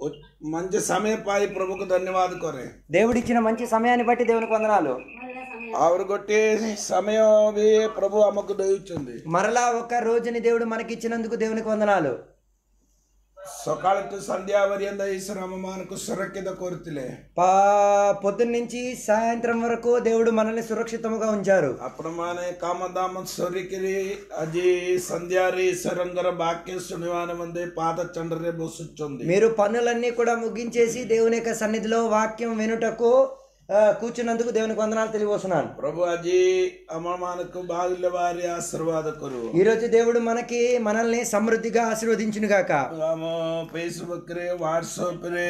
ఉ- మంచి సమయ పాయి ప్రభుకు ధన్యవాద కొరే దేవుడిచ్చిన మంచి సమయాన్ని బట్టి దేవునికి వందనాలు ఆవిడ కొట్టి సమయం అవి ప్రభు అమ్మకు దయచుంది మరలా ఒక రోజుని దేవుడు మనకిచ్చినందుకు దేవునికి వందనాలు సకాలತ್ತು సంధ్యావర్యంద ఈశ్వరమ్మ మనకు సురక్షిత కోరుతులే పా పొద్దున్న నుంచి సాయంత్రం వరకు దేవుడు మనల్ని సురక్షితముగా ఉంచారు అప్పుడు మన కామదామ సొరికిరి అజి సంధ్యారి ఈశ్వరంగర వాక్య సునివాన మంది పాత చండ్రే బొసుచుంది మీరు పనులన్నీ కూడా ముగించేసి దేవుని యొక్క సన్నిధిలో వాక్యం వినుటకు ఆ, కూర్చున్నందుకు దేవునికి వందనాలు తెలియవస్తున్నాను ప్రభు అజి అమ్మ మనకు బాగుల వారి ఆశీర్వాద కొరు ఈ రోజు దేవుడు మనకి మనల్ని సమృద్ధిగా ఆశీర్వదించును గాక ଆମ ଫେସବୁକ୍ରେ ହ୍ୱାଟ୍ସଆପ୍ରେ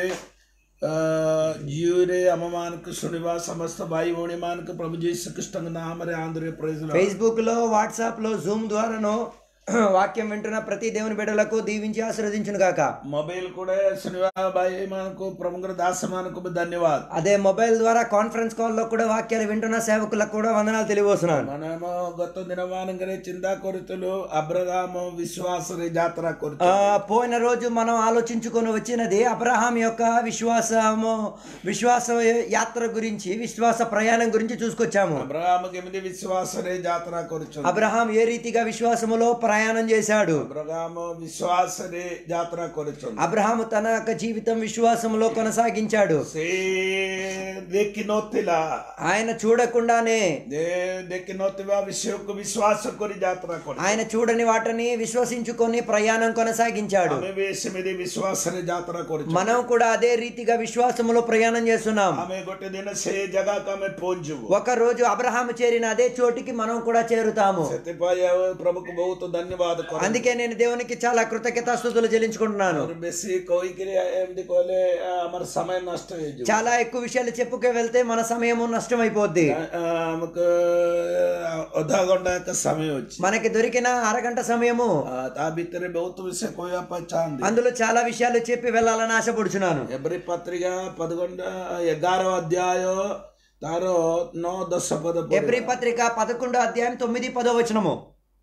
ଜିଓରେ ଆମମାନଙ୍କୁ ଶୁଣିବା ସମସ୍ତ ଭାଇ ଭଉଣୀମାନଙ୍କୁ ପ୍ରଭୁ ଯୀଶୁ ଖ୍ରୀଷ୍ଟଙ୍କ ନାମରେ ଆନ୍ଧ୍ରରେ ପ୍ରେଜ ఫేస్బుక్ లో వాట్సాప్ లో జూమ్ ద్వారాను వాక్యం వింటున్న ప్రతి దేవుని బిడ్డలకు దీవించి ఆశీర్వదించును గాక ମୋବାଇଲ కూడా ଶୁଣିବା ଭାଇମାନଙ୍କୁ ପ୍ରଭୁଙ୍କର ଦାସମାନଙ୍କୁ ବି ଧନ୍ୟବାଦ అదే మొబైల్ ద్వారా కాన్ఫరెన్స్ కాల్ లో కూడా వాక్యాలు వింటున్న సేవకులకు కూడా వందనాలు తెలియవస్తున్నాను ମାନେ ଆମ గత ଦିନମାନଙ୍କରେ ଚିନ୍ତା କରୁଥିଲୁ అబ్రహాము విశ్వాసରେ ଯାତ୍ରା ఆ, କରୁଥିଲୁ పోయిన రోజు మనం ఆలోచించుకొని వచ్చినది అబ్రహాం యొక్క విశ్వాసము విశ్వాస యాత్ర గురించి విశ్వాస ప్రయాణం గురించి చూసుకొచ్చాము అబ్రహాము କେମିତି విశ్వాసରେ ଯାତ୍ରା କରୁଛନ୍ତି అబ్రహాం ఏ రీతిగా విశ్వాసములో ప్రయాణం చేశాడు అబ్రహాము విశ్వాసରେ ଯାତ୍ରା କରୁଛନ୍ତି అబ్రహాము తన యొక్క జీవితం విశ్వాసములో కొనసాగించాడు ସେ ଦେଖିନଥିଲା ఆయన చూడకుండానే ଦେ- ଦେଖିନଥିବା విషୟକୁ విశ్వాସ କରି ଯାତ୍ରା କରେ ఆయన చూడని వాటిని విశ్వసించుకొని ప్రయాణం కొనసాగించాడు ଆମେ ବି ସେମିତି ବିଶ୍ୱାସରେ ଯାତ୍ରା କରୁଛୁ మనం కూడా అదే రీతిగా విశ్వాసములో ప్రయాణం చేస్తున్నాం ଆମେ ଗୋଟେ ଦିନ ସେ ଜାଗାକୁ ଆମେ ପହଞ୍ଚିବୁ ఒక రోజు అబ్రహాము చేరిన అదే చోటికి మనం కూడా చేరుతాము ସେଥିପାଇଁ ଆଉ ప్రభుକୁ ବହୁତ ଧନ୍ୟବାଦ କର అందుకే నేను దేవునికి చాలా కృతజ్ఞతాస్తుతులు చెల్లించుకుంటున్నాను ବେଶୀ କହିକିରି ଏମିତି କହିଲେ ଆ, ଆମର ସମୟ ନଷ୍ଟ ହେଇଯିବ చాలా ఎక్కువ విషయాలు చెప్పుకే వెళ్తే మన సమయము నష్టం అయిపోద్ది ଆ, ଆମକୁ ଅଧା ଘଣ୍ଟା ଏକ ସମୟ ଅଛି మనకి దొరికిన అరగంట సమయము ଆ, ତା ଭିତରେ ବହୁତ ବିଷୟ କହିବା ପାଇଁ ଚାହାନ୍ତି అందులో చాలా విషయాలు చెప్పి వెళ్ళాలని ఆశపడుచున్నాను ఎబ్రి పత్రిక పదకొండ ఎగారో అధ్యాయ ତାର ନଅ ଦଶ ପଦ ପଢିବା। ఎబ్రి పత్రిక పదకొండో అధ్యాయం తొమ్మిది పదో వచనము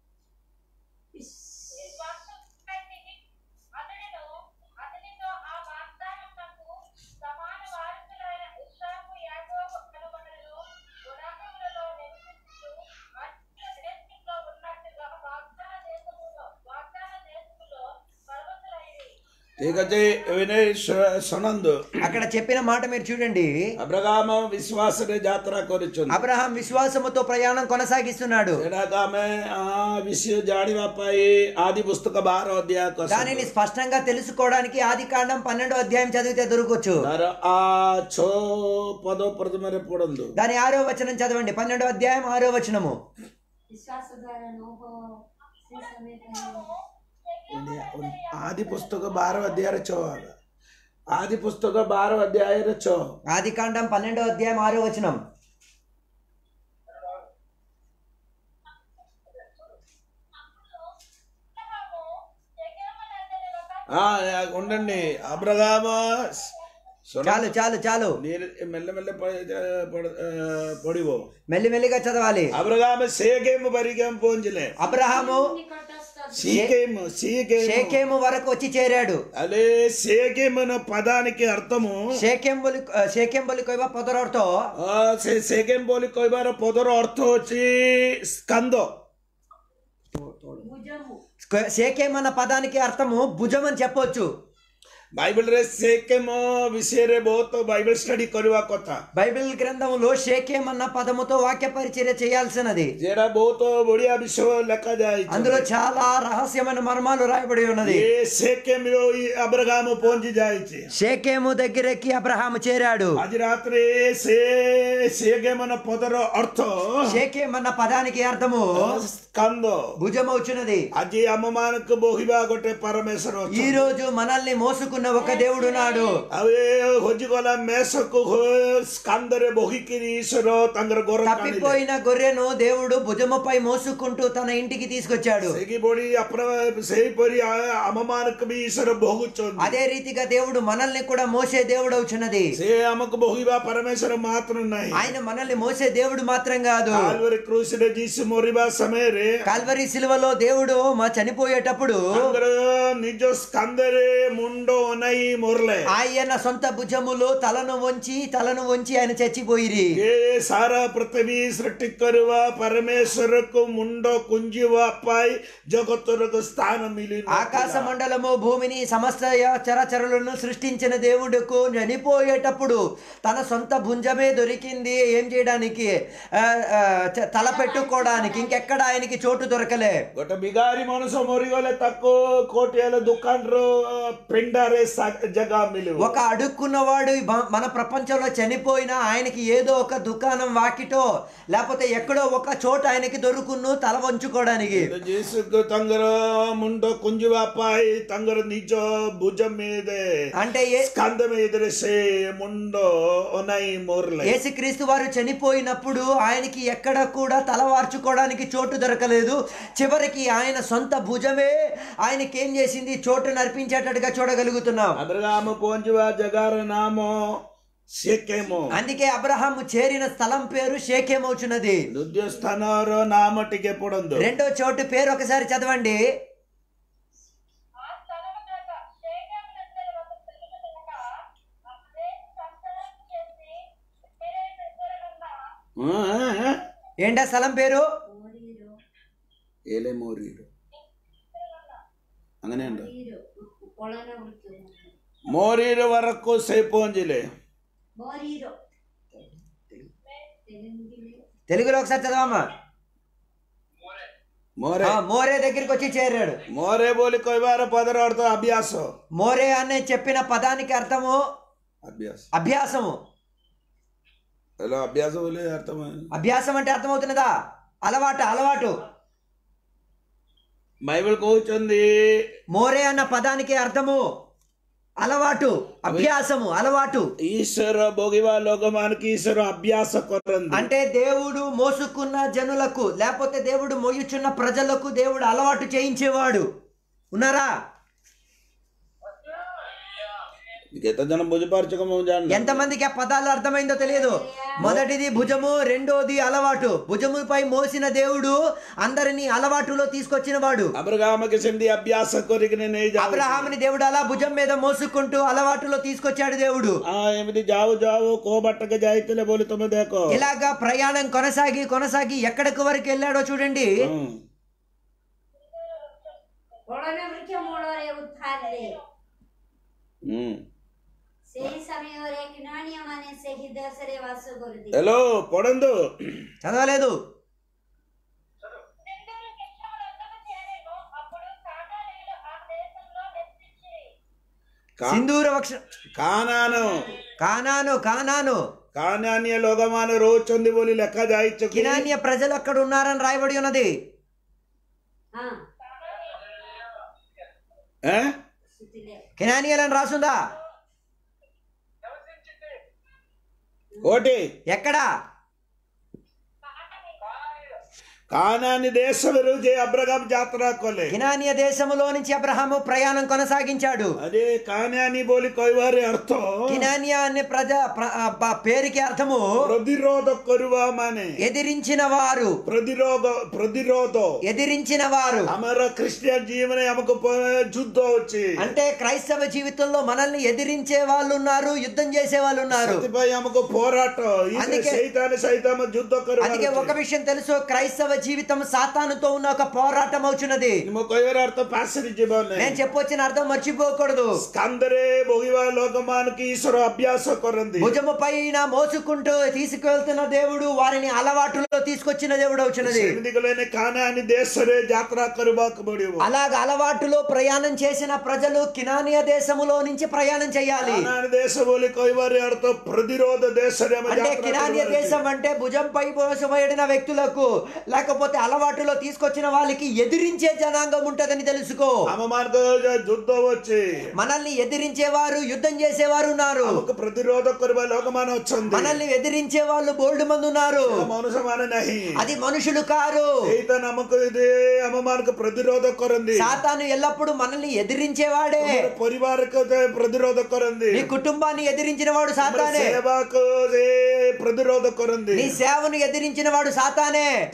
అతనిలో అతనితో ఆ వాగ్దానమునకు సమాన వారసులైన ఇస్సాకు యాకోబు కనుగొనలో గుడారములలో నివసించుచు అన్యుల దేశంలో ఉన్నట్టుగా వాగ్దాన దేశములో వాగ్దాన దేశములో పర్వతులైరి ଠିକ ଅଛି ଏଇନେ ଶୁ- ଶୁଣନ୍ତୁ అక్కడ చెప్పిన మాట మీరు చూడండి అబ్రగామ విశ్వాసରେ ଯାତ୍ରା କରିଛନ୍ତି అబ్రహాం విశ్వాసముతో ప్రయాణం కొనసాగిస్తున్నాడు ସେଟାକୁ ଆମେ ଆ, ବିଷୟ ଜାଣିବା ପାଇଁ ଆଦି ପୁସ୍ତକ ବାର ଅଧ୍ୟାୟ କଷନ୍ତୁ। దానిని స్పష్టంగా తెలుసుకోవడానికి ఆది కాండం పన్నెండో అధ్యాయం చదివితే దొరకవచ్చు ତାର ଆ ଛଅ ପଦ ପ୍ରଥମରେ ପଢନ୍ତୁ దాని ఆరో వచనం చదవండి పన్నెండో అధ్యాయం ఆరో వచనము విశ్వాస ద్వారా నోహో శ్రీ సమేతంలో ଆଦି ପୁସ୍ତକ ବାର ଅଧ୍ୟାୟରେ ଛଅ ଆଦି ପୁସ୍ତକ ବାର ଅଧ୍ୟାୟରେ ଛଅ ఆది కాండం పన్నెండో అధ్యాయం ఆరో వచనం అబ్రహాము శెకెమునందలి ఒక ఆ, ఉండండి అబ్రగామ ଶୁଣ, చాలు చాలు చాలు ನೀರು ಮೆಲ್ಲ ಮೆಲ್ಲ ಪಡಿବ మెల్లిమెల్లిగా చదవాలి అబ్రగామ సేకేము బరిగేం పోంజలే అబ్రహాము నికటస్థ సీకేము సీకేము షేకేము వరకు వచ్చి చేరాడు అలే సేకేము అన్న పదానికి అర్థము షేకేం బొలి షేకేం బొలి కొయ్య పొదరతో ఆ, ସେ ସେକେଣ୍ଡ ବୋଲି କହିବାର ପଦର ଅର୍ଥ ହଉଛି ସ୍କାନ୍ଦ భుజము షేకేం అన్న పదానికి అర్థము భుజం అని చెప్పొచ్చు ବାଇବଲରେ ସେକେମ ବିଷୟରେ ବହୁତ ବାଇବଲ ଷ୍ଟଡି କରିବା କଥା బైబిల్ గ్రంథంలో షేకేం అన్న పదముతో వాక్య పరిచర్య చేయాల్సినది ଯେଟା ବହୁତ ବଢିଆ ବିଷୟ ଲେଖାଯାଇଛି అందులో చాలా రహస్యమైన మర్మాలు రాయబడి ఉన్నది ଏ ସେକେମର అబ్రగాମ ପହଞ୍ଚି ଯାଇଛି షేకేము దగ్గరికి అబ్రహాము చేరాడు ଆଜି ରାତିରେ ସେ ସେକେମନ ପଦର ଅର୍ଥ షేకేం అన్న పదానికి అర్థము ସ୍କାନ୍ଦ భుజం అవుచున్నది ଆଜି ଆମ ମାନଙ୍କୁ ବୋହିବା ଗୋଟେ ପରମେଶ୍ୱର ఈ ଅଛନ୍ତି రోజు మనల్ని మోసుకున్న ఒక దేవుడున్నాడు ଆଉ ଏ ହଜିଗଲା ମେଷକୁ ସ୍କାନ୍ଦରେ ବୋହିକିରି ଈଶ୍ୱର ତାଙ୍କର ଗୋର ଟାଣିଲେ తప్పిపోయిన గొర్రెను దేవుడు భుజముపై మోసుకుంటూ తన ఇంటికి తీసుకొచ్చాడు ସେକି ବଢି ସେହିପରି ଆମମାନଙ୍କୁ ବି ଈଶ୍ୱର ବୋହୁଛନ୍ତି అదే రీతిగా దేవుడు మనల్ని కూడా మోసే దేవుడు అవుచున్నది ସେ ଆମକୁ ବୋହିବା ପରମେଶ୍ୱର ମାତ୍ର ନାହିଁ ఆయన మనల్ని మోసే దేవుడు మాత్రం కాదు କାଲବରୀ କ୍ରୁଶରେ ଯୀଶୁ ମରିବା ସମୟରେ కాల్వరి సిలువలో దేవుడు మా చనిపోయేటప్పుడు ତାଙ୍କର ନିଜ ସ୍କାନ୍ଦରେ ମୁଣ୍ଡ నై మొర్లే ఆయన సొంత భుజములు తలను వంచి తలను వంచి ఆయన చచ్చిపోయిరి ఏ సారా పృథివీ సృష్టి కరువ పరమేశ్వరకు ముండో కుంజివ పై జగత్తురకు స్థానం మిలి ఆకాశ మండలము భూమిని సమస్త చరచరులను సృష్టించిన దేవుడుకు చనిపోయేటప్పుడు తన సొంత భుజమే దొరికింది ఏం చేయడానికి ఆ, ఆ, చ- తల పెట్టుకోవడానికి ఇంకెక్కడ ఆయనకి చోటు దొరకలే ଗୋଟେ ବିଗାରି ମଣିଷ ମରିଗଲେ ତାକୁ କୋଟି ହେଲେ ଦୋକାନର ପିଣ୍ଡାରେ ସା- ଜାଗା ମିଳିବ ఒక అడుక్కున్నవాడు ఈ భ- మన ప్రపంచంలో చనిపోయినా ఆయనకి ఏదో ఒక దుకాణం వాకిటో లేకపోతే ఎక్కడో ఒక చోట ఆయనకి దొరుకును తల వంచుకోవడానికి ଯୀଶୁକୁ ତାଙ୍କର ମୁଣ୍ଡ କୁଞ୍ଜିବା ପାଇଁ ତାଙ୍କର ନିଜ ଭୁଜ మీదే అంటే ఏ ସ୍କାନ୍ଦ మీదରେ ସେ ମୁଣ୍ଡ ଅନାଇ ମୋରଲେ యేసుక్రీస్తు వారు చనిపోయినప్పుడు ఆయనకి ఎక్కడ కూడా తల వార్చుకోవడానికి చోటు దొరకలేదు చివరికి ఆయన సొంత భుజమే ఆయనకి ఏం చేసింది చోటు నర్పించేటట్టుగా చూడగలుగుతున్నాం అబ్రహామ పਹੁంచిବା ଜାଗାର ନାମ ସେକେମ అందుకే అబ్రహాము చేరిన స్థలం పేరు షేకేమవుచున్నది ଦ୍ୱିତୀୟ ସ୍ଥାନର ନାମ ଟିକେ ପଢନ୍ତୁ రెండో చోటు పేరు ఒకసారి చదవండి ఆ స్థలము చేత శేఖమునందరి ఒక పిల్లలు కనుక ఆ దేశ సంచారం చేసి వేరే దగ్గరనున్న ହଁ, ఏంటా స్థలం పేరు ഓരീരോ ఏలే మోరీరు അങ്ങനെയുണ്ട് ഓരീരോ കൊളന വിളിക്കുന്നു మోరీరు వరకు సే పోంజిలే മോരീരോ തെലുങ്കില് తెలుగులో ఒకసారి చదవమ్మా మోరే ఆ, మోరే దగ్గరికి వచ్చి చేరాడు మోరే బోలి కొయ్యార పదర అర్థం అభ్యాస మోరే అనే చెప్పిన పదానికి అర్థము అభ్యాస అభ్యాసము హలో అభ్యాస బోలి అర్థం అభ్యాసం అంటే అర్థమవుతున్నదా అలవాటు అలవాటు బైబిల్ కହୁଛନ୍ତି మోరే అన్న పదానికి అర్థము అలవాటు అభ్యాసము అలవాటు ఈశ్వర భోగివా లోకమానికి ఈశ్వర అభ్యాస కొరంది అంటే దేవుడు మోసుకున్న జనులకు లేకపోతే దేవుడు మోయుచున్న ప్రజలకు దేవుడు అలవాటు చేయించేవాడు ఉన్నారా మీకు ఎంత జనం భుజపరచకము జాను ఎంతమందికి ఆ పదాలు అర్థమైందో తెలియదు మొదటిది భుజము రెండోది అలవాటు భుజముపై మోసిన దేవుడు అందరినీ అలవాటులో తీసుకొచ్చిన వాడు అబ్రహామకి సెంది అభ్యాస కొరికి నేను అబ్రహాముని దేవుడు అలా భుజం మీద మోసుకుంటూ అలవాటులో తీసుకొచ్చాడు దేవుడు ఆ ఎమిది జావు జావు కోబట్టక జాయితలే బోలి తొమ్మ దేకో ఇలాగా ప్రయాణం కొనసాగి కొనసాగి ఎక్కడికి వరకు వెళ్ళాడో చూడండి കൊളന വൃക്ഷം മൂളരെ ഉദ്ധാരരെ ସେହି ସମୟରେ କିଣାଣିଆମାନେ ସେହି ଦେଶରେ ବାସ କରୁଥିଲେ హలో పొడందు చదవలేదు నిండులు వృక్షములందరూ చేరేను అప్పుడు కానానీయులు ఆ దేశంలో నివసించిరి సింధూర వక్ష కానాను కానాను కానాను కానాన్య లోకమాన రోజుంది బోలి లెక్క జాయిచ్చు కినాన్య ప్రజలు అక్కడ ఉన్నారని రాయబడి ఉన్నది ହଁ ఏ? ସୁତିଲେ కినానియలని రాసుందా కోటి ఎక్కడా కానాని దేశములు జే అబ్రహాం జాతర కొలే కినానియ దేశములో నుంచి అబ్రహాము ప్రయాణం కొనసాగించాడు అదే కానాని బోలి కొయ్వారి అర్థం కినానియా అనే ప్రజ ప్ర- ఆ బ- పేరుకి అర్థము ప్రతిరోధ కొరువా మానే ఎదిరించిన వారు ప్రతిరోధ ప్రతిరోధ ఎదిరించిన వారు అమర క్రిస్టియన్ జీవన అమకు యుద్ధ వచ్చి అంటే క్రైస్తవ జీవితంలో మనల్ని ఎదిరించే వాళ్ళు ఉన్నారు యుద్ధం చేసే వాళ్ళు ఉన్నారు ప్రతిపై అమకు పోరాటం ఇది అందుకే- సైతాన్ని సైతం యుద్ధ అందుకే ఒక కరువు విషయం తెలుసు క్రైస్తవ జీవితం సాతానుతో ఉన్న ఒక పోరాటం అవుచున్నది ನಿಮ್ಮ ಕೊಯ್ವರ ಅರ್ಥ ಪಾಸರಿ ಜೀವನ నేను చెప్పొచ్చిన అర్థం మర్చిపోకూడదు స్కందరే భోగివా లోకమానికి ఈశ్వర అభ్యాస కొరంది భుజము పైన మోసుకుంటూ తీసుకువెళ్తున్న దేవుడు వారిని అలవాటులో తీసుకొచ్చిన దేవుడు అవుచున్నది సెమిదిగలేని కానాని దేశరే జాత్ర కరుబాకు బడివు అలాగ అలవాటులో ప్రయాణం చేసిన ప్రజలు కినానియా దేశములో నుంచి ప్రయాణం చేయాలి కానాని దేశ బోలి కొయ్వరి అర్థ ప్రతిరోధ దేశరే అంటే కినానియ దేశం అంటే భుజంపై మోసపోయిన వ్యక్తులకు లేకపోతే అలవాటులో తీసుకొచ్చిన వాళ్ళకి ఎదిరించే జనాంగం ఉంటదని తెలుసుకో అమ్మమార్గ యుద్ధ వచ్చి మనల్ని ఎదిరించేవారు యుద్ధం చేసేవారు ఉన్నారు అమకు ప్రతిరోధ కరుబా లోకమాన వచ్చింది మనల్ని ఎదిరించే వాళ్ళు బోల్డ్ మంది ఉన్నారు మనుషమాన నహి అది మనుషులు కారు ఈత నమ్మకు ఇది అమ్మమానికి ప్రతిరోధ కొరంది సాతాను ఎల్లప్పుడూ మనల్ని ఎదిరించేవాడే పరివారకు ప్రతిరోధ కొరంది నీ కుటుంబాన్ని ఎదిరించిన వాడు సాతానే సేవకు ప్రతిరోధ కొరంది నీ సేవను ఎదిరించిన వాడు సాతానే తమర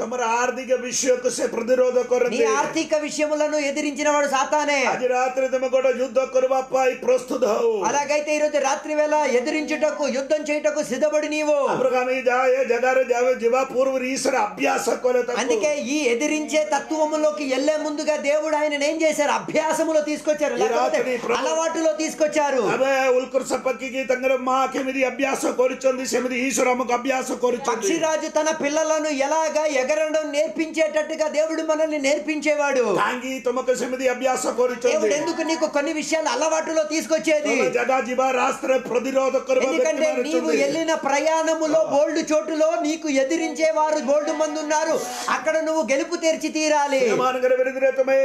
ఆర్థిక విషయకు ସେ ପ୍ରତିରୋଧ నీ କରନ୍ତି ఆర్థిక విషయములను ఎదిరించిన వాడు సాతానే ଆଜି ରାତିରେ ତମେ ଗୋଟେ ଯୁଦ୍ଧ କରିବା ପାଇଁ ପ୍ରସ୍ତୁତ ହଉ అలాగైతే ఈరోజు రాత్రి వేళ ఎదిరించుటకు యుద్ధం చేయుటకు సిద్ధపడి నీవు అబ్రహాం ఈ జా ఏ జగాରେ ଯାବେ ଯିବା ପୂର୍ବରୁ ఈశ్వర అభ్యాସ କଲେ ତାକୁ అందుకే ఈ ఎదిరించే తత్వములోకి వెళ్లే ముందుగా దేవుడు ఆయన ఏం చేశారు అభ్యాసములో తీసుకొచ్చారు ఈ లేకపోతే రాత్రి ప్రభు- అలవాటులో తీసుకొచ్చారు ଆମେ ଉତ୍କର୍ଷ ପକ୍ଷୀକି ତାଙ୍କର ମା କେମିତି ଅଭ୍ୟାସ କରିଛନ୍ତି ସେମିତି ଈଶ୍ୱର ଆମକୁ ଅଭ୍ୟାସ କରୁଛନ୍ତି పక్షిరాజు తన పిల్లలను ఎలాగా ఎగరడం నేర్పించేటట్టుగా దేవుడు మనల్ని నేర్పించేవాడు କାହିଁକି ତମକୁ ସେମିତି ଅଭ୍ୟାସ କରୁଛନ୍ତି దేవుడు ఎందుకు నీకు కొన్ని విషయాలు అలవాటులో తీసుకొచ్చేది ତମେ ଜାଗା ଯିବା ରାସ୍ତାରେ ପ୍ରତିରୋଧ କରିବା ఎందుకంటే ବ୍ୟକ୍ତିମାନେ నీవు ଅଛନ୍ତି। వెళ్ళిన ప్రయాణములో బోల్డ్ చోటులో నీకు ఎదిరించే వారు బోల్డ్ మంది ఉన్నారు అక్కడ నువ్వు గెలుపు తెరిచి తీరాలి ସେମାନଙ୍କର ବିରୁଦ୍ଧରେ ତମେ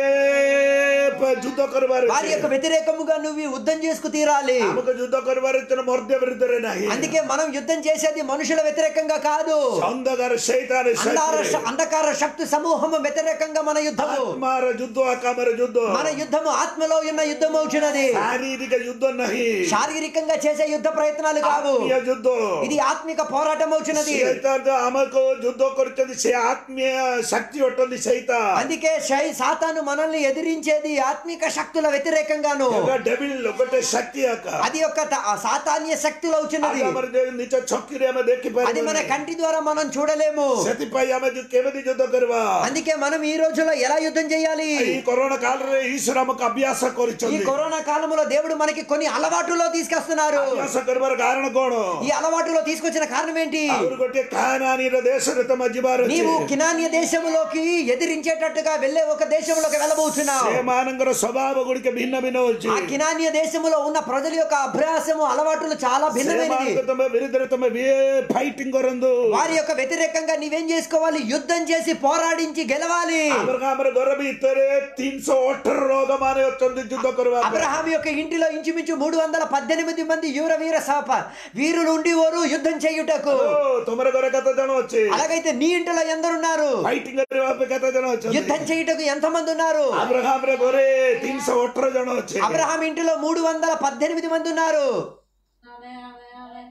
ପ- ଯୁଦ୍ଧ କରିବାର వారి ଅଛି। యొక్క వ్యతిరేకముగా నువ్వు యుద్ధం చేసుకు తీరాలి ଆମକୁ ଯୁଦ୍ଧ କରିବାର ଅଛି ନା ମର୍ଦ୍ଦ ବିରୁଦ୍ଧରେ ନାହିଁ అందుకే మనం యుద్ధం చేసేది మనుషుల వ్యతిరేకంగా కాదు ଅନ୍ଧକାର ସେଇତାର అంధార అంధకార శక్తి సమూహము వ్యతిరేకంగా మన యుద్ధము ଆତ୍ମାର ଯୁଦ୍ଧ ଆକାମର ଯୁଦ୍ଧ మన యుద్ధము ఆత్మలో ఉన్న యుద్ధం అవుతున్నది ଶାରୀରିକ ଯୁଦ୍ଧ ନାହିଁ శారీరకంగా చేసే యుద్ధ ప్రయత్నాలు కావు ଆତ୍ମୀୟ ଯୁଦ୍ଧ ఇది ఆత్మిక పోరాటం అవుతున్నది ସେଇତାନ ଆମକୁ ଯୁଦ୍ଧ କରୁଛନ୍ତି ସେ ఆత్మీయ శక్తి ଅଟନ୍ତି ସେଇତା అందుకే శై- సాతాను మనల్ని ఎదిరించేది ఆత్మిక శక్తుల వ్యతిరేకంగా డెవిల్ ଗୋଟେ శక్తి అక్క అది ఒక త- ఆ సాతాన్య శక్తులు అవుతున్నది అది ଆମର ଯେ ନିଜ ଚକ୍ଷୁରେ ଆମେ అది మన ଦେଖିପାରିବା కంటి ద్వారా మనం చూడలేము ସେଥିପାଇଁ ଆମେ ଯୁ- କେମିତି ଯୁଦ୍ଧ କରିବା అందుకే మనం ఈ రోజులో ఎలా యుద్ధం చేయాలి ఈ కరోనా కాలంలో ఈశ్వర ଆମକୁ అభ్యాସ ఈ କରିଛନ୍ତି కరోనా కాలంలో దేవుడు మనకి కొన్ని అలవాటులో తీసుకొస్తున్నారు అభ్యాସ କରିବାର କାରଣ କଣ ఈ అలవాటులో తీసుకొచ్చిన కారణం ఏంటి ଆହୁରି ଗୋଟିଏ କାହାନାନୀର దేశରେ ତମେ ଯିବାର ଅଛି నీవు కినాన్య దేశములోకి ఎదిరించేటట్టుగా వెళ్ళే ఒక దేశంలోకి వెళ్ళబోతున్నావు ସେମାନଙ୍କର ସ୍ୱଭାବ ଗୁଡ଼ିକ ଭିନ୍ନ ଭିନ୍ନ ଅଛି ఆ కినాన్య దేశములో ఉన్న ప్రజల యొక్క అభ్యాసము అలవాటులు చాలా భిన్నమైనది ସେମାନଙ୍କ ତମେ ବିରୁଦ୍ଧରେ ତମେ ଫାଇଟିଂ କରନ୍ତୁ వారి యొక్క వ్యతిరేకంగా నీవేం చేసుకోవాలి యుద్ధం చేసి పోరాడించి గెలవాలి ଆମର ଆମର ଘର ଭିତରେ ତିନିଶହ ଅଠର ରୋଗ ମାନେ ଅଛନ୍ତି ଯୁଦ୍ଧ କରିବା ପାଇଁ। అబ్రహాం యొక్క ఇంటిలో ఇంచుమించు మూడు వందల పద్దెనిమిది మంది యూర వీర సాప వీరులు ఉండి ఓరు యుద్ధం చేయుటకు ଓ, ତୁମର ଘରେ କେତେ ଜଣ ଅଛି అలాగైతే నీ ఇంటిలో ఎందరున్నారు ଫାଇଟିଂ କରିବା ପାଇଁ କେତେ ଜଣ ଅଛନ୍ତି యుద్ధం చేయుటకు ఎంతమంది ఉన్నారు అబ్రహాంର ଘରେ ତିନିଶହ ଅଠର ଜଣ ଅଛି అబ్రహాం ఇంటిలో మూడు వందల పద్దెనిమిది మంది ఉన్నారు ఆమె ఆమె ఆమె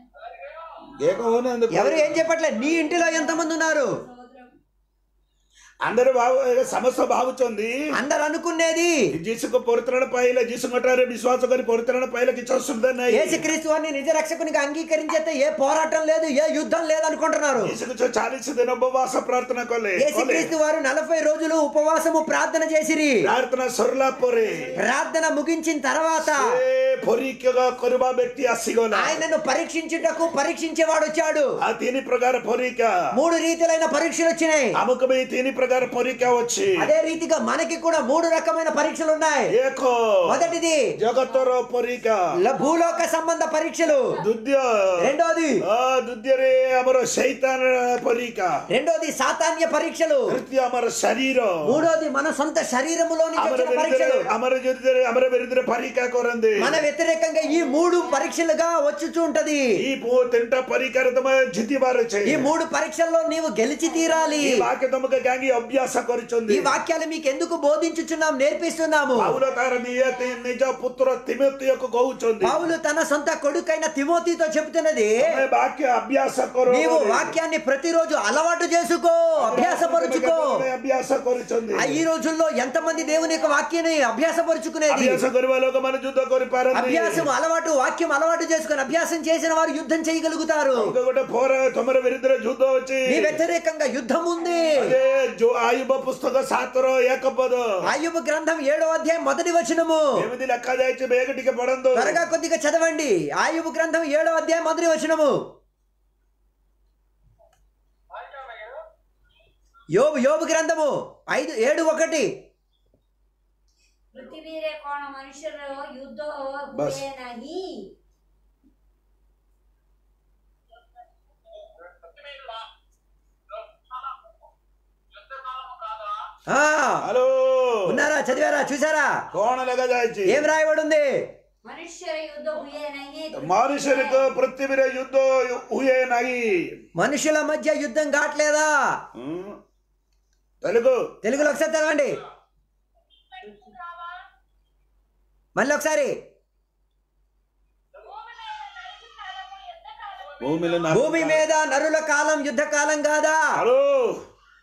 ఏ కହୁନାହାନ୍ତି ఎవరు ఏం చెప్పట్లేదు నీ ఇంటిలో ఎంతమంది ఉన్నారు అందరూ భావ ସମସ୍ତ ଭାବୁଛନ୍ତି అందరు అనుకునేది ଯୀଶୁକୁ ପରିତ୍ରାଣ ପାଇଲେ ଯୀଶୁଙ୍କ ଠାରେ ବିଶ୍ୱାସ କରି ପରିତ୍ରାଣ ପାଇଲେ କିଛି ଅସୁବିଧା ନାହିଁ యేసుక్రీస్తు వారిని నిజ రక్షకునిగా అంగీకరించేస్తే ఏ పోరాటం లేదు ఏ యుద్ధం లేదు అనుకుంటున్నారు ଯୀଶୁକୁ ଛଅ ଚାଳିଶ ଦିନ ଉପବାସ ପ୍ରାର୍ଥନା କଲେ କଲେ। యేసుక్రీస్తు వారు నలభై రోజులు ఉపవాసము ప్రార్థన చేసిరి ପ୍ରାର୍ଥନା ସରିଲା ପରେ ప్రార్థన ముగించిన తర్వాత ସେ ପରୀକ୍ଷା କରିବା ବ୍ୟକ୍ତି ଆସିଗଲା ఆయనను పరీక్షించుటకు పరీక్షించేవాడు వచ్చాడు ఆ ତିନି ପ୍ରକାର ପରୀକ୍ଷା మూడు రీతిలైన పరీక్షలు వచ్చినాయి ଆମକୁ ବି ତିନି ପ୍ରକାର ପରୀକ୍ଷା ଅଛି అదే రీతిగా మనకి కూడా మూడు రకమైన పరీక్షలు ఉన్నాయి ଏକ మొదటిది ଜଗତର ପରୀକ୍ଷା ల- భూలోక సంబంధ పరీక్షలు ଦ୍ୱିତୀୟ రెండోది ଅ, ଦ୍ୱିତୀୟରେ ଆମର ଶୈତାନ ପରୀକ୍ଷା రెండోది సాతాన్య పరీక్షలు ତୃତୀୟ ଆମର ଶରୀର మూడోది మన సొంత శరీరములో నుంచి ଆମର వచ్చిన ବିରୁଦ୍ଧରେ పరీక్షలు ଆମର ବିରୁଦ୍ଧରେ ଆମର ବିରୁଦ୍ଧରେ ପରୀକ୍ଷା କରନ୍ତି మన వ్యతిరేకంగా ఈ మూడు పరీక్షలుగా వచ్చుచూ ఉంటది ఈ పూ- ତିନିଟା ପରୀକ୍ଷାରେ ତମେ ଜିତିବାର ଅଛି ఈ మూడు పరీక్షల్లో నీవు గెలిచి తీరాలి ఈ వాక్య ତମକୁ କାହିଁକି ଅଭ୍ୟାସ କରିଛନ୍ତି ఈ వాక్యాలు మీకు ఎందుకు బోధించుచున్నాం నేర్పిస్తున్నాము ପାଉଲ ତାର ନିଜ ନିଜ ପୁତ୍ର ତିମୋତିୟକୁ କହୁଛନ୍ତି పౌలు తన సొంత కొడుకైన తిమోతితో చెబుతున్నది ତମେ వాక్య అభ్యాସ କର నీవు వాక్యాన్ని ప్రతిరోజు అలవాటు చేసుకో అభ్యాసపరుచుకో ତମେ అభ୍ୟାସ କରୁଛନ୍ତି ఆ ఈ రోజుల్లో ఎంతమంది దేవుని యొక్క వాక్యాన్ని అభ్యాసపరుచుకునేది అభ్యాସ କରିବା ଲୋକମାନେ ଯୁଦ୍ଧ କରିପାରନ୍ତି అభ్యాసం అలవాటు వాక్యం అలవాటు చేసుకుని అభ్యాసం చేసిన వారు యుద్ధం చేయగలుగుతారు ତମକୁ ଗୋଟେ ଫୋର ତମର ବିରୁଦ୍ଧରେ ଯୁଦ୍ଧ ଅଛି నీ వ్యతిరేకంగా యుద్ధం ఉంది అదే జో- ଆୟୁବ పుస్తକ ସାତର ଏକ ପଦ ఆయుబు గ్రంథం ఏడో అధ్యాయం మొదటి వచనము ଏମିତି ଲେଖାଯାଇଛି ବେଗ ଟିକେ ପଢନ୍ତୁ త్వరగా కొద్దిగా చదవండి ఆయుబు గ్రంథం ఏడో అధ్యాయం మొదటి వచనము యోబు యోబు గ్రంథము ఐదు ఏడు ఒకటి ପୃଥିବୀରେ କଣ ମନୁଷ୍ୟର ଯୁଦ୍ଧ ବାସ୍। ହୁଏ ନାହିଁ ఆ, హలో ఉన్నారా చదివారా చూసారా କଣ ଲେଖାଯାଇଛି ఏం రాయబడి ఉంది ମନୁଷ୍ୟର ଯୁଦ୍ଧ ହୁଏ ନାହିଁ ମನುଷ୍ୟನಿಗೆ ପୃଥିବୀରେ ଯୁଦ୍ଧ ହୁଏ ନାହିଁ మనుషుల మధ్య యుద్ధం కావట్లేదా ହୁଁ। తెలుగు తెలుగులో ఒకసారి చదవండి మళ్ళీ ఒకసారి భూమిలో నా- భూమి మీద నరుల కాలం యుద్ధ కాలం కాదా హలో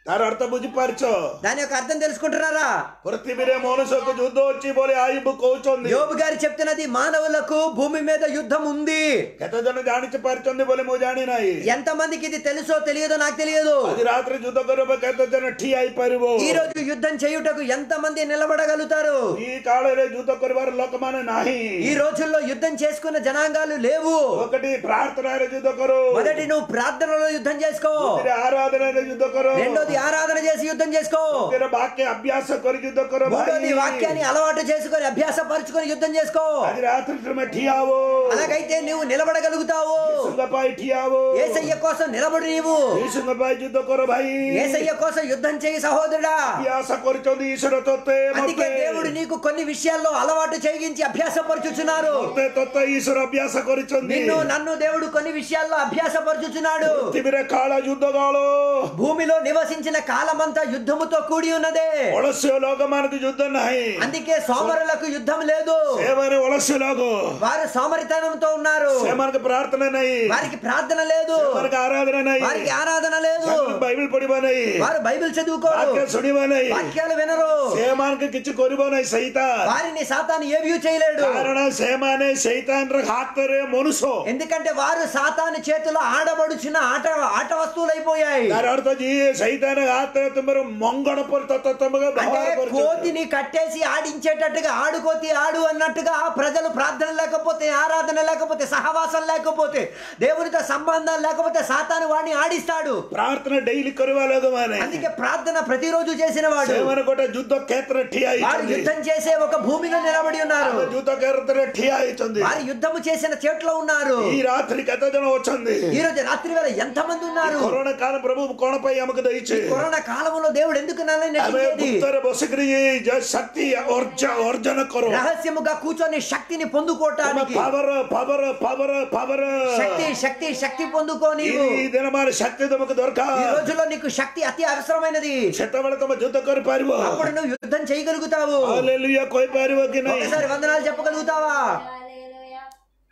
ତାର ଅର୍ଥ ବୁଝିପାରୁଛ దాని యొక్క అర్థం తెలుసుకుంటున్నారా ପୃଥିବୀରେ ମନୁଷ୍ୟକୁ ଯୁଦ୍ଧ ଅଛି ବୋଲି ଆଇବୁ କହୁଛନ୍ତି యోబు గారు చెప్తున్నది మానవులకు భూమి మీద యుద్ధం ఉంది କେତେ ଜଣ ଜାଣିଛି ପାରୁଛନ୍ତି ବୋଲି ମୁଁ ଜାଣି ନାହିଁ ఎంత మందికి ఇది తెలుసో తెలియదో నాకు తెలియదు ଆଜି ରାତିରେ ଯୁଦ୍ଧ କରିବା କେତେ ଜଣ ଠିଆ ହେଇପାରିବ ఈ రోజు యుద్ధం చేయుటకు ఎంత మంది నిలబడగలుగుతారు ఈ కాଳରେ ଯୁଦ୍ଧ କରିବାର ଲୋକମାନେ ନାହିଁ ఈ రోజుల్లో యుద్ధం చేసుకున్న జనాంగాలు లేవు ఒకటి ప్రార్థନାରେ ଯୁଦ୍ଧ କରୁ మొదటి నువ్వు ప్రార్థనలో యుద్ధం చేసుకో ଦ୍ୱିତୀୟ ఆరాధନାରେ ଯୁద్ధ କର రెండోది ఆరాధన చేసి యుద్ధం చేసుకో ତୃତୀୟ ବାକ୍ୟ ଅଭ୍ୟାସ କରି ଯୁద్ధ କର మూడోది ଭାଇ వాక్యాన్ని అలవాటు చేసుకొని అభ్యాస పరుచుకొని యుద్ధం చేసుకో ଆଜି ରାତିରେ ତୁମେ ଠିଆ ହବ అలాగైతే నువ్వు నిలబడగలుగుతావు ଯୀଶୁଙ୍କ ପାଇଁ ଠିଆ ହବ ఏసయ్య కోసం నిలబడి నీవు ଯୀଶୁଙ୍କ ପାଇଁ ଯୁద్ధ କର ଭାଇ ఏసయ్య కోసం యుద్ధం చేయి సహోదరుడా ଅଭ୍ୟାସ କରିଛନ୍ତି ଈଶ୍ୱର ତୋତେ అందుకే ମତେ దేవుడు నీకు కొన్ని విషయాల్లో అలవాటు చేయించి అభ్యాసపరచుచున్నారు ମତେ ତୋତେ ଈଶ୍ୱର ଅଭ୍ୟାସ କରିଛନ୍ତି నిన్ను నన్ను దేవుడు కొన్ని విషయాల్లో అభ్యాసపరచుచున్నాడు ପୃଥିବୀରେ କାଳ ଯୁଦ୍ଧ କାଳ భూమిలో నివసించిన కాలమంతా యుద్ధముతో కూడి ఉన్నదే ଅଳସ୍ୟ ଲୋକମାନଙ୍କୁ ଯୁଦ୍ଧ ନାହିଁ అందుకే సోమరులకు యుద్ధం లేదు ସେମାନେ ଅଳସ୍ୟ ଲୋକ వారు సోమరితనంతో ఉన్నారు ସେମାନଙ୍କ ପ୍ରାର୍ଥନା ନାହିଁ వారికి ప్రార్థన లేదు ସେମାନଙ୍କ ଆରାଧନା ନାହିଁ వారికి ఆరాధన లేదు ସେମାନଙ୍କୁ ବାଇబଲ ପଢିବ ନାହିଁ వారు బైబిల్ చదువుకోరు ବାକ୍ୟ ଶୁଣିବ ନାହିଁ వాక్యాలు వినరు ସେମାନଙ୍କୁ କିଛି କରିବ ନାହିଁ ସେଇତା వారిని సాతాను ఏవ్యూ చేయలేడు କାରଣ ସେମାନେ ସେଇତାନର ହାତରେ ମନୁଷ୍ୟ ఎందుకంటే వారు సాతాను చేతిలో ఆడబడుచున్న ఆట ఆట వస్తువులైపోయాయి ତାର ଅର୍ଥ ଯିଏ ସେଇତାନ ହାତରେ ତୁମର ମଙ୍ଗଳ ପରି ତତ୍ତ୍ୱ ତୁମକୁ అంటే ବ୍ୟବହାର କରୁଛନ୍ତି కోతిని కట్టేసి ఆడించేటట్టుగా ఆడుకోతి ఆడు అన్నట్టుగా ప్రజలు ప్రార్థన లేకపోతే ఆరాధన లేకపోతే సహవాసం లేకపోతే దేవునితో సంబంధం లేకపోతే సాతాను వాడిని ఆడిస్తాడు ପ୍ରାର୍ଥନା ଡେଇଲି କରିବା ଲୋକମାନେ అందుకే ప్రార్థన ప్రతిరోజు చేసిన వాడు ସେମାନେ ଗୋଟେ ଯୁଦ୍ଧ କ୍ଷେତ୍ରରେ ଠିଆ వారు ହେଇଛନ୍ତି యుద్ధం చేసే ఒక భూమిలో నిలబడి ఉన్నారు ଆମେ ଯୁଦ୍ଧ କ୍ଷେତ୍ରରେ ଠିଆ ହେଇଛନ୍ତି వారు యుద్ధము చేసిన చెట్లు ఉన్నారు ఈ రాత్రి କେତେ ଜଣ ଅଛନ୍ତି ఈ రోజు రాత్రి వేళ ఎంత మంది ఉన్నారు କରୋନା କାଳ ପ୍ରଭୁ କଣ ପାଇଁ ଆମକୁ ଦେଇଛେ కరోనా కాలంలో దేవుడు ఎందుకు నన్ను ଆମେ నటించేది ଗୁପ୍ତରେ ବସିକିରି ଯ ଶକ୍ତି ଅର୍ଜ ଅର୍ଜନ କର రహస్యముగా కూర్చొని శక్తిని ତମେ పొందుకోవటానికి ପାବର ପାବର ପାବର ପାବର శక్తి శక్తి శక్తి పొందుకో నీవు ఈ ଦିନମାନ ଶକ୍ତି ତମକୁ ఈ ଦରକାର రోజుల్లో నీకు శక్తి అతి అవసరమైనది ସେତେବେଳେ ତମେ ଯୁଦ୍ଧ କରିପାରିବ అప్పుడు నువ్వు యుద్ధం చేయగలుగుతావు ହାଲେଲୁୟା କହିପାରିବ କି ନାହିଁ ఒకసారి వందనాలు చెప్పగలుగుతావా హల్లెలూయా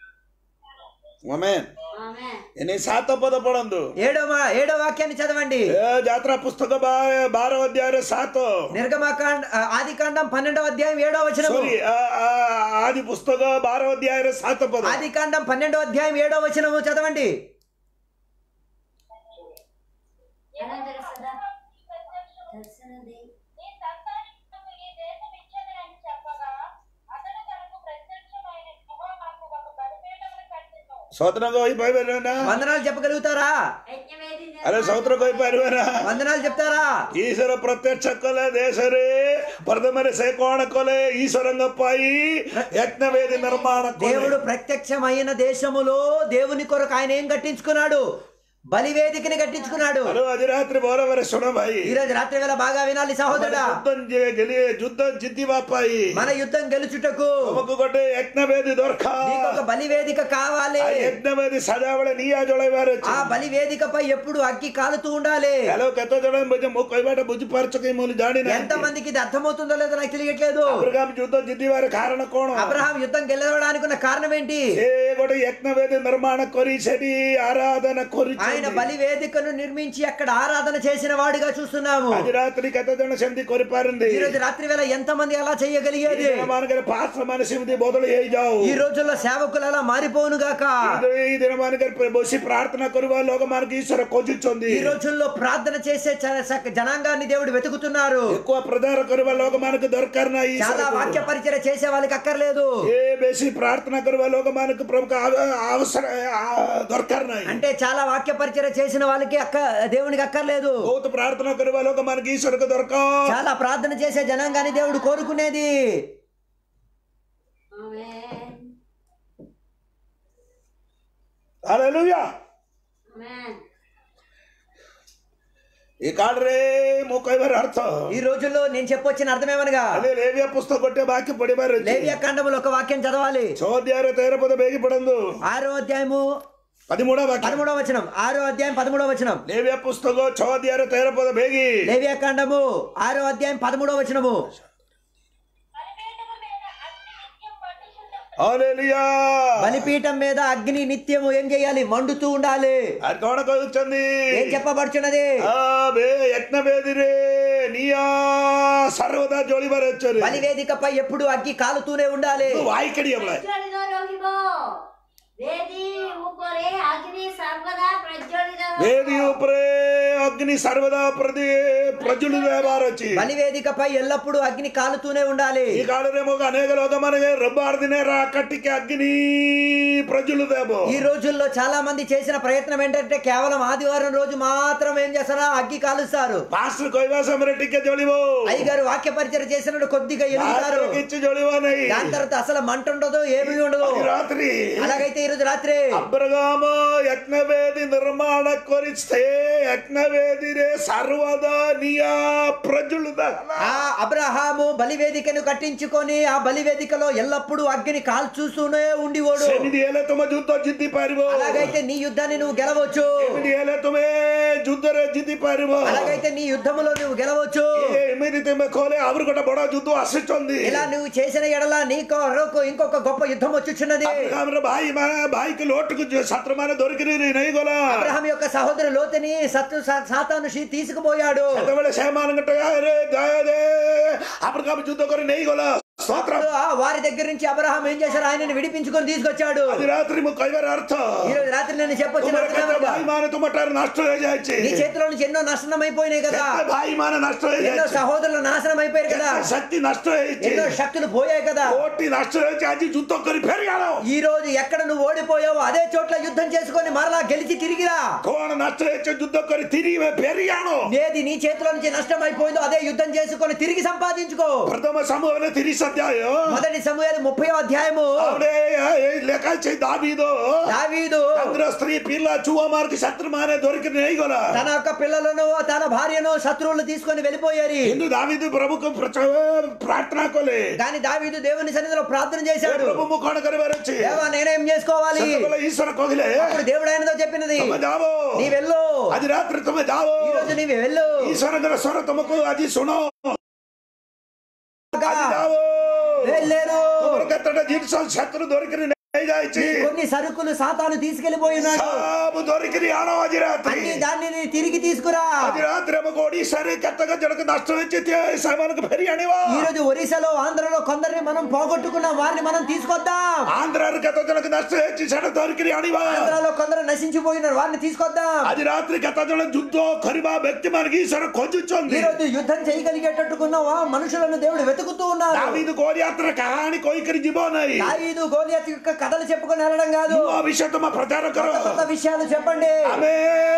ଆମେନ୍ ఆమేన్ ଏନେ ସାତ ପଦ ପଢନ୍ତୁ ఏడో మా- ఏడో వాక్యాన్ని చదవండి ଏ ଯାତ୍ରା పుస్తକ ବା- ବାର ଅଧ୍ୟାୟରେ ସାତ నిర్గమకాండ ఆది కాండం పన్నెండవ అధ్యాయం ఏడో వచనము ସରି ଆଦି ପୁସ୍ତକ ବାର ଅଧ୍ୟାୟରେ ସାତ ପଦ ఆది కాండం పన్నెండవ అధ్యాయం ఏడో వచనము చదవండి అనంతర సదా దర్శన దే నీ సంతానమునకు ఈ దేశం ఇచ్చేదనని చెప్పగా అతడు తనకు ప్రత్యక్షమైన యెహోవాకు ఒక బలిపీఠమును కట్టిను ସତର କହିପାରିବେ ନା వందనాలు చెప్పగలుగుతారా యజ్ఞవేది ଆରେ ସତର କହିପାରିବେ ନା వందనాలు చెప్తారా ଈଶ୍ୱର ପ୍ରତ୍ୟକ୍ଷ କଲେ ଦେଶରେ ପ୍ରଥମରେ ସେ କଣ କଲେ ଈଶ୍ୱରଙ୍କ ପାଇଁ యజ్ఞవేది నిర్మాణ କଲେ దేవుడు ప్రత్యక్షమైన దేశములో దేవుని కొరకు ఆయన ఏం కట్టించుకున్నాడు బలివేదికని కట్టించుకున్నాడు ଆରେ ଆଜି ରାତ୍ରି ବରବରେ ଶୁଣ ଭାଇ ఈ రోజు రాత్రి వేళ బాగా వినాలి సహోదరుడా ଯୁଦ୍ଧ ଯେ- ଗେଲି- ଯୁଦ୍ଧ ଜିତିବା ପାଇଁ మన యుద్ధం గెలుచుటకు ତମକୁ ଗୋଟେ యజ్ఞవేది నీకు ଦରକାର ఒక బలివేదిక కావాలి ఆ యజ్ఞవేది ସଦାବେଳେ ନିଆଁ ଜଳେଇବାର ଅଛି ఆ బలివేదికపై ఎప్పుడు అగ్గి కాలుతూ ఉండాలి ହ୍ୟାଲୋ କେତେ ଜଣ ବୁଝ- ମୁଁ କହିବାଟା ବୁଝିପାରୁଛ କି ମୁଁ ఎంత ଜାଣିନାହିଁ మందికి ఇది అర్థమవుతుందో లేదో నాకు తెలియట్లేదు అబ్రహాం ଯୁଦ୍ଧ ଜିତିବାର କାରଣ କଣ అబ్రహాం యుద్ధం గెలవడానికి ఉన్న కారణం ఏంటి ସେ ଗୋଟେ యజ్ఞవేది నిర్మాణ କରି ସେଠି ଆରାଧନା ఆయన କରୁଛନ୍ତି బలివేదికను నిర్మించి అక్కడ ఆరాధన చేసిన వాడిగా చూస్తున్నాము ଆଜି ରାତ୍ରି କେତେ ଜଣ ସେମିତି କରିପାରନ୍ତି ఈ రోజు రాత్రి వేళ ఎంత మంది అలా చేయగలిగేది ମାନଙ୍କରେ ପାଷ୍ଟ ମାନେ ସେମିତି ବଦଳି ହେଇଯାଉ ఈ రోజుల్లో సేవకులు అలా మారిపోను గాక ଏଇ ଦିନ ମାନଙ୍କରେ ବସି ପ୍ରାର୍ଥନା କରିବା ଲୋକମାନଙ୍କୁ ଈଶ୍ୱର ଖୋଜୁଛନ୍ତି ఈ రోజుల్లో ప్రార్థన చేసే చ- స- జనాంగాన్ని దేవుడు వెతుకుతున్నారు ఎక్కువ ప్రచార କରିବା ଲୋକମାନଙ୍କୁ ଦରକାର ନାହିଁ చాలా వాక్య పరిచయ చేసే వాళ్ళకి అక్కర్లేదు ଏ ବେଶୀ ପ୍ରାର୍ଥନା କରିବା ଲୋକମାନଙ୍କୁ ପ୍ରମୁଖ ଆବ- అవసర ఆ- ଦରକାର ନାହିଁ అంటే చాలా వాక్య పరిచయ చేసిన వాళ్ళకి అక్క దేవునికి అక్కర్లేదు ବହୁତ ପ୍ରାର୍ଥନା କରିବା ଲୋକମାନଙ୍କୁ ଈଶ୍ୱରକୁ ଦରକାର చాలా ప్రార్థన చేసే జనాంగాన్ని దేవుడు కోరుకునేది ఆమేన్ ହାଲେଲୁୟା ఆమేన్ ଏ କାର୍ଡରେ ମୁଁ କହିବାର ଅର୍ଥ ఈ రోజుల్లో నేను చెప్పొచ్చిన అర్థమేమనగా అదే లేవియా పుస్తକ ଗୋଟେ ବାକ୍ୟ ପଢିବାର ଅଛି లేవియా కాండములో ఒక వాక్యం చదవాలి ଛଅ ଅଧ୍ୟାୟରେ ତେର ପଦ ବେଗି ପଢନ୍ତୁ ఆరో అధ్యాయము పదిమూడవ వాక్యం పదమూడవ వచనం ఆరో అధ్యాయం పదమూడవ వచనం లేవియా పుస్తక ଛଅ ଅଧ୍ୟାୟରେ ତେର ପଦ ବେଗି లేవియా కాండము ఆరో అధ్యాయం పదమూడవ వచనము బలిపీఠము మీద అగ్ని నిత్యం మండుచున్న హల్లెలూయా బలిపీఠం మీద అగ్ని నిత్యము ఏం చేయాలి మండుతూ ఉండాలి అది కోణ కలుగుతుంది ఏం చెప్పబడుచున్నది బే యజ్ఞ వేదిరే నీయా సర్వదా జోలి బరొచ్చరు బలివేదికపై ఎప్పుడు అగ్గి కాలుతూనే ఉండాలి వాయికడి ఎవడ ପ୍ରଜ୍ୱଳିତ ରହିବ ବେଦୀ ଉପରେ ଅଗ୍ନି ସର୍ବଦା ପ୍ରଜ୍ୱଳିତ వేది ରହିବ ఉపరే అగ్ని సర్వదా ప్రతి ప్రజలు బారొచ్చి బలివేదికపై ఎల్లప్పుడూ అగ్ని కాలుతూనే ఉండాలి ఈ కాలరేమో అనేక లోకమనగా రొబ్బార్దినే రా కట్టికి అగ్ని ప్రజలు దేబో ఈ రోజుల్లో చాలా మంది చేసిన ప్రయత్నం ఏంటంటే కేవలం ఆదివారం రోజు మాత్రం ఏం చేస్తారా అగ్గి కాలుస్తారు పాస్టర్ కైలాసం రెడ్డికి జోలివో అయ్యగారు వాక్య పరిచయం చేసినప్పుడు కొద్దిగా ఎదుగుతారు ఇచ్చి జోలివో నై దాని తర్వాత అసలు మంట ఉండదు ఏమీ ఉండదు ఈ రాత్రి అలాగైతే ఈ రోజు రాత్రి అబ్రగామ యజ్ఞవేది నిర్మాణ కొరిస్తే యజ్ఞవేదిరే సర్వదా నియా ప్రజలు ఆ అబ్రహాము బలివేదికను కట్టించుకొని ఆ బలివేదికలో ఎల్లప్పుడూ అగ్ని కాల్చూస్తూనే ఉండివాడు ସେମିତି ହେଲେ ତମେ ଯୁଦ୍ଧ ଜିତି ପାରିବ అలాగైతే నీ యుద్ధాన్ని నువ్వు గెలవచ్చు ଏମିତି ହେଲେ ତମେ ଯୁଦ୍ଧରେ ଜିତି ପାରିବ అలాగైతే నీ యుద్ధములో నువ్వు గెలవచ్చు ଏ ଏମିତି ତମେ କହିଲେ ଆହୁରି ଗୋଟେ ବଡ ଯୁଦ୍ଧ ଆସୁଛନ୍ତି ఇలా నువ్వు చేసిన ఎడల నీకో రొక్కు ఇంకొక గొప్ప యుద్ధం వచ్చుచున్నది ଆମର ଭାଇ ମାନେ ଭାଇకి లోటుకు శత్రు ମାନେ ଧରିକିରି ନେଇଗଲା అబ్రహాం యొక్క సహోదరు లోతుని సత్తు సా- సాతాను షీ తీసుకుపోయాడు ସେତେବେଳେ ସେମାନଙ୍କ ଗାୟରେ ଗାୟରେ ଆବ୍ରହାମ ଯୁଦ୍ଧ କରି ନେଇଗଲା స్తోత్రం అప్పుడు ఆ వారి దగ్గర నుంచి అబ్రహాం ఏం చేశారు ఆయనని విడిపించుకొని తీసుకొచ్చాడు ଆଜି ରାତ୍ରି ମୁଁ କହିବାର ଅର୍ଥ ఈ రోజు రాత్రి నేను చెప్పొచ్చిన ତୁମର అర్థం କେତେ ఏమనగా, ଭାଇ ମାନେ ତୁମ ଠାରୁ ନଷ୍ଟ ହେଇଯାଇଛି నీ చేతిలో నుంచి ఎన్నో నాశనం అయిపోయినాయి కదా କେତେ ଭାଇ ମାନେ ନଷ୍ଟ ఎన్నో ହେଇଯାଇଛି సహోదరులు నాశనం అయిపోయారు కదా କେତେ ଶକ୍ତି ନଷ୍ଟ ହେଇଛି ఎన్నో శక్తులు పోయాయి కదా కోటి నష్ట ହେଇଛି ଆଜି ଯୁଦ୍ଧ କରି ଫେରି ଆଣ ఈ రోజు ఎక్కడ నువ్వు ఓడిపోయావో అదే చోట్ల యుద్ధం చేసుకొని మరలా గెలిచి తిరిగిరా କଣ నష్ట ହେଇଛି ଯୁଦ୍ଧ କରି తిరిగి ଫେରି ଆଣ ఏది నీ చేతిలో నుంచి నష్టం అయిపోయిందో అదే యుద్ధం చేసుకొని తిరిగి సంపాదించుకో ప్రథమ సమూహంలో తిరిగి అధ్యాయం మొదటి సమయాలు ముప్పై అధ్యాయము ఆవిడే లెక్క చేయి దావీదు దావీదు చంద్ర స్త్రీ పిల్ల చువమార్కి శత్రు మానే దొరికి నెయ్యగల తన యొక్క పిల్లలను తన భార్యను శత్రువులు తీసుకొని వెళ్ళిపోయారు హిందూ దావీదు ప్రభుకు ప్రార్థన కొలే కానీ దావీదు దేవుని సన్నిధిలో ప్రార్థన చేశాడు ప్రభు ముఖాన కరివారొచ్చి దేవా నేనేం చేసుకోవాలి ସେତେବେଳେ ఈశ్వర କହିଲେ అప్పుడు దేవుడు ఆయనతో చెప్పినది ତମେ ଯାଅ నీ వెళ్ళు ଆଜି ରାତିରେ ତମେ ଯାଅ ఈ రోజు నీవు వెళ్ళు ଈଶ୍ୱରଙ୍କର ସ୍ୱର ତମକୁ ଆଜି ଶୁଣ ଆଜି ଯାଅ వెళ్ళారు ତୁମର କେତେଟା ଜିନିଷ ଶତ୍ରୁ ଧରିକିରି ନେଇଯାଇଛି నీ కొన్ని సరుకులు సాతాను తీసుకెళ్లిపోయి ఉన్నాడు ସବୁ ଧରିକିରି ଆଣ ଆଜି ରାତ୍ରି అన్ని దాన్ని నీ తిరిగి తీసుకురా ଆଜି ରାତିରେ ଆମକୁ ଓଡିଶାରେ କେତେକ ଜଣକ ନଷ୍ଟ ହେଇଛି ତେ- ସେମାନଙ୍କୁ ଫେରି ଆଣିବ ఈ రోజు ఒరిస్సాలో ఆంధ్రలో కొందరిని మనం పోగొట్టుకున్న వారిని మనం తీసుకొద్దాం ఆంధ్రాରେ କେତେ ଜଣକ ନଷ୍ଟ ହେଇଛି ସେଟା ଧରିକିରି ଆଣିବା ఆంధ్రలో కొందరు నశించిపోయిన వారిని తీసుకొద్దాం ଆଜି ରାତିରେ କେତେ ଜଣ ଯୁଦ୍ଧ କରିବା ବ୍ୟକ୍ତି ମାନଙ୍କୁ ఈశ్వର ఈ ଖୋଜୁଛନ୍ତି రోజు యుద్ధం చేయగలిగేటట్టుకున్న వా- మనుషులను దేవుడు వెతుకుతూ ఉన్నారు దావీదు గోలియాత్ర କାହାଣୀ କହିକିରି ଯିବ ନାହିଁ దావీదు గోలియత్ యొక్క కథలు చెప్పుకొని వెళ్ళడం కాదు ନୂଆ ବିଷୟ ତମ ପ୍ରଚାର କର కొత్త కొత్త విషయాలు చెప్పండి ଆମେ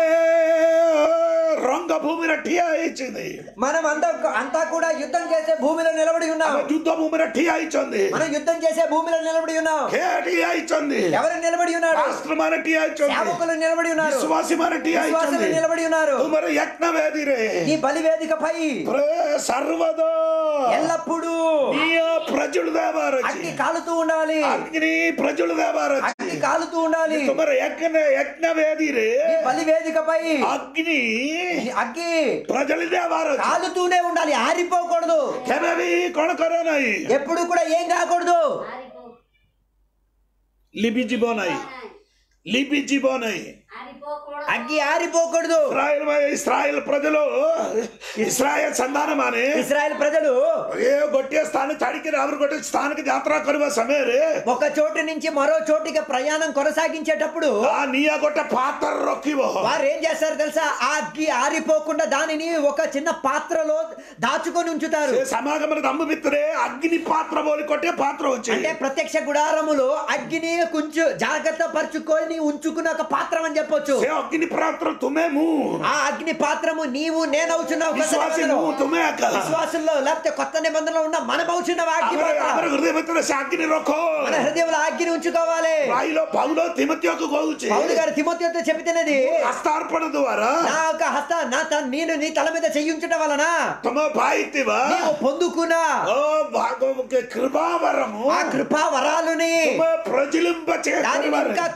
ରଙ୍ଗଭୂମିରେ ଠିଆ ହେଇଛନ୍ତି మనం అంతా అంతా కూడా యుద్ధం చేసే భూమిలో నిలబడి ఉన్నాం ଆମେ ଯୁଦ୍ଧ ଭୂମିରେ ଠିଆ ହେଇଛନ୍ତି మనం యుద్ధం చేసే భూమిలో నిలబడి ఉన్నాం ହେ ଠିଆ ହେଇଛନ୍ତି ఎవరు నిలబడి ఉన్నారు ପାଷ୍ଟର ମାନେ ଠିଆ ହେଇଛନ୍ତି సేవకులు నిలబడి ఉన్నారు విశ్వాసీ ମାନେ ଠିଆ విశ్వాసులు ହେଇଛନ୍ତି నిలబడి ఉన్నారు ତୁମର యజ్ఞ వేదిରେ ఈ బలి వేదికపై సర్వదా ఎల్లప్పుడూ నీయ ప్రజలు దేవారు అగ్ని కాలుతూ ఉండాలి అగ్ని ప్రజలు దేవారు అగ్ని కాలుతూ ఉండాలి ତୁମର యజ్ఞ యజ్ఞ వేదిରେ ఈ బలి వేదికపై అగ్ని అగ్గి ప్రజలు దేవారు కాలుతూనే ఉండాలి ఆరిపోకూడదు କେବେ ବି କଣ କର ନାହିଁ ఎప్పుడు కూడా ఏం కాకూడదు ఆరిపో ଲିଭି ଯିବ ନାହିଁ లిపి ଯିବ ନାହିଁ ఆరిపోకూడదు అగ్గి ఆరిపోకూడదు ఇస్రాయల్ ఇస్రాయల్ ప్రజలు ఇస్రాయల్ సంతాన ମାନେ ఇస్రాయల్ ప్రజలు ఏ ଗୋଟିଏ ସ୍ଥାନ ଛାଡିକି ଆଉ ଗୋଟେ ସ୍ଥାନକୁ ଯାତ୍ରା କରିବା ସମୟରେ ఒక చోటు నుంచి మరో చోటికి ప్రయాణం కొనసాగించేటప్పుడు ఆ ନିଆଁ ଗୋଟେ ପାତ୍ର ରଖିବ వారు ఏం చేస్తారు తెలుసా ఆ అగ్గి ఆరిపోకుండా దానిని ఒక చిన్న పాత్రలో దాచుకొని ఉంచుతారు ସେ సమాగమన దమ్ము ଭିତରେ అగ్ని పాత్ర ବୋଲି ଗୋଟେ పాత్ర ଅଛି అంటే ప్రత్యక్ష గుడారములో అగ్గిని కొంచెం జాగ్రత్త పరుచుకొని ఉంచుకున్న ఒక పాత్రం అని చెప్పొచ్చు ସେ ଅଗ୍ନି ପାତ୍ର ତୁମେ ମୁଁ ఆ అగ్ని పాత్రము నీవు నేను అవుతున్నావు కొత్త విశ్వాసి నిబంధనలో. నువ్వు ତୁମେ ଏକା విశ్వాసంలో లేకపోతే కొత్త నిబంధనలో ఉన్న మనం అవుతున్నావు ఆ అగ్ని ଆମର పాత్ర ଆମର హృదయ ଭିତରେ ସେ అగ్ని ରଖ మన హృదయంలో ఆ అగ్గిని ఉంచుకోవాలి ପାଇଲ ପାଉଲ ତିମତ୍ୟକୁ କହୁଛି పౌలు గారు తిమోతితో చెబితేనది ହସ୍ତାର୍ପଣ ଦ୍ୱାରା నా యొక్క హస్త నా త- నేను నీ తల మీద చెయ్యించడం వలన ତମ ପାଇଥିବା నీవు పొందుకున్న ఓ భాగముకి కృపావరము ఆ కృపా వరాలుని ତୁମ ପ୍ରଜିଲିମ୍ବ దానిని ఇంకా కాల్చు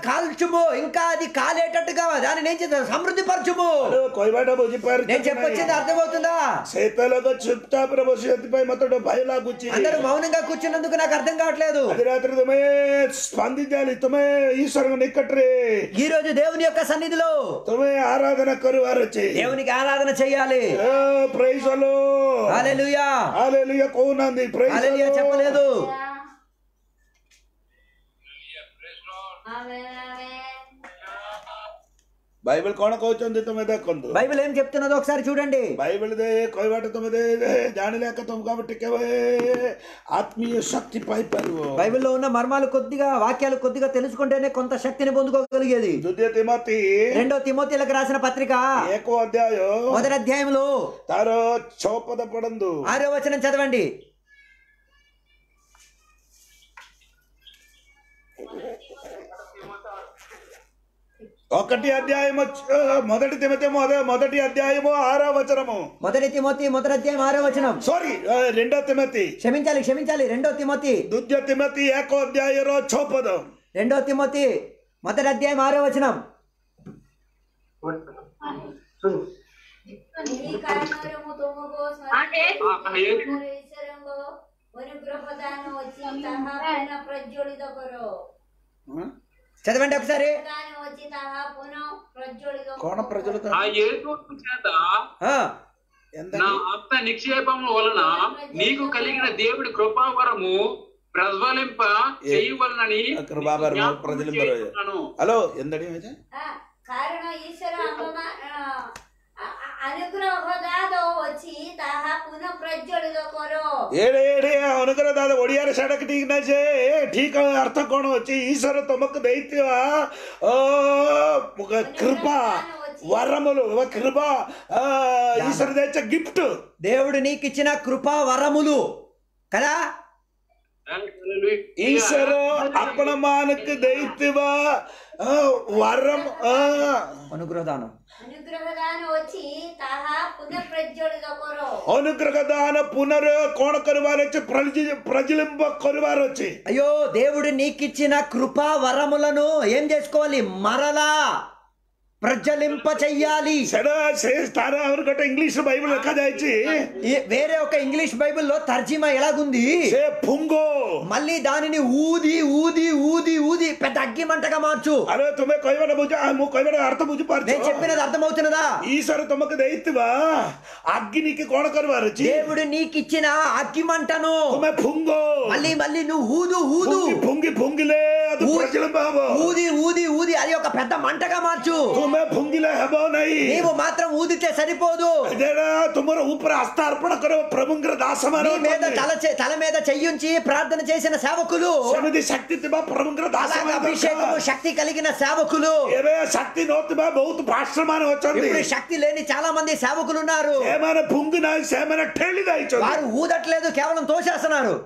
పరచుము ఇంకా అది కాలేటట్టుగా దానిని ఏం చేద్దాం సమృద్ధి పరచుము అరే కొయ్యబాట నేను బుజ్జిపారు చెప్పొచ్చింది అర్థమవుతుందా సేతలకు చుప్తాపుర బస్సు ఎత్తిపై మొత్తం భయ లాగుచ్చి అందరూ మౌనంగా కూర్చున్నందుకు నాకు అర్థం కావట్లేదు అది రాత్రి తుమే స్పందించాలి తుమే ఈశ్వరంగా నిక్కట్రే ఈ రోజు దేవుని యొక్క సన్నిధిలో తుమే ఆరాధన కరువారు వచ్చి దేవునికి ఆరాధన చేయాలి ప్రైజ్ అలో హల్లెలూయా హాలేలుయ కోనంది ప్రైజ్ హల్లెలూయా చెప్పలేదు ఆమేన్ ఆమేన్ బైబిల్ కోణ కହୁଛନ୍ତି ତୁମେ ଦେଖନ୍ତୁ బైబిల్ ఏం చెప్తున్నదో ఒకసారి చూడండి ବାଇବେଲ ଦେ କହିବାଟା ତମେ ଦେ ଦେ, ଜାଣିଲେ ଏକା ତମକୁ ଆମେ ଟିକେ ఆత్మీయ శక్తి ପାଇପାରିବ బైబిల్లో ఉన్న మర్మాలు కొద్దిగా వాక్యాలు కొద్దిగా తెలుసుకుంటేనే కొంత శక్తిని పొందుకోగలిగేది ଦ୍ୱିତୀୟ ତିମତି రెండో తిమోతిలకు రాసిన పత్రిక ଏକ ଅଧ୍ୟାୟ మొదటి అధ్యాయంలో ତାର ଛଅ ପଦ ପଢନ୍ତୁ ఆరో వచనం చదవండి ఒకటి అధ్యాయము చ- మొదటి తిమతి మొదటి అధ్యాయము ఆరో వచనము మొదటి తిమోతి మొదటి అధ్యాయం ఆరో వచనం సారీ రెండో తిమతి క్షమించాలి క్షమించాలి రెండో తిమోతి ଦ୍ୱିତୀୟ తిమతి ଏକ ଅଧ୍ୟାୟର ଛଅ పଦ రెండో తిమోతి మొదటి అధ్యాయం ఆరో వచనం ఈ కారణము తుమకు స్మరించు ఈశ్వరంగో అనుగ్రహదానం వచ్చి తహా పునః ప్రజ్వలిత కరో చదవండి ఒకసారి దానం వచ్చి తహా పునః ప్రజ్వలిత కోణ ప్రజలతో ఆ యేసు చేత ఆ, ఎంత నా ఆత్మ నిక్షేపము వలన నీకు కలిగిన దేవుడి కృపావరము ప్రజ్వలింప చేయవలనని కృపావరము జ్ఞాపకం ప్రజ్వలింప చేయుచున్నాను. హలో ఎందడి ఆ, కారణ ఈశ్వర అపమా అనుగ్రహదాదో వచ్చి ତାହା ପୁନଃ ପ୍ରଜ୍ୱଳିତ କର ಏಡೆ ಏಡೆ ಅನುಗ್ರಹದಾದ ಒಡಿಯಾರ ಸಡಕ್ ಟೀಕ್ ನಜೆ ಠೀಕ್ ಅರ್ಥ ಕೋಣ వచ్చి ఈశ్వర తమకు దైత్య ఓ ఒక కృప వరములు ఒక కృప ఆ, ఈశ్వర దైత్య గిఫ్ట్ దేవుడు నీకు ఇచ్చిన కృపా వరములు కదా Hallelujah. ఈశ్వర అప్పణ మానకు దైత్యవ ఆ, వరం ఆ, అనుగ్రహదానం ଅନୁଗ୍ରହଦାନ ଅଛି ତାହା ପୁନଃ ପ୍ରଜ୍ୱଳିତ କର అనుగ్రహ దాన పునర్ కోణ కరువారు వచ్చి ప్రజ ప్రజలింప కరువారు వచ్చి అయ్యో దేవుడు నీకిచ్చిన కృపా వరములను ఏం చేసుకోవాలి మరలా ప్రజ్వలింప చెయ్యాలి సెడ స్థాన అవరికట్ట ఇంగ్లీష్ బైబిల్ లెక్క దాయిచి ఈ- వేరే ఒక ఇంగ్లీష్ బైబిల్లో తర్జీమా ఎలాగుంది సే పుంగో మళ్ళీ దానిని ఊది ఊది ఊది ఊది పెద్ద అగ్గి మంటగా మార్చు అరే తుమ్మే కొయ్యబడ బుజ ମୁଁ କହିବାର ଅର୍ଥ నేను ବୁଝିପାରୁଛ చెప్పినది అర్థమవుతున్నదా ఈశ్వర ତମକୁ ଦେଇଥିବା అగ్నికి కోణ କରିବାର ଅଛି దేవుడు నీకిచ్చిన అగ్గి మంటను ତୁମେ ଫୁଙ୍ଗ మళ్ళీ మళ్ళీ నువ్వు ఊదు ఊదు ଫୁଙ୍ଗି ଫୁଙ୍ଗି ଫୁଙ୍ଗିଲେ ಅದು ఊ- ପ୍ରଜ୍ୱଳିତ ହବ ఊది ఊది ఊది అది ఒక పెద్ద మంటగా మార్చు ତୁମେ ଫୁଙ୍ଗିଲେ ହେବ ନାହିଁ నీవు మాత్రం ఊదితే సరిపోదు ଏଇଟା ତୁମର ଉପରେ ଆସ୍ଥା ଅର୍ପଣ କର ପ୍ରଭୁଙ୍କର ଦାସମାନ నీ మీద ଅଛନ୍ତି। తల చే- తల మీద చెయ్యుంచి ప్రార్థన చేసిన సేవకులు ସେମିତି ଶକ୍ତି ଥିବା ପ୍ରଭୁଙ୍କର అలాగ ଦାସମାନ అభిషేకము ଦରକାର। శక్తి కలిగిన సేవకులు ଏବେ ଶକ୍ତି ନଥିବା ବହୁତ ପାଷ୍ଟର ମାନେ ଅଛନ୍ତି ఇప్పుడు శక్తి లేని చాలా మంది సేవకులు ఉన్నారు ସେମାନେ ଫୁଙ୍ଗି ନାହିଁ ସେମାନେ ଠେଲି ଯାଇଛନ୍ତି వారు ఊదట్లేదు కేవలం తోసేస్తున్నారు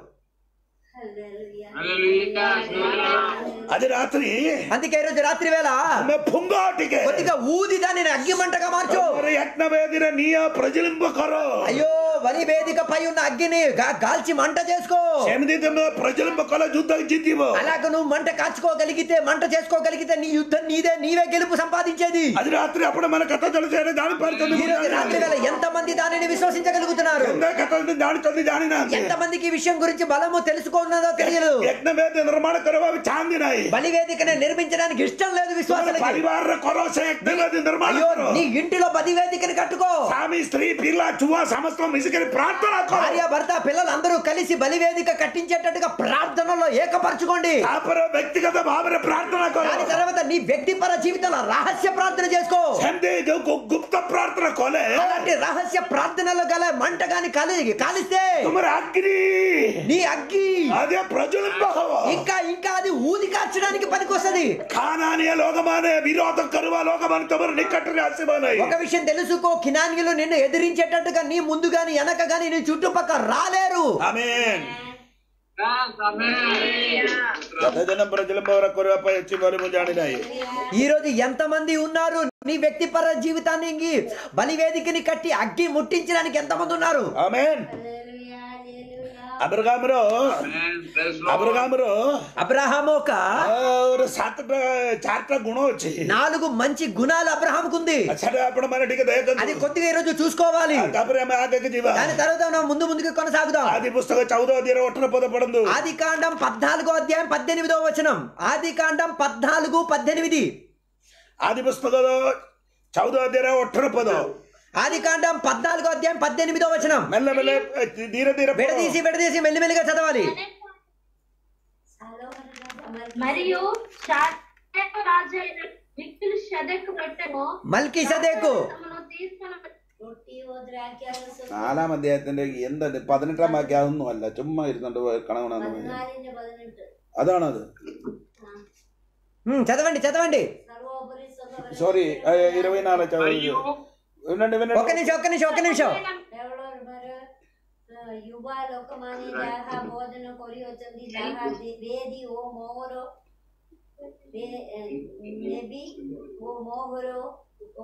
హల్లెలూయా Hallelujah. ଆଜି ରାତ୍ରି అందుకే ఈ రోజు రాత్రి వేళ ତୁମେ ଫୁଙ୍ଗ ଟିକେ కొద్దిగా ఊది దానిని అగ్గి మంటగా మార్చు ତମର యజ్ఞవేదిରେ ନିଆଁ ప్రజ్వలింప కର అయ్యో బలి వేదిక పై ఉన్న అగ్గిని గా- కాల్చి మంట చేసుకో ସେମିତି ତୁମେ ప్రజ్వలింప కల ଯୁଦ୍ଧ ଜିତିବ అలాగ నువ్వు మంట కాచుకోగలిగితే మంట చేసుకోగలిగితే నీ యుద్ధం నీదే నీవే గెలుపు సంపాదించేది ଆଜି ରାତିରେ ଆପଣ ମାନେ କଥା ଚଳୁଛନ୍ତି ଜାଣିପାରୁଛନ୍ତି ఈ రోజు రాత్రి వేళ ఎంత మంది దానిని విశ్వసించగలుగుతున్నారు ఎంత କଥା ଜାଣିଛନ୍ତି ଜାଣିନାହାନ୍ତି ఎంత మందికి ఈ విషయం గురించి బలము తెలుసుకున్నదో తెలియదు యజ్ఞవేద నిర్మాణ କରିବା ଚାହାନ୍ତି ନାହିଁ బలి వేదికని నిర్మించడానికి ఇష్టం లేదు ତୁମର విశ్వాసాలకి ପରିବାରରେ କର ସେ యజ్ఞవేద నిర్మాణ అయ్యో କର నీ ఇంటిలో బలి వేదికని కట్టుకో ସ୍ୱାମୀ ସ୍ତ୍ରୀ ପିଲା ଛୁଆ ସମସ୍ତ ମିଶିକରି ପ୍ରାର୍ଥନା କର భార్య భర్త పిల్లలు అందరూ కలిసి బలి వేదిక కట్టించేటట్టుగా ప్రార్థనలో ఏకపరచుకోండి ତାପରେ ବ୍ୟକ୍ତିଗତ ଭାବରେ ପ୍ରାର୍ଥନା କର దాని తర్వాత నీ వ్యక్తిపర జీవితంలో రహస్య ప్రార్థన చేసుకో ସେମିତି ଯୋଉ ଗୁ- ଗୁପ୍ତ ପ୍ରାର୍ଥନା କଲେ అలాంటి రహస్య ప్రార్థనలో గల మంట గాని కాలి కాలిస్తే ତୁମର ଆଗ୍ନି నీ అగ్గి అదే ప్రజ్వలింప ହବ ఇంకా ఇంకా అది ఊది కాల్చడానికి పనికొస్తది ଖାନାନୀୟ ଲୋକମାନେ ବିରୋଧ କରିବା ଲୋକମାନେ ତମର ନିକଟରେ ଆସିବ ନାହିଁ ఒక విషయం తెలుసుకో కినాన్యులు నిన్ను ఎదిరించేటట్టుగా నీ ముందు గాని వెనక గాని నీ చుట్టుపక్క రాలేరు ଆମେନ୍ Yes, amen. ଯଥେଜନ ପ୍ରଜ୍ୱଲିంప କରିବା ପାଇଁ ଅଛି ବୋଲି ମୁଁ ଜାଣିନାହିଁ ఈ రోజు ఎంత మంది ఉన్నారు నీ వ్యక్తిపర జీవితాన్ని బలి వేదికని కట్టి అగ్గి ముట్టించడానికి ఎంత మంది ఉన్నారు ఆమేన్ హల్లెలూయా హల్లెలూయా అబ్రగామురో Amen. Praise Lord. అబ్రగామురో అబ్రహాము ఒక ഒരു സാത്തട്ട ചാർട്ട ഗുണം వచ్చి నాలుగు మంచి గుణాలు అబ్రహాంకు ఉంది సరే అప్పుడు మన టిక అది దేకదు కొద్దిగా ఈ రోజు చూసుకోవాలి ତାପରେ ଆମେ ଆଗକୁ ଯିବା దాని తర్వాత మనం ముందు ముందుకు కొనసాగుదాం ଆଦି పుస్తକ ଚଉଦ ଅଧ୍ୟାୟରେ ଅଠର ପଦ ପଢନ୍ତୁ ఆది కాండం పద్నాలుగో అధ్యాయం పద్దెనిమిదో వచనం ఆది కాండం పద్నాలుగు పద్దెనిమిది ଆଦି పుస్తକ ଚଉଦ ଅଧ୍ୟାୟରେ ଅଠର ପଦ ఆది కాండం పద్నాలుగో అధ్యాయం పద్దెనిమిదో వచనం మెల్ల మెల్ల ଧୀରେ ଧୀରେ పଢ। విడదీసి విడదీసి మెల్లిమెల్లిగా చదవాలి మరియు షారెకు రాజు అయిన వ్యక్తులు షదకు పెట్టెను మల్కి సదేకు తమను తీసుకుని റൊട്ടിയോ ദ്രാക്ഷാരസോ നാലാം അധ്യായത്തിന്റെ എന്താണ് പതിനെട്ടാം വാക്യം അതൊന്നും അല്ല ചുമ്മാ ഇരുന്നുണ്ട് കണവണെന്ന് പതിനാലിന്റെ പതിനെട്ട് അതാണത് ఉమ్, చదవండి చదవండి സർവോപരി സ്വതവര സോറി ఇరవై నాలుగు చదువు మరియు వినండి ఒక్క వినండి నిమిషం ఒక్క నిమిషం ఒక్క నిమిషం ଦେଉଳର ଯୁବା ଲୋକମାନେ ଯାହା ଭୋଜନ କରିଅଛନ୍ତି ଯାହା ଦେ- ବେଦି ଓ ମୋହର ବେ- ଏ, ନେବି ଓ ମୋହର ଓ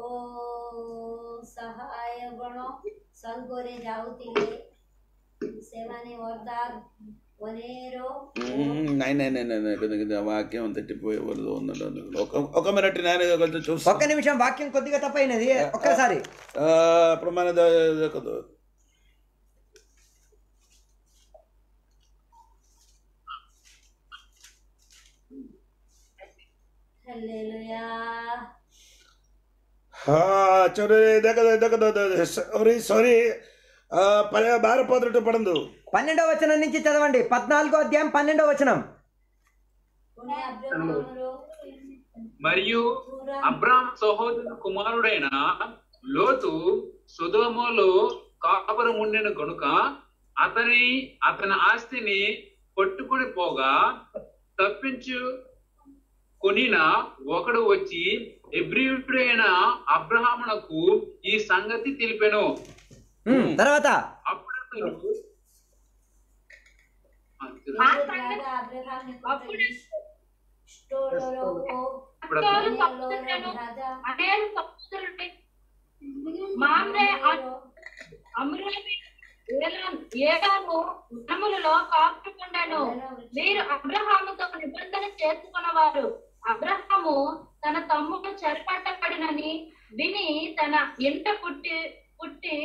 ସହାୟଗଣ ସଙ୍ଗରେ ଯାଉଥିଲେ ସେମାନେ ଅର୍ଦ୍ଧାତ వనేరో నైన్ నైన్ నైన్ నైన్ వాక్యం తెట్టిపోయే వాళ్ళు തോന്നുന്നുണ്ട് ఒక ఒక మినిట్ నేను కొంచెం ఒక్క చూస్తాను నిమిషం వాక్యం కొద్దిగా తప్పైనది ఒక్కసారి అప్పుడు మన ద- హల్లెలూయా ಹಾ ಚೊರಿ ದಕ್ಕದ ದಕ್ಕದ ಸಾರಿ ಸಾರಿ ಬಾರ ಪದ್ರಟ್ಟು ಪಡಂದು పన్నెండో వచనం నుంచి చదవండి పద్నాలుగో అధ్యాయం పన్నెండో వచనం పుణ్య అబ్రహాములో మరియు అబ్రామ్ సహోదరు కుమారుడైన లోతు సుధోమలో కాపురం ఉండిన కనుక అతని అతని ఆస్తిని పట్టుకుని పోగా తప్పించు కొనిన ఒకడు వచ్చి ఎబ్రియుడైన అబ్రహామునకు ఈ సంగతి తెలిపెను ఉమ్, తర్వాత అప్పుడు అతడు రాగా అబ్రహాముని కొరకు ఇష్టోలలో ఇప్పుడు తోలు పుణ్యలోర తప్పులను రాజా అనేక సముద్రుడి మామ్రే అమృతి ఏడాను వనములలో కాపుకుండాను మీరు అబ్రహాముతో నిబంధన చేసుకున్నవారు అబ్రహాము తన తమ్ముడు చెరపట్టబడినని విని తన ఇంట పుట్టి పుట్టి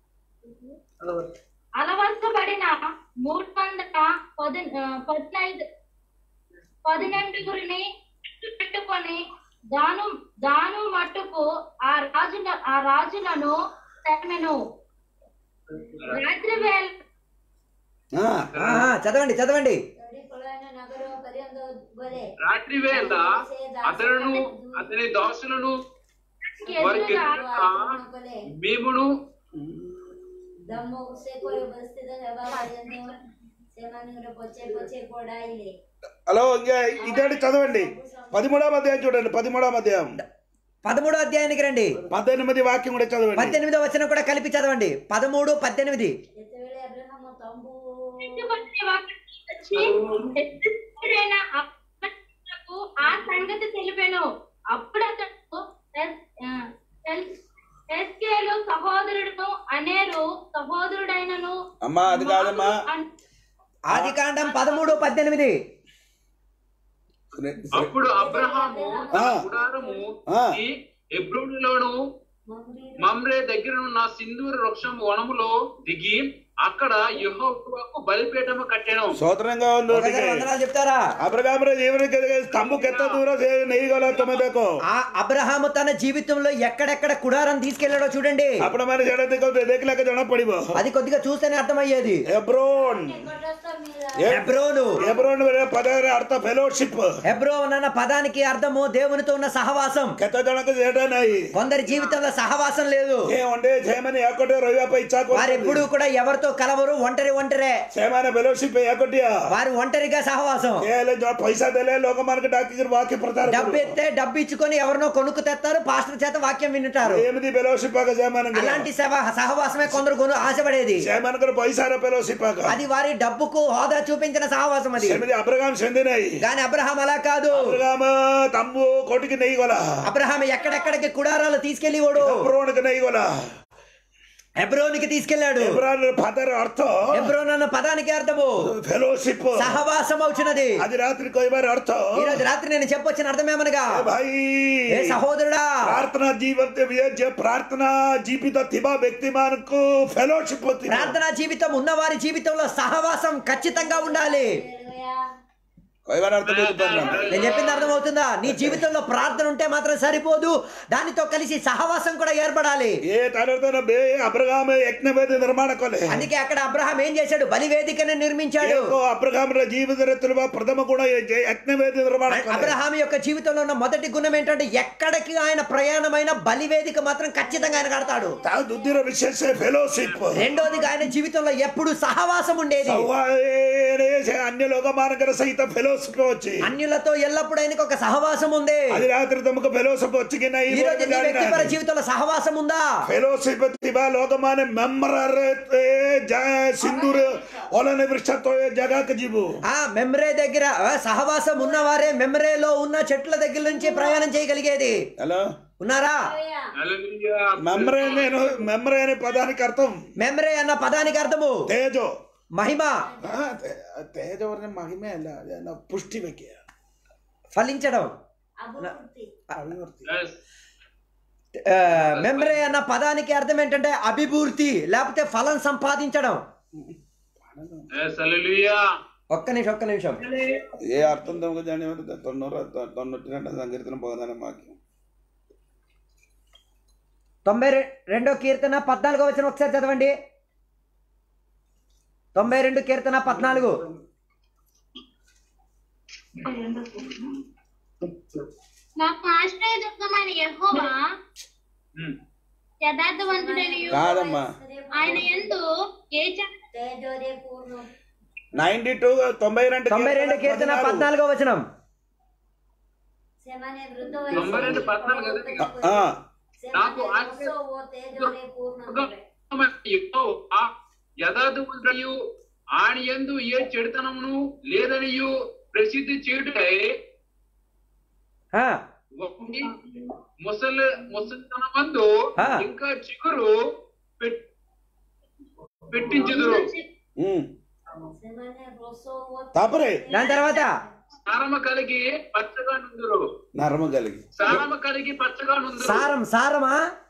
అలవర్చబడిన మూడు వందల పది పదినైదు పదినెండుగురిని పెట్టుకొని దాను దాను మట్టుకు ఆ రాజుల ఆ రాజులను తరిమెను రాత్రి వేళ ఆ, ఆ, ఆ, చదవండి చదవండి తడి పొలైన నగరం పర్యంత వలె రాత్రి వేళ అతడును అతని దాసులను వారికి ఎదురుగా వలె మేమును దమ్ము ఉసే కొరి బస్తిద హెబా పర్యంత సేమానుర పొచ్చే పొచ్చే కొడాయిలే హలో ఇంకా ఇదేంటి చదవండి పదిమూడవ అధ్యాయం చూడండి పదిమూడవ అధ్యాయం పదమూడో అధ్యాయానికి రండి పద్దెనిమిది వాక్యం కూడా చదవండి పద్దెనిమిదో వచనం కూడా కలిపి చదవండి పదమూడు పద్దెనిమిది ఎత్తవేళ అబ్రహాము తంబు పెట్టుబడి వాక్యం వచ్చి ఎత్తుడైన అబ్రహామునకు ఆ సంగతి తెలిపాను అప్పుడు అతడు ఎస్- ఆ, ఎల్- ఎస్కేలు సహోదరుడును అనేరు సహోదరుడైనను అమ్మా అది కాదమ్మా అన్- ఆది కాండం పదమూడు పద్దెనిమిది అప్పుడు అబ్రహాము తన ఆ. గుడారము ఆ. ఈ ఎబ్రోనులోను మమ్రీ మమ్రే దగ్గరనున్న సింధూర వృక్షం వనములో దిగి అక్కడ యెహోవాకు బలిపీఠము కట్టాను సోదరంగా ఉంది ఒకసారి వందనాలు చెప్తారా అబ్రగామర జీవనకి తంబు కెత్త దూరం నెయ్యగల తొమ్మిదకు ఆ అబ్రహాము తన జీవితంలో ఎక్కడెక్కడ కుడారం తీసుకెళ్లాడో చూడండి అప్పుడు మన జడకు దేఖలేక జన పడిబో అది కొద్దిగా చూస్తేనే అర్థమయ్యేది ఎబ్రోన్ కొట్టొస్తా మీద హెబ్రోను ఎబ్రోన్ పదహారు అర్థ ఫెలోషిప్ హెబ్రోన్ అన్న పదానికి అర్థము దేవునితో ఉన్న సహవాసం ಕೆತ್ತ ಜನಕ್ಕೆ ಸೇಟನಾಯಿ కొందరి జీవితంలో సహవాసం లేదు ఏ ಒಂದೇ ಸೇಮನೆ ಯಾಕೊಟ್ಟೆ ರವಿಯಪ್ಪ ಇಚ್ಚಾಕೋ వారు ఎప్పుడు కూడా ఎవరితో కలవరు ఒంటరి ఒంటరే ಸೇಮಾನ ಫೆಲೋಶಿಪ್ ಯಾಕೊಟ್ಟಿಯಾ వారు ఒంటరిగా సహవాసం ಏಲೆ ಜೊ ಪೈಸಾ ದೆಲೆ ಲೋಕ ಮಾರ್ಕೆಟ್ ಹಾಕಿದ್ರು ವಾಕ್ಯ ಪ್ರಚಾರ డబ్బు ఎత్తే డబ్బు ఇచ్చుకొని ఎవరినో కొనుక్కు తెస్తారు పాస్టర్ చేత వాక్యం వింటారు ఏమిది ఫెలోషిప్ ఆక సేమానంగ అలాంటి సహ- సహవాసమే కొందరు కొను ఆశపడేది సేమానకర పైసార ఫెలోషిప్ ఆక అది వారి డబ్బుకు హోదా చూపించిన సహవాసం అది సెమిది అబ్రగాం చెందినాయి కానీ అబ్రహాం అలా కాదు అబ్రగామ తమ్ము కోటికి నెయ్యి కొల అబ్రహాం ఎక్కడెక్కడికి కుడారాలు తీసుకెళ్లి వాడు అబ్రోన్కి నెయ్యి కొల హెబ్రోనికి తీసుకెళ్లాడు ఎబ్రాన్ పదర అర్థ హెబ్రోన్ అన్న పదానికి అర్థము ఫెలోషిప్ సహవాసం అవుతున్నది అది రాత్రి కొయ్యబారి అర్థ ఈ రోజు రాత్రి నేను చెప్పొచ్చిన అర్థమేమనగా భాయి ఏ సహోదరుడా ప్రార్థనా జీవన జ ప్రార్థనా జీవిత థిబా వ్యక్తి మనకు ఫెలోషిప్ ప్రార్థనా జీవితం ఉన్నవారి జీవితంలో సహవాసం ఖచ్చితంగా ఉండాలి హల్లెలూయా. కొయ్యబారి అర్థం చెప్తాను నేను చెప్పింది అర్థమవుతుందా నీ జీవితంలో ప్రార్థన ఉంటే మాత్రం సరిపోదు దానితో కలిసి సహవాసం కూడా ఏర్పడాలి ఏ తర్వాత బే అబ్రగామ యజ్ఞవేది నిర్మాణ కొలే అందుకే అక్కడ అబ్రహాం ఏం చేశాడు బలి వేదికను నిర్మించాడు ఏకో అబ్రగామర జీవిత రీతిలో ప్రథమ గుణ యజ్ఞవేది నిర్మాణ కొలే అబ్రహాం యొక్క జీవితంలో ఉన్న మొదటి గుణం ఏంటంటే ఎక్కడికి ఆయన ప్రయాణమైన బలి వేదిక మాత్రం ఖచ్చితంగా ఆయన కడతాడు తా దుద్దిర విశేష ఫెలోషిప్ రెండోదిగా ఆయన జీవితంలో ఎప్పుడు సహవాసం ఉండేది అన్య లోకమానకర సహిత ఫెలోషిప్ వచ్చి అన్యులతో ఎల్లప్పుడూ ఆయనకు ఒక సహవాసం ఉంది అది రాత్రి తమకు ఫెలోషిప్ వచ్చి ఈ రోజు నీ వ్యక్తిపర జీవితంలో సహవాసం ఉందా ಫೆಲೋಶಿಪ್ ತಿಬಾ ಲೋಕಮಾನೆ ಮೆಂಬರರ್ ಸಿಂಧೂರ್ ಒಲನೆ ವೃಕ್ಷತ್ವ ಜಗಾಕ ಜೀಬು ఆ మెమ్రే దగ్గర ఆ, సహవాసం ఉన్నవారే మెమ్రేలో ఉన్న చెట్ల దగ్గర నుంచి ప్రయాణం చేయగలిగేది హలో ఉన్నారా హల్లెలూయా. హల్లెలూయా. ಮೆಮ್ರೆ నేను ಮೆಮ್ರೆ అనే పదానికి అర్థం మెమ్రే అన్న పదానికి అర్థము తేజో మహిమ ఆ, తే- తేజో అనే మహిమే అಲ್ಲ ಅದೇನೋ ಪುಷ್ಟಿ ಬಗ್ಗೆ ఫలించడం అభివృద్ధి ಅಭಿವೃದ್ಧಿ Yes. ఆ, మెమ్రే అన్న పదానికి అర్థం ఏంటంటే అభివృద్ధి లేకపోతే ఫలం సంపాదించడం Yes, హల్లెలూయా. ఒక్క నిమిషం ఒక్క నిమిషం ఏ అర్థం తమకు జాని తొన్నూరు తొన్నూటి రెండు సంకీర్తన పోదానే మాకు తొంభై రె- రెండో కీర్తన పద్నాలుగో వచ్చిన ఒకసారి చదవండి తొంభై రెండు కీర్తన పద్నాలుగు నాకు ఆశ్రయదుర్గమైన యెహోవా Hmm. యథార్థవంతుడనియు కాదమ్మా ఆయన ఎందు ఏ చ- తేజోరే పూర్ణం నైన్టీ టూ తొంభై రెండు తొంభై రెండు కీర్తన పద్నాలుగు. పద్నాలుగో వచనం శమనే వృద్ధ తొంభై రెండు పద్నాలుగు కదా? ఆ, నాకు ఓ తేజోరే పూర్ణం యెహోవా యథార్థవంతుడనియు ఆయన యందు ఏ చెడుతనమును లేదనియు ప్రసిద్ధి చేయుటై ఆ, ఒకటి ముసలి ముసలితనమందు ఆ. ఇంకా చిగురు పెట్- పెట్టించుదురు ఉమ్. శమనే రొసో ఓ తాపరే దాని తర్వాత సారమ కలిగి పచ్చగా నుందురు నరమ కలిగి సారమ కలిగి పచ్చగా నుందురు సారం సారమా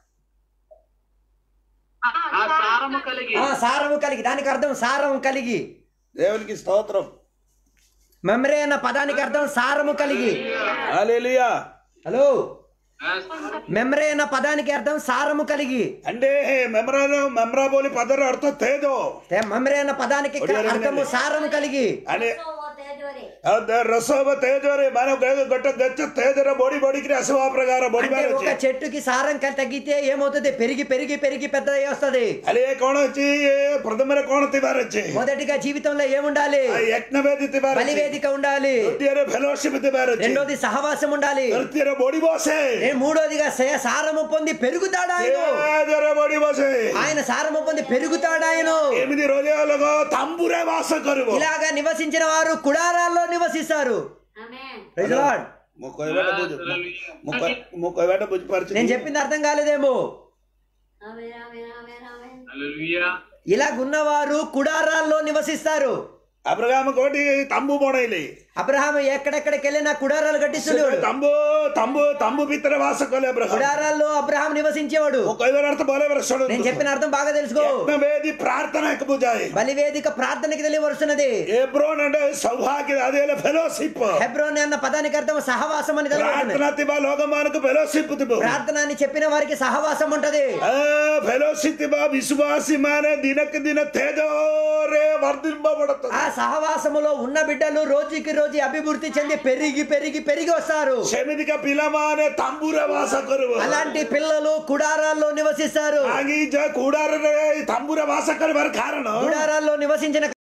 ఆ సారమ కలిగి ఆ సారము కలిగి దానికి అర్థం సారం కలిగి దేవునికి స్తోత్రం మెమరీ అన్న పదానికి అర్థం సారము కలిగి హల్లెలూయా హలో ఆ మెమరీ అన్న పదానికి అర్థం సారము కలిగి అంటే మెమరాలో మెమరాబోలి పదర అర్థం తేజో మెమరీ అన్న పదానికి అర్థము సారము కలిగి అనే ఓ తేజోరే ಅದ ರಸೋಬ ತೇಜೋರಿ ಮನೆ ಗೊಟ್ಟ ಗಚ್ಚ ತೇಜರ ಬೋಡಿ ಬೋಡಿకి రసవ ప్రకార బోడి అంటే బార్ ఒక వచ్చి చెట్టుకి సారం కలిగి తగ్గితే ఏమవుతుంది పెరిగి పెరిగి పెరిగి పెద్ద వస్తుంది అలే కోణ వచ్చి ప్రథమర కోణ తిబార్ వచ్చి మొదటిగా జీవితంలో ఏముండాలి యజ్ఞవేది తిబార్ వచ్చి బలివేదిక ఉండాలి ద్వితీయ ఫెలోషిప్ తిబార్ వచ్చి రెండోది సహవాసం ఉండాలి తృతీయ బోడి బోసే నేను మూడోదిగా సే- సారము పొంది పెరుగుతాడు ఆయన తేజర బోడి బోసే ఆయన సారము పొంది పెరుగుతాడు ఆయన ఎనిమిది రోజులలో తంబురే వాస కరువు ఇలాగా నివసించిన వారు కుడారాల్లో నివసిస్తారు ఆమేన్ Praise the Lord. ముక్కై వేట బుజ్జు ముక్కై ముక్కై వేట బుజ్జు పరిచి నేను చెప్పింది అర్థం కాలేదేమో ఆమేన్ ఆమేన్ ఆమేన్ ఆమేన్ హల్లెలూయా ఇలాగున్నవారు కుడారాల్లో నివసిస్తారు అబ్రగామ కోటి తంబు బోడైలి అబ్రహాం ఎక్కడెక్కడికి వెళ్ళినా కుడారాలు కట్టిస్తున్నాడు తంబు తంబు తంబు బిత్తర వాస కొలే అబ్రహాం కుడారాల్లో అబ్రహాం నివసించేవాడు ముక్కై వేల అర్థం బోలే వరసడు నేను చెప్పిన అర్థం బాగా తెలుసుకో యజ్ఞవేది ప్రార్థన ఎక్కుబుజాయి బలివేదిక ప్రార్థనకి తెలియవరుస్తున్నది ఎబ్రోన్ అంటే సౌభాగ్య అదే ఫెలోషిప్ హెబ్రోన్ అన్న పదానికి అర్థం సహవాసం అని తెలియవరుస్తున్నది ప్రార్థన తిబా లోకమానకు ఫెలోషిప్ తిబు ప్రార్థన అని చెప్పిన వారికి సహవాసం ఉంటది ఫెలోషిప్ తిబా విశ్వాసి మానే దినకు దిన తేజోరే వర్ధింపబడుతుంది ఆ సహవాసములో ఉన్న బిడ్డలు రోజుకి రోజు అభివృద్ధి చెంది పెరిగి పెరిగి పెరిగి వస్తారు శమిదిక పిలమానే తంబుర వాస కరువు అలాంటి పిల్లలు కుడారాల్లో నివసిస్తారు ఆగి కూడార తంబుర వాస కరువు కారణం గుడారాల్లో నివసించిన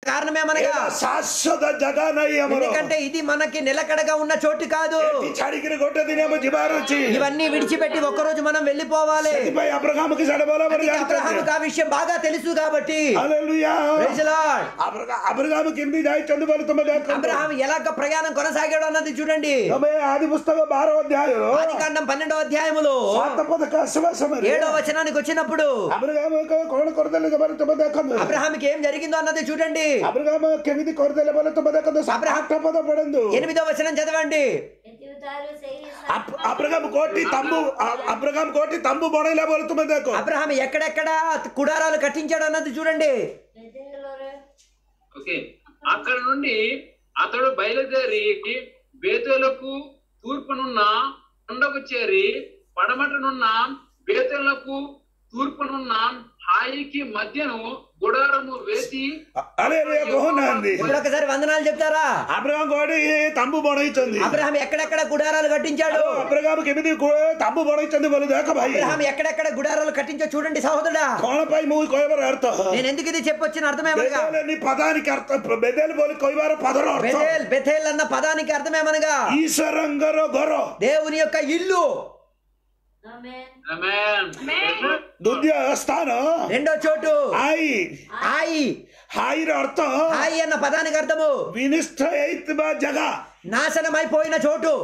కారణమేమనగా ଏଇଟା ଶାଶ୍ୱତ ଜାଗା ନାହିଁ ଆମର ఎందుకంటే ఇది మనకి నిలకడగా ఉన్న చోటు కాదు ଏଠି ଛାଡିକିରି ଗୋଟେ ଦିନ ଆମ ଯିବାର ଅଛି ఇవన్నీ విడిచిపెట్టి ఒక్కరోజు మనం వెళ్ళిపోవాలి ସେଥିପାଇଁ ଆବ୍ରାହାମకి ସାଡେ ଭଲ ଭାବରେ అందుకే ଜାଣିଛନ୍ତି అబ్రహాముకు ఆ విషయం బాగా తెలుసు కాబట్టి ହାଲେଲୁୟା Praise the Lord. ଆବ୍ରାହାମ କେମିତି ଯାଇଛନ୍ତି ବୋଲି ତମେ ଦେଖ అబ్రహాం ఎలాగ ప్రయాణం కొనసాగాడు అన్నది చూడండి ତମେ ଆଦି పుస్తକ ବାର ଅଧ୍ୟାୟ ఆది కాండం పన్నెండవ అధ్యాయములో ସାତ ପଦକ ଆସିବା ସମୟରେ ఏడవ వచనానికి వచ్చినప్పుడు ଆବ୍ରାହାମ କଣ କରିଦେଲେ ତମେ ତମେ ଦେଖନ୍ତୁ అబ్రహాంకి ఏం జరిగిందో అన్నది చూడండి ଆବ୍ରାହାମ କେମିତି କରିଦେଲେ ବୋଲେ ତମେ ଦେଖନ୍ତୁ ସାତ ଆଠ ପଦ ପଢନ୍ତୁ ఎనిమిదవ వచనం చదవండి ଏଥିରୁ ତାର ସେଇ ଆବ- ଆବ୍ରାହାମ କୋଟି ତମ୍ବୁ ଆ- ଆବ୍ରାହାମ କୋଟି ତମ୍ବୁ ବନେଇଲା ବୋଲି ତୁମେ ଦେଖ అబ్రహాం ఎక్కడెక్కడ కుడారాలు కట్టించాడు అన్నది చూడండి బెతెలులోనే ఓకే అక్కడ నుండి అతడు బయలుదేరి బేతేలకు తూర్పునున్న కొండకు చేరి పడమటనున్న బేతేలకు తూర్పునున్న హాయికి మధ్యను గుడారము వేసి అరే కହୁନାହାନ୍ତି ఇప్పుడు ఒకసారి వందనాలు చెప్తారా ଆବ୍ରାହାମ କୋଟି ତମ୍ବୁ ବନେଇଛନ୍ତି అబ్రహాం ఎక్కడెక్కడ గుడారాలు కట్టించాడు ଆବ୍ରାହାମ କେମିତି କୁ- ତମ୍ବୁ ବନେଇଛନ୍ତି ବୋଲି ଦେଖ ଭାଇ అబ్రహాం ఎక్కడెక్కడ గుడారాలు కట్టించో చూడండి సహోదరుడా କଣ ପାଇଁ ମୁଁ କହିବାର ଅର୍ଥ నేను ఎందుకు ఇది చెప్పొచ్చిన అర్థమేమనగా ବେଦେଲ ପଦାనికి ଅର୍ଥ ବେଦେଲ ବୋଲି କହିବାର ପଦର ଅର୍ଥ బెథేల్ బెథేల్ అన్న పదానికి అర్థమేమనగా ଈଶ୍ୱରଙ୍କର ଘର దేవుని యొక్క ఇల్లు ఆమేన్ ఆమేన్. ଦ୍ୱିତୀୟ ସ୍ଥାନ రెండో చోటు ଆଇ ఆయి ହାଇର ଅର୍ଥ ఆయి అన్న పదానికి అర్థము ବିନିଷ୍ଠ ହେଇଥିବା ଜାଗା నాశనమైపోయిన చోటు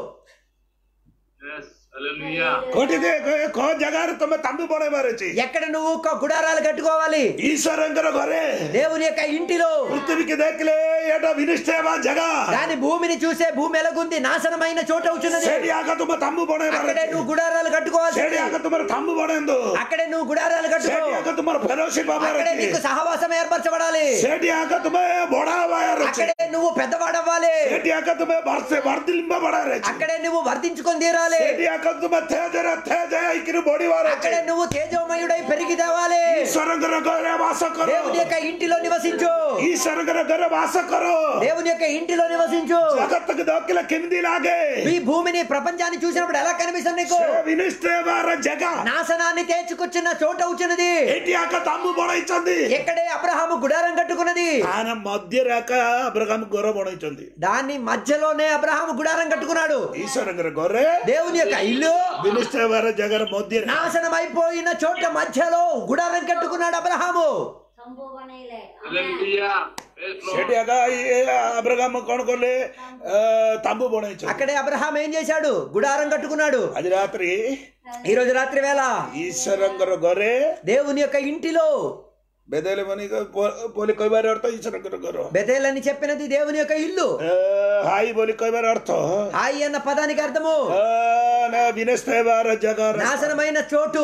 Yes. Hallelujah. କୋଉଠି ଦେ- କୋଉ ଜାଗାରେ ତମେ ତମ୍ବୁ ବନେଇବାର ଅଛି ఎక్కడ నువ్వు ఒక గుడారాలు కట్టుకోవాలి ଈଶ୍ୱରଙ୍କର ଘରେ దేవుని యొక్క ఇంటిలో ପୃଥିବୀକି ଦେଖିଲେ ଏଇଟା ବିନିଷ୍ଠ ହେବା ଜାଗା దాని భూమిని చూసే భూమి ఎలాగుంది నాశనమైన చోట అవుతున్నది ସେଠି ଆଗ ତୁମ ତମ୍ବୁ ବନେଇବାର అక్కడే ଅଛି నువ్వు గుడారాలు కట్టుకోవాలి ସେଠି ଆଗ ତୁମର ତମ୍ବୁ ବନେଇନ୍ତୁ అక్కడే నువ్వు గుడారాలు కట్టుకో ସେଠି ଆଗ ତୁମର ଫେଲୋସିପ ହବାର అక్కడే ଅଛି నీకు సహవాసం ఏర్పరచబడాలి ସେଠି ଆଗ ତୁମେ ବଢା ହବାର ଅଛି అక్కడే నువ్వు పెద్దవాడవ్వాలి ସେଠି ଆଗ ତୁମେ ବର୍ଷେ ବର୍ଦ୍ଧିଲିମ୍ବ ବଢାର ଅଛି అక్కడే నువ్వు వర్ధించుకొని తీరాలి ସେଠି ଆଗ ତୁମେ ତେଜରେ ତେଜ ହେଇକିରି ବଢିବାର ଅଛି అక్కడే నువ్వు తేజోమయుడై పెరిగి తేవాలి ଈଶ୍ୱରଙ୍କର ଘରେ ବାସ କର దేవుని యొక్క ఇంటిలో నివసించు ଈଶ୍ୱରଙ୍କର ଘରେ ବାସ କର దేవుని యొక్క ఇంటిలో నివసించు ଜଗତକୁ ଦେଖିଲେ କେମିତି ଲାଗେ ఈ భూమిని ప్రపంచాన్ని చూసినప్పుడు ఎలా కనిపిస్తుంది నీకు ସେ ବିନିଷ୍ଠ ହେବାର ଜାଗା నాశనాన్ని తెచ్చుకొచ్చిన చోట వచ్చినది ଏଠି ଆଗ ତମ୍ବୁ ବଢେଇଛନ୍ତି ఎక్కడే అబ్రహాము గుడారం కట్టుకున్నది ତାର ମଧ୍ୟରେ ଆକା అబ్రహాం ଘର ବଢେଇଛନ୍ତି దాని మధ్యలోనే అబ్రహాము గుడారం కట్టుకున్నాడు ଈଶ୍ୱରଙ୍କର ଘରେ దేవుని యొక్క ఇల్లు ବିନିଷ୍ଠ ହେବାର ଜାଗାର ମଧ୍ୟରେ నాశనం అయిపోయిన చోట మధ్యలో గుడారం కట్టుకున్నాడు అబ్రహాము ତମ୍ବୁ ବନେଇଲେ Hallelujah. Praise Lord. ସେଠି ଆକା అబ్రహాం କଣ କଲେ ଅ, ତମ୍ବୁ ବଢେଇଛନ୍ତି అక్కడే అబ్రహాం ఏం చేశాడు గుడారం కట్టుకున్నాడు ଆଜି ରାତ୍ରି ఈ రోజు రాత్రి వేళ ଈଶ୍ୱରଙ୍କର ଘରେ దేవుని యొక్క ఇంటిలో ବେଦେଲେ ମନି ବୋଲି କହିବାର ଅର୍ଥ ଈଶ୍ୱରଙ୍କର ଘର బెతేల్ అని చెప్పినది దేవుని యొక్క ఇల్లు ଅ, ହାଇ ବୋଲି କହିବାର ଅର୍ଥ హాయి అన్న పదానికి అర్థము ଅ, ନା ବିନଷ୍ଟ ହେବାର ଜାଗାର నాశనమైన చోటు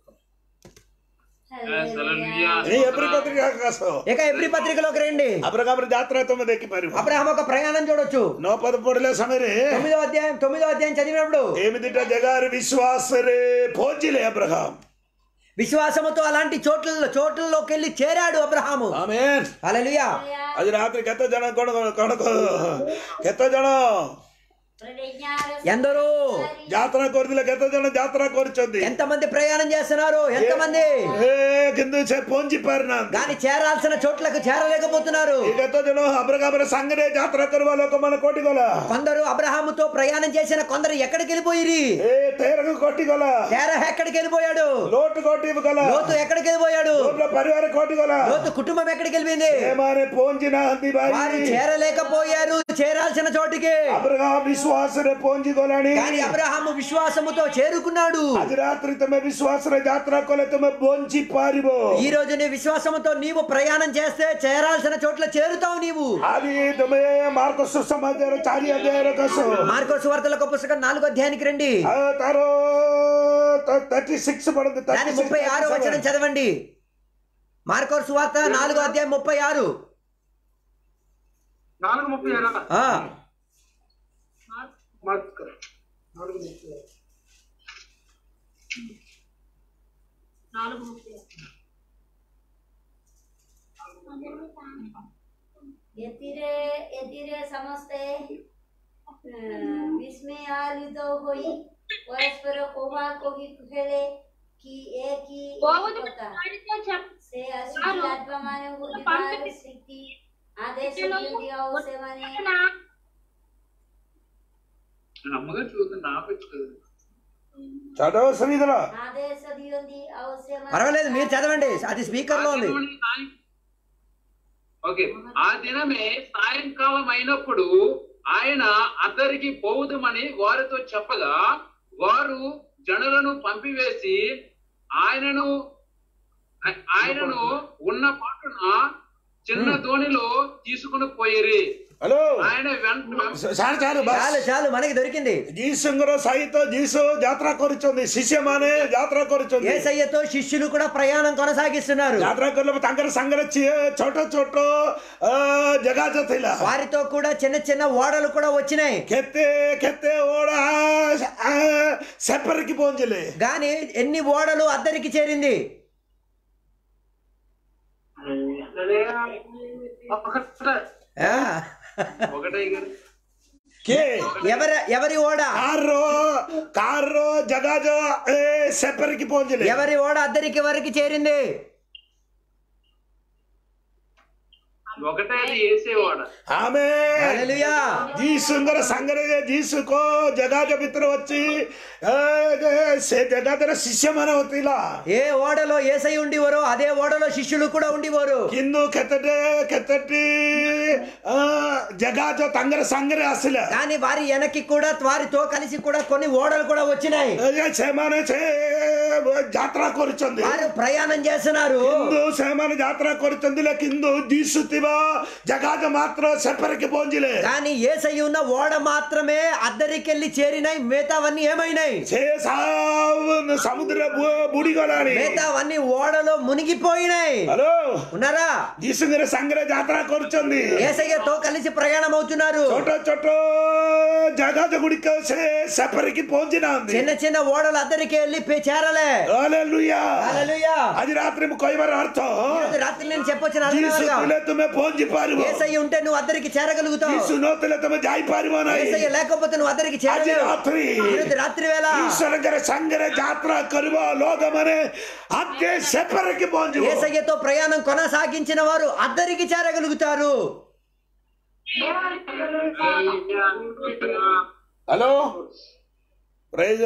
Yes. Hallelujah. ଏଇ ଏପ୍ରି ପତ୍ରିକା ଆକାଶ ఇక ఎబ్రి పత్రికలోకి రండి అబ్రహాంର ଯାତ୍ରା ତମେ ଦେଖିପାରିବ అబ్రహాం ఒక ప్రయాణం చూడొచ్చు ନଅ ପଦ ପଢିଲା ସମୟରେ తొమ్మిదో అధ్యాయం తొమ్మిదో అధ్యాయం చదివినప్పుడు ଏମିତିଟା ଜାଗାରେ ବିଶ୍ୱାସରେ ପହଞ୍ଚିଲେ అబ్రహాం విశ్వాసముతో అలాంటి చోట్లలో చోట్లలోకి వెళ్ళి చేరాడు అబ్రహాము ଆମେନ୍ హల్లెలూయా ଆଜି ରାତିରେ କେତେ ଜଣ କଣ କଣ କେତେ ଜଣ പ്രതിജ്ഞാര ఎందరూ ଯାତ୍ରା କରିଥିଲେ କେତେ ଜଣ ଯାତ୍ରା କରିଛନ୍ତି ఎంతమంది ప్రయాణం చేస్తున్నారు ఎంతమంది ଏ କିନ୍ତୁ ସେ ପହଞ୍ଚି ପାରିନାହାନ୍ତି కానీ చేరాల్సిన చోట్లకు చేరలేకపోతున్నారు ଏ କେତେ ଜଣ అబ్రహాంର ସାଙ୍ଗରେ ଯାତ୍ରା କରିବା ଲୋକମାନେ କୋଟି ଗଲା కొందరు అబ్రహాముతో ప్రయాణం చేసిన కొందరు ఎక్కడికి వెళ్ళిపోయిరి ଏ ତେରକୁ କୋଟି ଗଲା తేరహ ఎక్కడికి వెళ్ళిపోయాడు ଲୋଟ କୋଟି ଗଲା లోతు ఎక్కడికి వెళ్ళిపోయాడు ଲୋଟର ପରିବାର କୋଟି ଗଲା లోతు కుటుంబం ఎక్కడికి వెళ్ళింది ଏମାନେ ପହଞ୍ଚି ନାହାନ୍ତି వారు ଭାଇ చేరలేకపోయారు చేరాల్సిన చోటికి అబ్రహాం విశ్వాసରେ ପହଞ୍ଚି ଗଲାଣି కానీ అబ్రహాము విశ్వాసముతో చేరుకున్నాడు ଆଜି ରାତ୍ରି ତମେ ବିଶ୍ୱାସରେ ଯାତ୍ରା କଲେ ତମେ ବଞ୍ଚି ପାରିବ ఈ రోజు నీ విశ్వాసముతో నీవు ప్రయాణం చేస్తే చేరాల్సిన చోట్ల చేరుతావు నీవు ଆଜି ତମେ ମାର୍କ ସୁସମାଚାର ଚାରି ଅଧ୍ୟାୟର କସ మార్కో సువార్తలకు పుస్తకం నాలుగో అధ్యాయానికి రండి ଆଉ ତାର థర్టీ సిక్స్ పడదు దాని ముప్పై ఆరు వచనం చదవండి మార్కో సువార్త నాలుగో అధ్యాయం ముప్పై ఆరు నాలుగు ముప్పై ఆరా? ఆ, మార్క్. నాలుగు ముప్పై ఆరు. ଏଥିରେ ଏଥିରେ ସମସ୍ତେ ଅ, ବିସ୍ମୟାନ୍ୱିତ ହୋଇ ପରସ୍ପର କୋହା କୋହି ହେଲେ କି ଏ କି ବହୁତ କଥା ପାଣିతో చెప్ ସେ ଆସୁଛି ଆତ୍ମାମାନଙ୍କୁ ବିବାହର ସ୍ଥିତି ఆ దేశంలోని అవసరమని నేను అమ్మగారు చూద్దాం నాకు వచ్చు కదా చదవ సన్నిధిలో ఆ దేశంలోని అవసరమని పర్వాలేదు మీరు చదవండి అది స్పీకర్ లో ఆ ఉంది దినమున సాయం- ఓకే ఆ దినమే సాయంకాలం అయినప్పుడు ఆయన అద్దరికి పోవుదమని వారితో చెప్పగా వారు జనులను పంపివేసి ఆయనను ఆ- ఆయనను ఉన్న పాటున చిన్న దోణిలో తీసుకుని పోయిరి హలో ఆయన వెంట సార్ చాలు బస్ చాలు చాలు మనకి దొరికింది ଯୀଶୁଙ୍କର ସହିତ ଯୀଶୁ ଯାତ୍ରା କରୁଛନ୍ତି ଶିଷ୍ୟମାନେ ଯାତ୍ରା କରୁଛନ୍ତି ఏసయ్యతో శిష్యులు కూడా ప్రయాణం కొనసాగిస్తున్నారు ଯାତ୍ରା କଲେ ତାଙ୍କର ସାଙ୍ଗରେ ଚିଏ ଛୋଟ ଛୋଟ ଅ, ଜଗାଜ ଥିଲା వారితో కూడా చిన్న చిన్న ఓడలు కూడా వచ్చినాయి କେତେ କେତେ ଓଡା ସେପାରିକି ପହଞ୍ଚିଲେ గాని ఎన్ని ఓడలు అద్దరికి చేరింది ఒకటే ఆ, ఒకటే గారు କିଏ ఎవరి ఎవరి ఓడ କାର କାର ଜଗାଜ ଏ, ସେପାରିକି ପହଞ୍ଚିଲେ ఎవరి ఓడ అద్దరికి వరకు చేరింది ఒకటే అది వేసేవాడ ଆମେ హల్లెలూయా. ଯୀଶୁଙ୍କର ସାଙ୍ଗରେ ଯୀଶୁକ ଜଗାଜ ଭିତରେ ଅଛି ଏ, ଏ, ସେ ଜଗାଜର ଶିଷ୍ୟମାନେ ଥିଲା ఏ ఓడలో ఏసై ఉండివారో అదే ఓడలో శిష్యులు కూడా ఉండివారు କିନ୍ତୁ କେତେଟେ କେତେଟି ଅ, ଜଗାଜ ତାଙ୍କର ସାଙ୍ଗରେ ଆସିଲା కానీ వారి వెనక్కి కూడా వారితో కలిసి కూడా కొన్ని ఓడలు కూడా వచ్చినాయి ଏ, ସେମାନେ ସେ ଯାତ୍ରା କରୁଛନ୍ତି వారు ప్రయాణం చేస్తున్నారు କିନ୍ତୁ ସେମାନେ ଯାତ୍ରା କରୁଛନ୍ତି ହେଲେ କିନ୍ତୁ ଯୀଶୁ ଥିବା ଜଗାଜ ମାତ୍ର ସେପାରିକି ପହଞ୍ଚିଲେ కానీ ఏసై ఉన్న ఓడ మాత్రమే అద్దరికి వెళ్ళి చేరినాయి మిగతావన్నీ ఏమైనాయి ସେ ସା- ସମୁଦ୍ର ବୁ- ବୁଡିଗଲାଣି మిగతావన్నీ ఓడలో మునిగిపోయినాయి ହ୍ୟାଲୋ ఉన్నారా ଯୀଶୁଙ୍କର ସାଙ୍ଗରେ ଯାତ୍ରା କରୁଛନ୍ତି ఏసయ్యతో కలిసి ప్రయాణం అవుతున్నారు ଛୋଟ ଛୋଟ ଜାଗାଜ ଗୁଡିକ ସେ ସେପାରିକି ପହଞ୍ଚି ନାହାନ୍ତି చిన్న చిన్న ఓడలు అద్దరికి వెళ్ళి పే- చేరలే హల్లెలూయా హల్లెలూయా. ଆଜି ରାତିରେ ମୁଁ କହିବାର ଅର୍ଥ ఈరోజు రాత్రి నేను చెప్పొచ్చిన ଯୀଶୁ అర్థం ଥିଲେ ତୁମେ ପହଞ୍ଚି ପାରିବ ఏసయ్య ఉంటే నువ్వు అద్దరికి చేరగలుగుతావు ଯୀଶୁ ନଥିଲେ ତୁମେ ଯାଇପାରିବ ନାହିଁ ఏసయ్య లేకపోతే నువ్వు అద్దరికి ଆଜି చేరలేవు ରାତ୍ରି ఈరోజు రాత్రి వేళ ଈଶ୍ୱରଙ୍କର ସାଙ୍ଗରେ ଯାତ୍ରା କରିବ ଲୋକମାନେ ଆଗେ ସେପାରିକି ପହଞ୍ଚିବ ఏసయ్యతో ప్రయాణం కొనసాగించిన వారు అద్దరికి చేరగలుగుతారు ହ୍ୟାଲୋ ପ୍రైజ్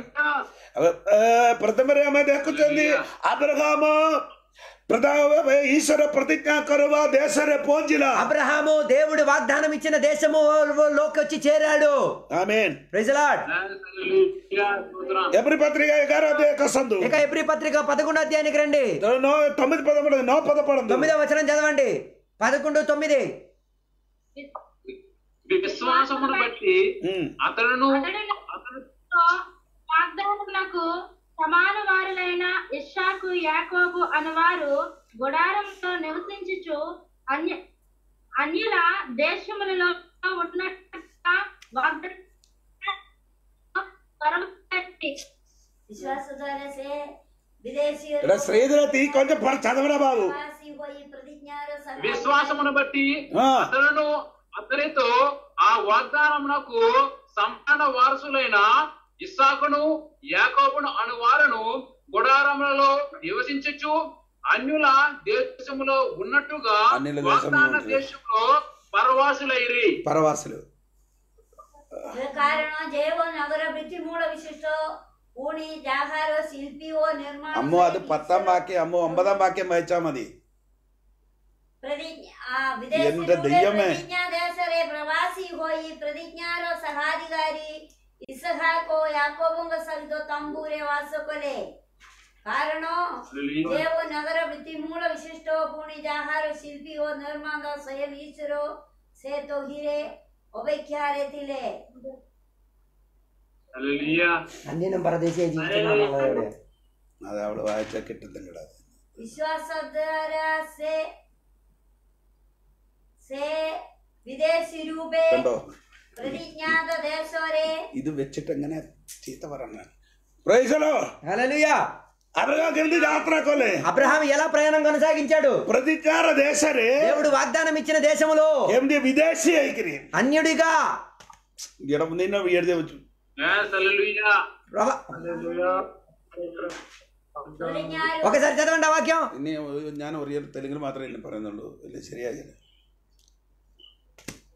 ପ୍ରଥମରେ ଆମେ ଦେଖୁଛନ୍ତି ଆବ୍ରହାମ ପ୍ରଥମ ଈଶ୍ୱର ପ୍ରତିଜ୍ଞା କରିବା ଦେଶରେ ପହଞ୍ଚିଲା అబ్రహాము దేవుడు వాగ్దానం ఇచ్చిన దేశము లోకి వచ్చి చేరాడు ఆమేన్ ప్రైజలాడ్ ఎబ్రి పత్రిక ఎగారో అధ్యాయ కసందు ఇక ఎబ్రి పత్రిక పదకొండు అధ్యాయానికి రండి నో తొమ్మిది పదమూడు నో పదపడందు తొమ్మిదో వచనం చదవండి పదకొండు తొమ్మిది విశ్వాసమును బట్టి ఉమ్. అతడును అతడు అతడు వాగ్దానములకు సమాన వారులైన ఇషాకు యాకోబు అనువారు గుడారంలో నివసించుచు అన్య అన్యుల దేశములలో ఉన్నట్టుగా వాగ్దానం పరమపెట్టి विश्वास द्वारा से विदेशी ఇక్కడ శ్రీధర తీ కొంచెం పర- చదవరా బాబు प्रवासी होई प्रतिज्ञा रो सदा విశ్వాసమును బట్టి ఆ. అతడును అతనితో ఆ వాగ్దానమునకు సమాన వారసులైన ఇస్సాకును యాకోబును అను వారును గుడారములలో నివసించచ్చు అన్యుల దేశములో ఉన్నట్టుగా అన్యుల దేశంలో వాగ్దాన ఉన్నట్టుగా. దేశంలో పరవాసులైరి పరవాసులు ಕಾರಣ ಜೈವ ನಗರ ವೃತ್ತಿ ಮೂಲ ವಿಶಿಷ್ಟ ಊಣಿ ಜಾಹಾರ ಶಿಲ್ಪಿ ಓ ನಿರ್ಮಾಣ అమ్మో అది పత్తాం వాక్యం అమ్మో ఒంబదాం వాక్యం వాయిచాం అది ಪ್ರತಿಜ್ಞಾ ಆ ವಿದೇಶಿ ಎಂತ ದೆಯ್ಯಮೇ. ಪ್ರತಿಜ್ಞಾ ದೇಶರೇ ಪ್ರವಾಸಿ ಹೋಯಿ ಪ್ರತಿಜ್ಞಾರ ಸಹಾಧಿಕಾರಿ ಇಸಹಾಕೋ ಯಾಕೋಬಂಗ ಸಹಿತ ತಂಬೂರೆ ವಾಸ ಕೊಲೆ ಕಾರಣ ದೇವ ನಗರ ವೃತ್ತಿ ಮೂಲ ವಿಶಿಷ್ಟ ಪುಣಿ ಜಾಹಾರ ಶಿಲ್ಪಿ ಓ ನಿರ್ಮಾಣ ಸ್ವಯಂ ಈಶ್ವರೋ ಸೇತೋ ಹಿರೆ ಒಬೈಕ್ಯಾರೆ ತಿಲೆ హల్లెలూయా. అన్ని పరదేశీ జీవించిన అది ఆవిడ వాయిచా కిట్టుతుండడు అది विश्वास द्वारा से से विदेशी रूपे കണ്ടോ പ്രതിജ്ഞാത ദേശോരെ ഇത് വെച്ചിട്ട് എങ്ങനെ ചീത്ത പറഞ്ഞ പ്രൈസലോ హల్లెలూయా అబ్రహాం కింది యాత్ర కొలే అబ్రహాం ఎలా ప్రయాణం కొనసాగించాడు ప్రతిచార దేశరే దేవుడు వాగ్దానం ఇచ్చిన దేశములో ఎనిమిది విదేశీ ఐకిరి అన్యుడిగా ఇడ నిన్న ఎడదేవచ్చు Yes, hallelujah. ప్రభ- പ്രതിജ്ഞാരു ఒకసారి చదవండి ఆ వాక్యం ഇനി ഞാൻ ഒരു തെലുങ്കിൽ മാത്രമേ ഇല്ല പറയുന്നുള്ളൂ ഇല്ല ശരിയാകില്ല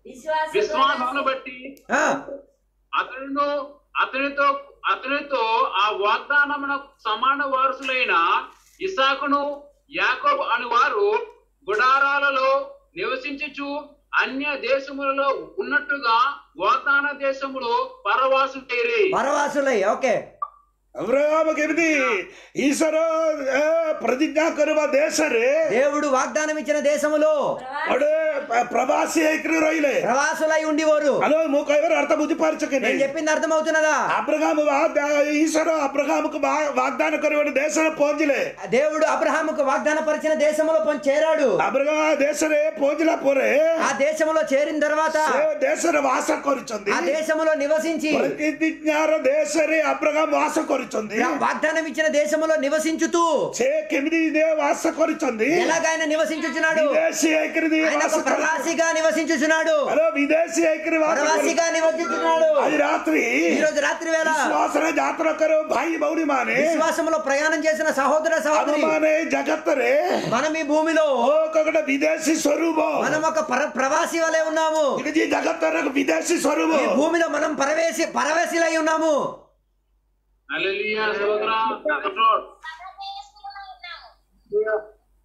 విశ్వాస విశ్వాసాన్ని బట్టి ఆ, అతడును అతనితో అతనితో ఆ వాగ్దానమున సమాన వారసులైన ఇసాకును యాకోబు అని వారు గుడారాలలో నివసించుచు అన్య దేశములలో ఉన్నట్టుగా వాగ్దాన దేశములో పరవాసు చేరి పరవాసులై ఓకే ಅಬ್ರಹಾಮ ಕೆಮಿದಿ ಈಶ್ವರ ಆ, ಪ್ರತಿಜ್ಞಾ ಕರುವ ದೇಶರೇ దేవుడు వాగ్దానం ఇచ్చిన దేశములో ಅಡೆ ಪ- ಪ್ರವಾಸಿ ಐಕ್ರಿ ರೊಯ್ಲೆ ప్రవాసులై ఉండేవారు ಅಲೋ ಮೂಕೈವರ ಅರ್ಥ ಬುದ್ಧಿಪಾರ್ಚಕನೆ నేను చెప్పింది అర్థమవుతున్నదా ಅಬ್ರಹಾಮ ಈಶ್ವರ ಅಬ್ರಹಾಮకు వా- వాగ్దాన కరువైన దేశం పోంజిలే దేవుడు అబ్రహాముకు వాగ్దాన పరిచిన దేశంలో పొం- చేరాడు అబ్రహా దేశరే పోంజిల పోరే ఆ దేశంలో చేరిన తర్వాత దేశర వాస కొరుచుంది ఆ దేశంలో నివసించి ప్రతిజ్ఞార దేశరే అబ్రహాం వాస కొరుచుంది వాగ్దానం ఇచ్చిన దేశంలో నివసించుతూ చే కెమిది ఇదే వాస కొరుచుంది ఎలాగైనా నివసించుచున్నాడు విదేశీ ఐక్యది ఆయన వాస ఒక ప్రవాసిగా నివసించుచున్నాడు హలో విదేశీ ఐక్యది వాస కొరుచు- ప్రవాసిగా నివసించుచున్నాడు అది రాత్రి ఈ రోజు రాత్రి వేళ విశ్వాసరే జాతర కరు భాయి బౌరి మానే విశ్వాసంలో ప్రయాణం చేసిన సహోదర సహోదరి అవమానే జగత్తరే మనం ఈ భూమిలో ఒక్కొక్కటి విదేశీ స్వరూపం మనం ఒక పర ప్రవాసి వలె ఉన్నాము ఇది జగత్తరకు విదేశీ ఈ స్వరూపం భూమిలో మనం పరవేసి పరవేశిలై ఉన్నాము హల్లెలూయా స్తోత్రం పరదేశులుగా ఉన్నాము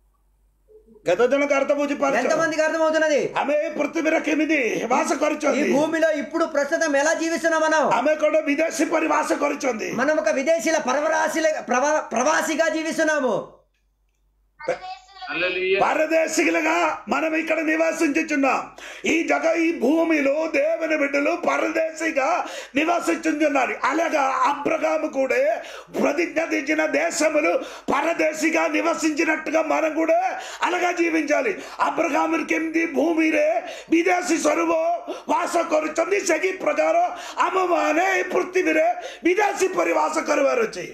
గత జనకు అర్థ బుద్ధిపార్చు ఎంతమందికి అర్థమవుతున్నది ఆమె పృథ్వీర కెమిది వాస ఈ కొరుచుంది భూమిలో ఇప్పుడు ప్రస్తుతం ఎలా జీవిస్తున్నాం మనం ఆమె కూడా విదేశీ పరి వాస కొరుచుంది మనం ఒక విదేశీల పరవరాశిల ప్రవా- ప్రవాసిగా జీవిస్తున్నాము పరదేశులుగా హల్లెలూయా పరదేశికులుగా మనం ఇక్కడ నివసించుచున్నాం ఈ జగ ఈ భూమిలో దేవుని బిడ్డలు పరదేశిగా నివసించుచున్నారు అలాగా అబ్రహాము కూడా ప్రతిజ్ఞ తెచ్చిన దేశములు పరదేశిగా నివసించినట్టుగా మనం కూడా అలాగా జీవించాలి అబ్రహాముకి ఎనిమిది భూమిరే విదేశీ స్వరూపం వాಸ ಕೊರುಚಂದಿ ಸಗಿ ಪ್ರಕಾರ ಅಮ್ಮಮಾನೆ ಪೃಥ್ವಿರೆ ವಿದೇಶಿ ಪರಿವಾಸ ಕರುವರು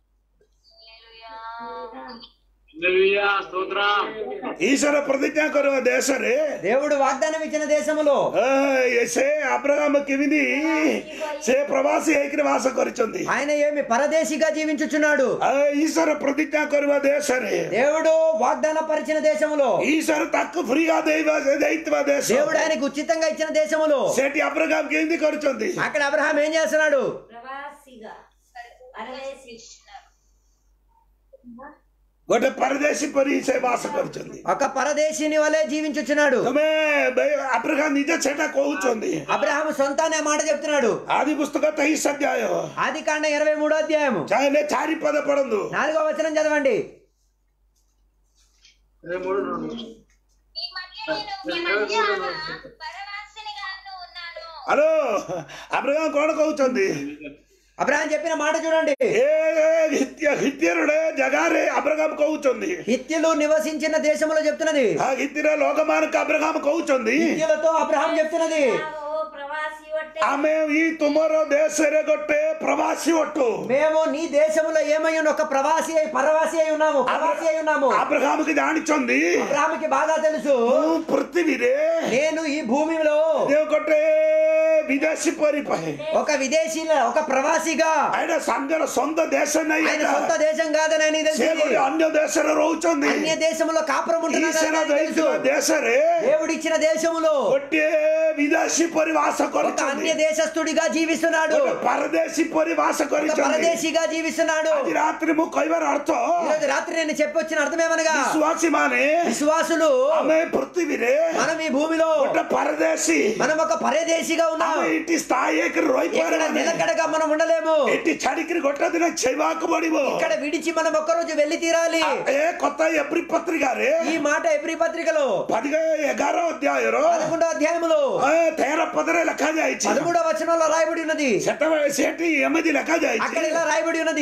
హల్లెలూయా స్తోత్రం ಈಶ್ವರ ಪ್ರತಿಜ್ಞಾ ಕರುವ ದೇಶರೇ దేవుడు వాగ్దానం ఇచ్చిన దేశములో ಏ, ಸೇ ಅಬ್ರಹಾಮ ಕಿವಿದಿ ಸೇ ಪ್ರವಾಸಿ ಐಕ್ಯ ವಾಸ ಕೊರಿಚೊಂದಿ ఆయన ఏమి పరదేశిగా జీవించుచున్నాడు ಆ, ಈಶ್ವರ ಪ್ರತಿಜ್ಞಾ ಕರುವ ದೇಶರೇ దేవుడు వాగ్దాన పరిచిన దేశములో ಈಶ್ವರ ತಕ್ಕ ಫ್ರೀగా ದೈವ ದೈತ್ವ ದೇಶ దేవుడు ఆయనకు ఉచితంగా ఇచ్చిన దేశములో సేటి అబ్రహాం కింది కొరుచుంది అక్కడ అబ్రహాం ఏం చేస్తున్నాడు ప్రవాసిగా పరదేశి ଗୋଟେ ପରଦେଶୀ ପରି ସେ ବାସ କରୁଛନ୍ତି ఒక పరదేశిని వలె జీవించుచున్నాడు ତମେ ବେ- అబ్రహాం ନିଜେ ସେଟା କହୁଛନ୍ତି అబ్రహాం సొంతాన్ని ఆ మాట చెప్తున్నాడు ఆది పుస్తక తెయిస్ అధ్యాయ ఆది కాండ ఇరవై మూడో అధ్యాయము చాలే చారి పద పడందు నాలుగో వచనం చదవండి ఈ మధ్య నేను మీ మధ్య పరవాసినిగాను ఉన్నాను హలో అబ్రహాం కోణ కହୁଛନ୍ତି అబ్రహాం చెప్పిన మాట చూడండి ఏ హిత్య హిత్యరుడే జగారే అబ్రహాం కହୁଛନ୍ତି హిత్యులు నివసించిన దేశంలో చెప్తున్నది ఆ హిత్యర లోకమానక అబ్రహాం కହୁଛନ୍ତି హిత్యులతో అబ్రహాం చెప్తున్నది ఓ ప్రవాసి ఒట్టే ఆమె ఈ తుమరో దేశరే గొట్టే ప్రవాసి ఒట్టు మేము నీ దేశంలో ఏమై ఉన్న ఒక ప్రవాసి అయి పరవాసి అయి ఉన్నాము ప్రవాసి అయి ఉన్నాము అబ్రహాంకి జానిచొంది అబ్రహాంకి బాగా తెలుసు నువ్వు పృథివీరే నేను ఈ భూమిలో దేవు గొట్టే విదేశీ పరిపాయి ఒక విదేశీ ఒక ప్రవాసిగా ఆయన సంఘర సొంత దేశం ఆయన సొంత దేశం కాదని ఆయన తెలిసింది అన్య దేశర రହୁଛନ୍ତି అన్య దేశంలో కాపురం ఈశ్వర ఉంటున్నాడు తెలుసు దైత్వ దేశరే దేవుడిచ్చిన దేశములో ଗୋଟିଏ ବିଦେଶୀ ପରିବାସ ఒక କରିଛନ୍ତି అన్య దేశస్తుడిగా జీవిస్తున్నాడు ଗୋଟେ ପରଦେଶୀ ପରିବାସ ఒక କରିଛନ୍ତି పరదేశిగా జీవిస్తున్నాడు ଆଜି ରାତିରେ ମୁଁ କହିବାର ଅର୍ଥ ఈరోజు రాత్రి నేను చెప్పొచ్చిన అర్థమేమనగా ବିଶ୍ୱାସୀ ମାନେ విశ్వాసులు ଆମେ ପୃଥିବୀରେ మనం ఈ భూమిలో ଗୋଟେ పరదేశୀ మనం ఒక పరదేశిగా ఉన్నాం ଆମେ ଏଠି ସ୍ଥାୟୀ ହେଇକି ఇక్కడ ରହିପାରିବାନି నిలకడగా మనం ఉండలేము ଏଠି ଛାଡିକିରି ଗୋଟେ ଦିନ ଛେଇବାକୁ ପଡିବ ఇక్కడ విడిచి మనం ఒక్కరోజు వెళ్ళి తీరాలి ଏ କଥା ଏପ୍ରି ପତ୍ରିକାରେ ఈ మాట ఎబ్రి పత్రికలో పదిహ ఎଗାର ଅଧ୍ୟାୟର పదకొండో అధ్యాయములో ଏ ତେର పదରେ ଲେଖାଯାଇଛି పదమూడో వచనంలో రాయబడి ఉన్నది ସେତେବେଳେ ସେଠି ଏମିତି ଲେଖାଯାଇଛି అక్కడ ఇలా రాయబడి ఉన్నది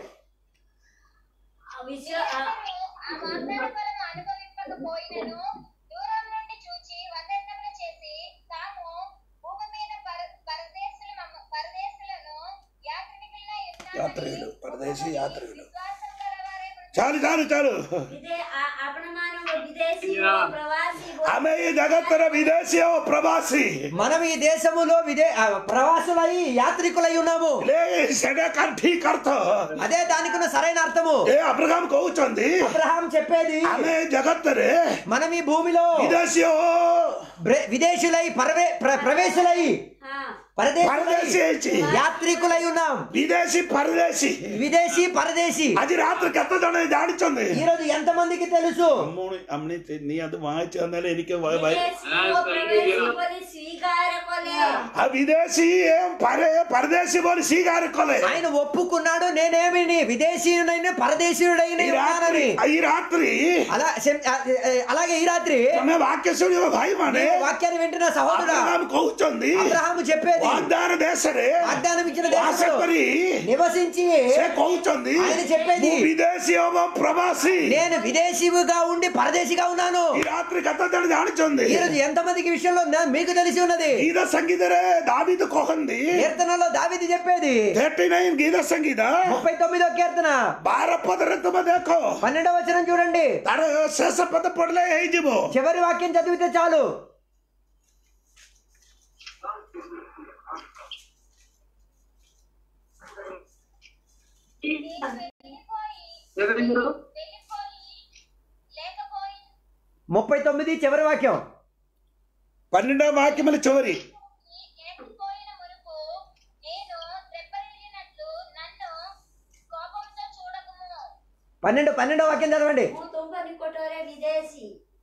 ఆ విశ్వ ఆ ఆ వాగ్దాన ఫలము అనుభవింపకపోయినను దూరం నుండి చూచి వందనములు చేసి తాము భూమి మీద పర- పరదేశులము- పరదేశులను యాత్రికులై ఉన్నామని యాత్రికులు, పరదేశీ యాత్రికులు. విశ్వాసం గలవారై చాలు చాలు చాలు విదే ఆ- అపనమానము విదేశీ యా. ప్రవాసీ ఆమె ఈ జగత్తర విదేశీ ఓ ప్రవాసి మనం ఈ దేశములో విదే ఆ, ప్రవాసులై యాత్రికులై ఉన్నాము లే సెడ కంఠీ కర్త అదే దానికి ఉన్న సరైన అర్థము ఏ అబ్రహాం కହୁచంది అబ్రహాం చెప్పేది ఆమె జగత్తరే మనం ఈ భూమిలో విదేశీ ఓ బ్రె- విదేశీలై పరవే ప్ర- ప్రవేశులై ఆ, పరదేశులై పరదేశీ యాత్రికులై ఉన్నాం విదేశీ పరదేశీ విదేశీ పరదేశీ అది రాత్రి కథ జాడిచుంది ఈ రోజు ఎంత మందికి తెలుసు അമ്മോണ് അമ്മനെ തെ- നീ അത് വായിച്ചു തന്നാലേ എനിക്ക് വ- വ- విదేశీలో ప్రవేశింపని స్వీకారకొలే ఆ విదేశీ ఏం పరే పరదేశీ పోలి సీగారుకోలే ఆయన ఒప్పుకున్నాడు నేనేమి విదేశీయుడైన పరదేశీయుడైన ఈ రాత్రి ఉన్నానని ఈ రాత్రి అలా శం- ఆ, ఆ, అలాగే ఈ రాత్రి తమ వాక్య సుడివ భాయి మానే ఈ వాక్యాన్ని వింటున్న సహోదరుడా అబ్రహాం కହୁచంది అబ్రహాము చెప్పేది వాగ్దాన దేశరే వాగ్దానం ఇచ్చిన వాస దేశంలో କରି నివసించి ସେ କହୁଛନ୍ତି ఆయన చెప్పేది ମୁଁ ବିଦେଶୀ ହବ ପ୍ରବାସୀ నేను విదేశీగా ఉండి పరదేశిగా ఉన్నాను ఈ రాత్రి కథ జଣ ଜାଣିଛନ୍ତି ఈ రోజు ఎంత మందికి విషయంలో నా- మీకు తెలిసి ఉన్నది గీత సంగీତରେ దావీదు కోహంది కీర్తనలో దావిది చెప్పేది థర్టీ నైన్ గీత సంగీత ముప్పై తొమ్మిదో కీర్తన ବାର ପଦରେ ତୁମେ ଦେଖ పన్నెండవ వచనం చూడండి ତାର ଶେଷ ପଦ ପଡିଲେ ହେଇଯିବ చివరి వాక్యం చదివితే చాలు నేను వెళ్ళిపోయి చదివిండ్రు? వెళ్ళిపోయి లేకపోయి ముప్పై తొమ్మిది చివరి వాక్యం పన్నెండవ వాక్యముల చివరి లేకపోయిన మునుపు నేను రెప్పరిల్లినట్లు నన్ను కోపంతో చూడకుము పన్నెండు పన్నెండవ వాక్యం చదవండి ମୁଁ ତୁମ୍ଭ ନିକଟରେ ବିଦେଶୀ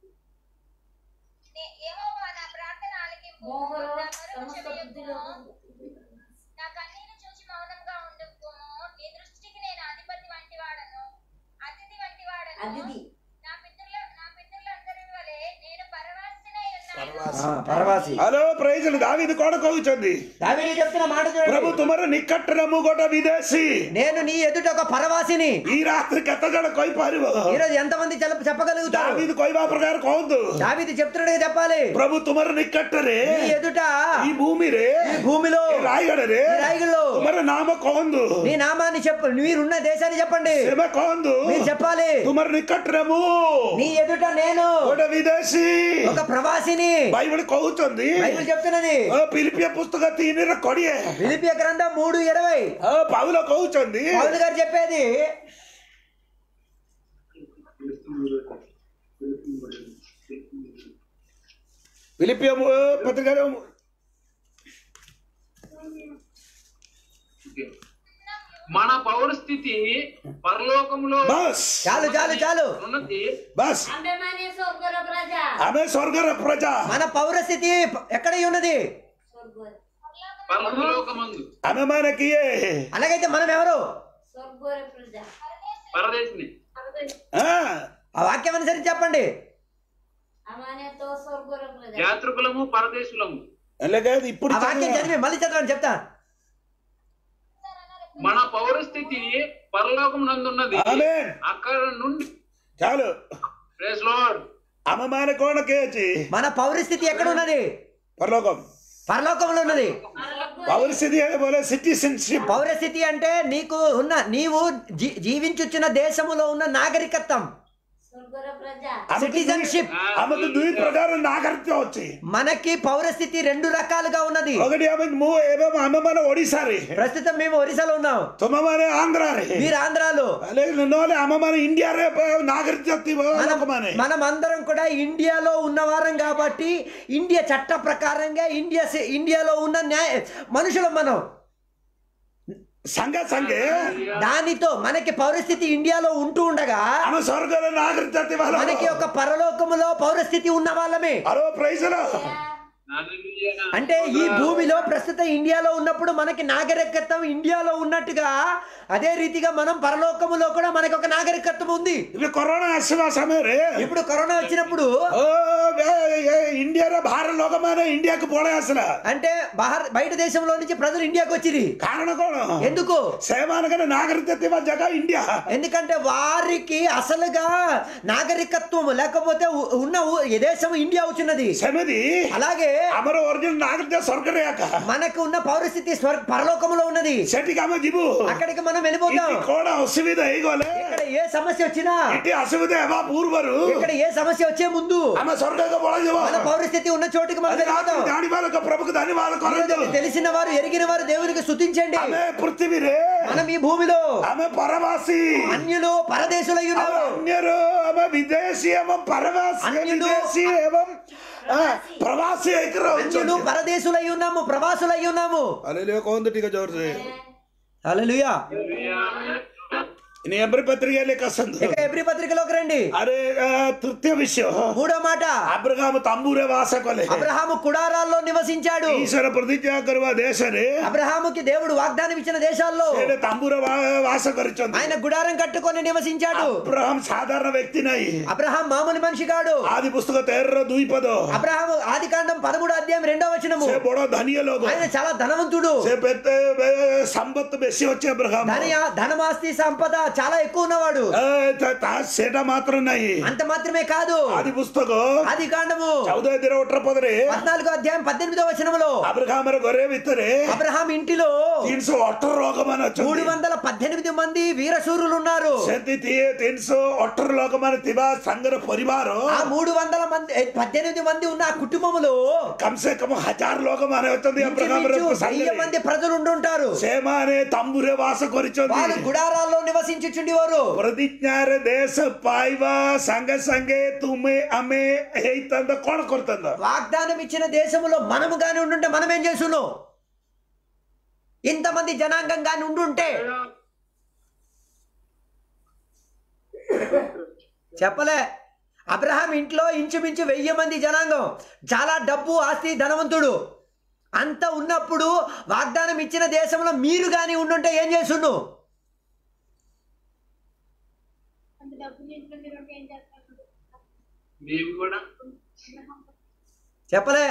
నే- యెహోవా నా ప్రార్థన ఆలకింపు ମୋର నా మొరకు ସମସ୍ତ చెవియొగ్గుము. ବୁଦ୍ଧିର నా కన్నీరు చూచి మౌనంగా ఉండుము నీ దృష్టికి నేను అధిపతి వంటి వాడను అతిథి వంటి వాడను అతిథి. నా పితరుల నా పితరులందరి వలె నేను పరవాసినై ఉన్నాను ఆ, పరవాసి హలో ప్రైజులు దావీదు కూడా కହୁଛନ୍ତି దావిది చెప్తున్న మాట ప్రభు చూడండి ତୁମର ନିକଟରେ ମୁଁ ଗୋଟେ ବିଦେଶୀ నేను నీ ఎదుట ఒక పరవాసిని ఈ రాత్రి କେତେ ଜଣ କହିପାରିବ ఈ రోజు ఎంతమంది చెల- చెప్పగలుగుతారు ଦାବିଦ କହିବା ପ୍ରକାର କହନ୍ତୁ దావిది చెప్తున్నాడు చెప్పాలి ପ୍ରଭୁ ତୁମର ନିକଟରେ నీ ఎదుట ఈ భూమిରେ ఈ భూమిలో ଏ ରାୟଗଡ଼ରେ ఈ రాయిగుల్లో ତୁମର నామ କହନ୍ତୁ నీ నామాన్ని చెప్ప మీరున్న దేశాన్ని చెప్పండి ସେବେ କହନ୍ତୁ మీరు చెప్పాలి ତୁମର ନିକଟରେ ମୁଁ నీ ఎదుట నేను ଗୋଟେ ବିଦେଶୀ ఒక ప్రవాసిని ବାଇବଲ କହୁଛନ୍ତି బైబిల్ చెప్తున్నది ଓ ପିଲିପିଆ ପୁସ୍ତକ ତିନିର କୋଡିଏ ఫిలిపియ గ్రంథం మూడు ఇరవై ଓ ପାଉଲ କହୁଛନ୍ତି పౌలు గారు చెప్పేది పిలిపియ పత్రిక మన పౌరస్థితి పరలోకంలో బస్ చాలు చాలు చాలు ఉన్నది బస్ ଆମ୍ଭେମାନେ ସ୍ୱର୍ଗର ପ୍ରଜା ଆମେ ସ୍ୱର୍ଗର ପ୍ରଜା మన పౌరస్థితి ఎక్కడ ఉన్నది ସ୍ୱର୍ଗରେ పరలోకమందు ଆମେ ମାନେ କିଏ అలాగైతే మనం ఎవరు ସ୍ୱର୍ଗର ପ୍ରଜା పరదేశిని ହଁ, ఆ వాక్యం అనుసరించి చెప్పండి ଆମମାନେ ତ ସ୍ୱର୍ଗର ପ୍ରଜା యాత్రికులము పరదేశులము ହେଲେ కాదు ఇప్పుడు ఆ వాక్యం చదివా. చదివి మళ్ళీ చదవండి చెప్తా మన పౌరస్థితి పరలోకం నందున్నది ఆమేన్. అక్కడ నుండి చాలు ప్రేస్ లార్డ్ ଆମେ ମାନେ କଣ କିଏ ଅଛି మన పౌరస్థితి ఎక్కడ ఉన్నది పరలోకం పరలోకంలో ఉన్నది పౌరస్థితి బోలే సిటిజన్షిప్ పౌరస్థితి అంటే నీకు ఉన్న నీవు జీ- జీవించుచున్న దేశములో ఉన్న నాగరికత్వం ସ୍ୱର୍ଗର ପ୍ରଜା సిటిజన్షిప్ ଆମକୁ ଦୁଇ ପ୍ରକାର ନାଗରିକ ଅଛି మనకి పౌరస్థితి రెండు రకాలుగా ఉన్నది ఒకటి ଆମେ ମୁଁ ଏବଂ ଆମେ ମାନେ ଓଡିଶାରେ ప్రస్తుతం మేము ఒరిస్సాలో ఉన్నాం ତୁମେ ମାନେ ଆନ୍ଧ୍ରାରେ మీరు ఆంధ్రాలో ହେଲେ ନହେଲେ ଆମ ମାନେ ଇଣ୍ଡିଆରେ ନାଗରିକ ଥିବ మనం ଲୋକମାନେ మనం అందరం కూడా ఇండియాలో ఉన్నవారం కాబట్టి ఇండియా చట్ట ప్రకారంగా ఇండియా సి- ఇండియాలో ఉన్న న్యాయ మనుషులం మనం ସାଙ୍ଗେ ସାଙ୍ଗେ దానితో మనకి పౌరస్థితి ఇండియాలో ఉంటూ ఉండగా ଆମେ ସ୍ୱର୍ଗରେ ନାଗରିକ ଥିବା మనకి ఒక పరలోకములో పౌరస్థితి ఉన్న వాళ్ళమే హలో ప్రైజ్ హల్లెలూయా. అంటే ఈ భూమిలో ప్రస్తుత ఇండియాలో ఉన్నప్పుడు మనకి నాగరికత్వం ఇండియాలో ఉన్నట్టుగా అదే రీతిగా మనం పరలోకములో కూడా మనకి ఒక నాగరికత్వం ఉంది ଏବେ କରୋନା ଆସିବା ସମୟରେ ఇప్పుడు కరోనా వచ్చినప్పుడు ଓ ଏ- ଏ- ଇଣ୍ଡିଆର ବାହାର ଲୋକମାନେ ଇଣ୍ଡିଆକୁ ପଳେଇ ଆସିଲା అంటే బహార్ బయట దేశంలో నుంచి ప్రజలు ఇండియాకి వచ్చింది କାରଣ କଣ ఎందుకు ସେମାନଙ୍କର ନାଗରିକ ଥିବା ଜାଗା ଇଣ୍ଡିଆ ఎందుకంటే వారికి అసలుగా నాగరికత్వం లేకపోతే ఉ- ఉన్న ఊ- ఈ దేశం ఇండియా వచ్చినది ସେମିତି అలాగే ଆମର ଅର୍ଜୁନ ନାଗରିକ ସ୍ୱର୍ଗରେ ଏକା మనకు ఉన్న పౌరస్థితి స్వర్ పరలోకములో ఉన్నది ସେଠିକି ଆମେ ଯିବୁ అక్కడికి మనం వెళ్ళిపోతాం ଏଠି କଣ ଅସୁବିଧା ହେଇଗଲେ ఇక్కడ ఏ సమస్య వచ్చినా ଏଠି ଅସୁବିଧା ହେବା ପୂର୍ବରୁ ఇక్కడ ఏ సమస్య వచ్చే ముందు ଆମେ ସ୍ୱର୍ଗକୁ ପଳାଯିବ మన పౌరస్థితి ఉన్న చోటుకి మనం వెళ్ళిపోతాం ଜାଣିବା ଲୋକ ପ୍ରଭୁକୁ ଧନ୍ୟବାଦ କରନ୍ତୁ తెలిసిన వారు ఎరిగిన వారు దేవునికి స్తుతించండి ଆମେ ପୃଥିବୀରେ మనం ఈ భూమిలో ଆମେ ପରବାସୀ అన్యులు పరదేశులై ଆମେ ఉన్నారు ଅନ୍ୟରୁ ଆମେ ବିଦେଶୀ ଏବଂ ପରବାସୀ ଅନ୍ୟରୁ- ବିଦେଶୀ ଏବଂ ଆ, ପ୍ରବାସୀ ହେଇକି అన్యులు ରହୁଛନ୍ତି పరదేశులై ఉన్నాము ప్రవాసులై ఉన్నాము ହାଲେଲୁୟା କୁହନ୍ତୁ ଟିକେ ଜୋରସେ హల్లెలూయా ఇని ఎబ్రి పత్రిక ଲେଖାସନ୍ତୁ ఇక ఎబ్రి పత్రికలోకి రండి అరే ఆ, తృତୀୟ ବିଷୟ మూడో మాట అబ్రహాము తమ్మురే వాస କଲେ అబ్రహాము కుడారాల్లో నివసించాడు ఈశ్వర ప్రతిజ్ఞା କରିବା దేశରେ అబ్రహాముకి దేవుడు వాగ్దానం ఇచ్చిన దేశాల్లో ସେଠି ତମ୍ବୁରେ ବା- ବାସ କରିଛନ୍ତି ఆయన గుడారం కట్టుకొని నివసించాడు అబ్రహాం సాధారణ వ్యక్తి ନାହିଁ అబ్రహాం మామూలు మనిషి కాడు ఆది పుస్తక తెర్ర ଦୁଇ పଦ అబ్రహాము ఆది కాండం పదమూడు అధ్యాయం రెండో వచనము ସେ ବଡ ଧନୀୟ ଲୋକ ఆయన చాలా ధనవంతుడు ସେ ବେତେ ବେ- ସମ୍ପତ୍ତ ବେଶୀ ଅଛି అబ్రహాం ధన ధనమాస్తి సంపద చాలా ఎక్కువ ఉన్నవాడు ସେଟା ମାତ୍ର ନାହିଁ అంత మాత్రమే కాదు ఆది పుస్తକ ఆది కాండము ଚଉଦ ଏଥିର ଅଠର ପଦରେ పద్నాలుగో అధ్యాయం పద్దెనిమిదో వచనములో అబ్రహామର ଘରେ ଭିତରେ అబ్రహాం ఇంటిలో ତିନିଶହ ଅଠର ଲୋକମାନେ మూడు ଅଛନ୍ତି వందల పద్దెనిమిది మంది వీరశూరులు ఉన్నారు ସେମିତି ତିନିଶହ ଅଠର ଲୋକମାନେ ଥିବା ସାଙ୍ଗର ପରିବାର ఆ మూడు వందల మంది ఏ, పద్దెనిమిది మంది ఉన్న ఆ కుటుంబములో କମ ସେ କମ ହଜାର ଲୋକମାନେ ଅଛନ୍ତି అబ్రహామର ఇంచుమించు వెయ్యి ସାଙ୍ଗରେ మంది ప్రజలు ఉండుంటారు ସେମାନେ ତମ୍ବୁରେ ବାସ వాళ్ళు କରିଛନ୍ତି గుడారాల్లో నివసించుచుండేవారు ପ୍ରତିଜ୍ଞାରେ ଦେଶ ପାଇବା ସାଙ୍ଗେ ସାଙ୍ଗେ ତୁମେ ଆମେ ହେଇଥାନ୍ତା କଣ କରିଥାନ୍ତା వాగ్దానం ఇచ్చిన దేశములో మనము గాని ఉండుంటే మనం ఏం చేసును ఇంతమంది జనాంగం గాని ఉండుంటే చెప్పలే అబ్రహాం ఇంట్లో ఇంచుమించు వెయ్యి మంది జనాంగం చాలా డబ్బు ఆస్తి ధనవంతుడు అంత ఉన్నప్పుడు వాగ్దానం ఇచ్చిన దేశంలో మీరు కానీ ఉండుంటే ఏం చేసును మేము కూడా చెప్పలే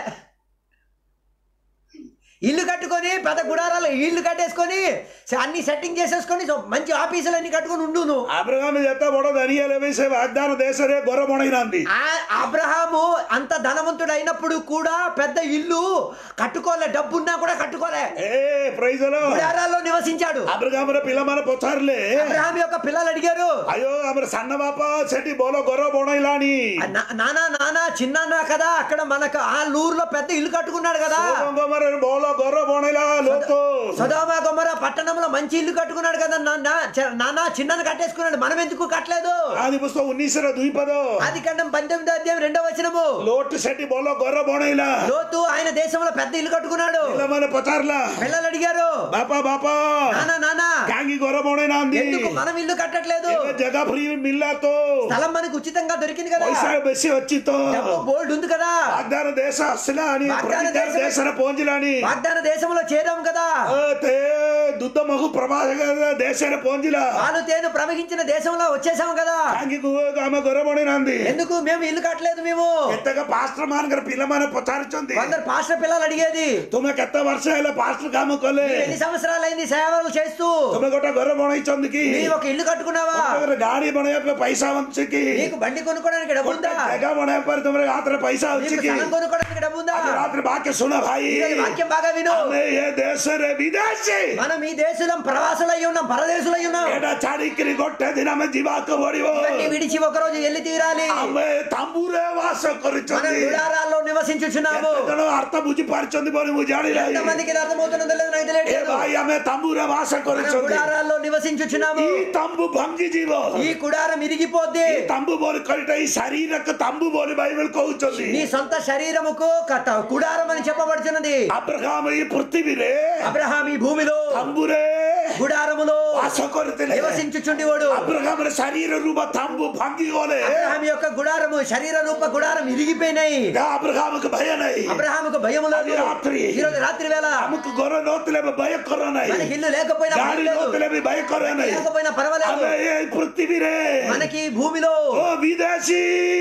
ఇల్లు కట్టుకొని పెద్ద గుడారాలు ఇల్లు కట్టేసుకొని స- అన్ని సెట్టింగ్ చేసేసుకొని సో మంచి ఆఫీసులు అన్ని కట్టుకొని ఉండు నువ్వు అబ్రహాం ଯେତେ ବଡ ଧନୀ ହେଲେ ବି ସେ వాగ్దాన దేశରେ ଘର ବନେଇନାହାନ୍ତି ఆ- అబ్రహాము అంత ధనవంతుడు అయినప్పుడు కూడా పెద్ద ఇల్లు కట్టుకోలే డబ్బున్నా కూడా కట్టుకోలే ఏ ప్రైజలో గుడారాల్లో నివసించాడు అబ్రహామର పిల్లମାନେ ପଚାରିଲେ అబ్రహాం యొక్క పిల్లలు అడిగారు అయ్యో ଆମର ସାନ ବାପା ସେଠି ଭଲ ଘର ବନେଇଲାଣି "ఆ నా- నానా నానా చిన్న కదా అక్కడ మనకు ఆ లూరులో పెద్ద ఇల్లు కట్టుకున్నాడు కదా సోదోమର ଭଲ ଘର ବନେଇଲା ଲୋକ సుధామ గుమర పట్టణంలో మంచి ఇల్లు కట్టుకున్నాడు కదా నాన్న చ- నాన్న చిన్నను కట్టేసుకున్నాడు మనం ఎందుకు కట్టలేదు ଆଦି ପୁସ୍ତକ ଉଣେଇଶର ଦୁଇ పଦ ఆది ఖండం పంతొమ్మిదో అధ్యాయం రెండో వచనము ଲୋଟ ସେଠି ଭଲ ଘର ବନେଇଲା లోతు ఆయన దేశంలో పెద్ద ఇల్లు కట్టుకున్నాడు ପିଲାମାନେ ପଚାରିଲା పిల్లలు అడిగారు ବାପା ବାପା నానా నానా କାହିଁକି ଘର ବନେଇନାହାନ୍ତି ఎందుకు మనం ఇల్లు కట్టట్లేదు ଏବେ ଜାଗା ଫ୍ରି ମିଳିଲା ତ స్థలం మనకు ఉచితంగా దొరికింది కదా ପଇସା ବେଶୀ ଅଛି ତ డబ్బు బోల్డ్ ఉంది కదా వాగ్దాన దేశ ଆସିଲାଣି వాగ్దాన ପ୍ରତିଜ୍ଞାର దేశ- ଦେଶରେ ପହଞ୍ଚିଲାଣି వాగ్దాన దేశంలో చేరాం కదా ଏ, ତେ ଦୁଧ ମହୁ ପ୍ରବାହ ଦେଶରେ ପହଞ୍ଚିଲା పాలు తేను ప్రవహించిన దేశంలో వచ్చేసాం కదా କାହିଁକି କୁହ ଆମେ ଘର ବନେଇନାହାନ୍ତି ఎందుకు మేము ఇల్లు కట్టలేదు మేము କେତେକ ପାଷ୍ଟର ମାନଙ୍କର ପିଲାମାନେ ପଚାରୁଛନ୍ତି కొందరు పాస్టర్ పిల్లలు అడిగేది ତୁମେ କେତେ ବର୍ଷ ହେଲା ପାଷ୍ଟର କାମ କଲେ "మీరు ఎన్ని సంవత్సరాలైంది సేవలు చేస్తూ ତୁମେ ଗୋଟେ ଘର ବନେଇଛନ୍ତି କି నీ ఒక ఇల్లు కట్టుకున్నావా ତୁମର ଗାଡି ବନେଇବା ପାଇଁ పైసା ଅଛି କି నీకు బండి కొనుక్కోవడానికి డబ్బు ଗୋଟେ ఉందా ଜାଗା ବନେଇବା ପାଇଁ ତୁମର ହାତରେ ପଇସା ଅଛି నీకు କି స్థలం కొనుక్కోవడానికి డబ్బు ఉందా ଆଜି ରାତିରେ ବାକ୍ୟ ଶୁଣ ଭାଇ ఈరోజు వాక్యం బాగా విను ଆମେ ଏ ଦେଶରେ ବିଦେଶୀ మనం ఈ దేశంలో ప్రవాసులై ఉన్నాం పరదేశులై ఉన్నాం ଏଇଟା ଛାଡିକିରି ଗୋଟେ ଦିନ ଆମେ ଯିବାକୁ ପଡିବ ఇవన్నీ విడిచి ఒక రోజు వెళ్ళి తీరాలి ଆମେ ତାମ୍ବୁରେ ବାସ మనం କରୁଛନ୍ତି గుడారాల్లో నివసించుచున్నాము କେତେ ଜଣ ଅର୍ଥ ବୁଝି ପାରୁଛନ୍ତି ବୋଲି ମୁଁ ଜାଣିଲି ఎంతమందికి ఇది అర్థమవుతున్నదో లేదో నాకు ଏ తెలియట్లేదు ଭାଇ ଆମେ ତାମ୍ବୁରେ ବାସ మనం କରୁଛନ୍ତି గుడారాల్లో నివసించుచున్నాము ఈ తమ్ము ଭାଙ୍ଗିଯିବ ఈ గుడారం ఇరిగిపోద్ది ఈ తమ్ము బోలి କହିଟା ఈ ଶରୀରକୁ ତମ୍ବୁ ବୋଲି ବାଇବେଲ କହୁଛନ୍ତି నీ సొంత శరీరముకు కథ గుడారం అని చెప్పబడుచున్నది అబ్రహాము ఈ పృథివీରେ అబ్రహాం ఈ భూమిలో ତମ୍ବୁରେ గుడారములో ବାସ କରିଥିଲେ నివసించుచుండేవాడు అబ్రహాముର ଶରୀର ରୂପ ତମ୍ବୁ ଭାଙ୍ଗିଗଲେ అబ్రహాం యొక్క గుడారము శరీర రూప గుడారం ఇరిగిపోయినాయి అబ్రహాముకు భయ ନାହିଁ అబ్రహాముకు భయము లేదు అది రాత్రి. ఈ రోజు రాత్రి వేళ ଆମକୁ ଘର ନଥିଲେ ବି ଭୟ କର ନାହିଁ మనకి ఇల్లు లేకపోయినా ଗାଡି పర్వాలేదు. ନଥିଲେ ବି ଭୟ କର ନାହିଁ లేకపోయినా పర్వాలేదు ଆମେ ଏଇ ପୃଥିବୀରେ మనకి ఈ భూమిలో ଓ ବିଦେଶୀ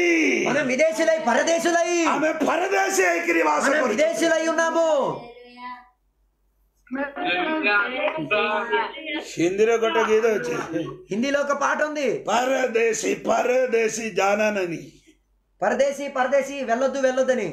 మనం విదేశీలై పరదేశులై ଆମେ ପରଦେଶୀ ହେଇକିରି ବାସ మనం କରୁଛୁ విదేశీలై ఉన్నాము ହିନ୍ଦୀରେ ଗୋଟେ ଗୀତ ଅଛି హిందీలో ఒక పాట ఉంది పరదేశీ పరదేశీ జానానని పరదేశీ పరదేశీ వెళ్ళొద్దు వెళ్ళొద్దని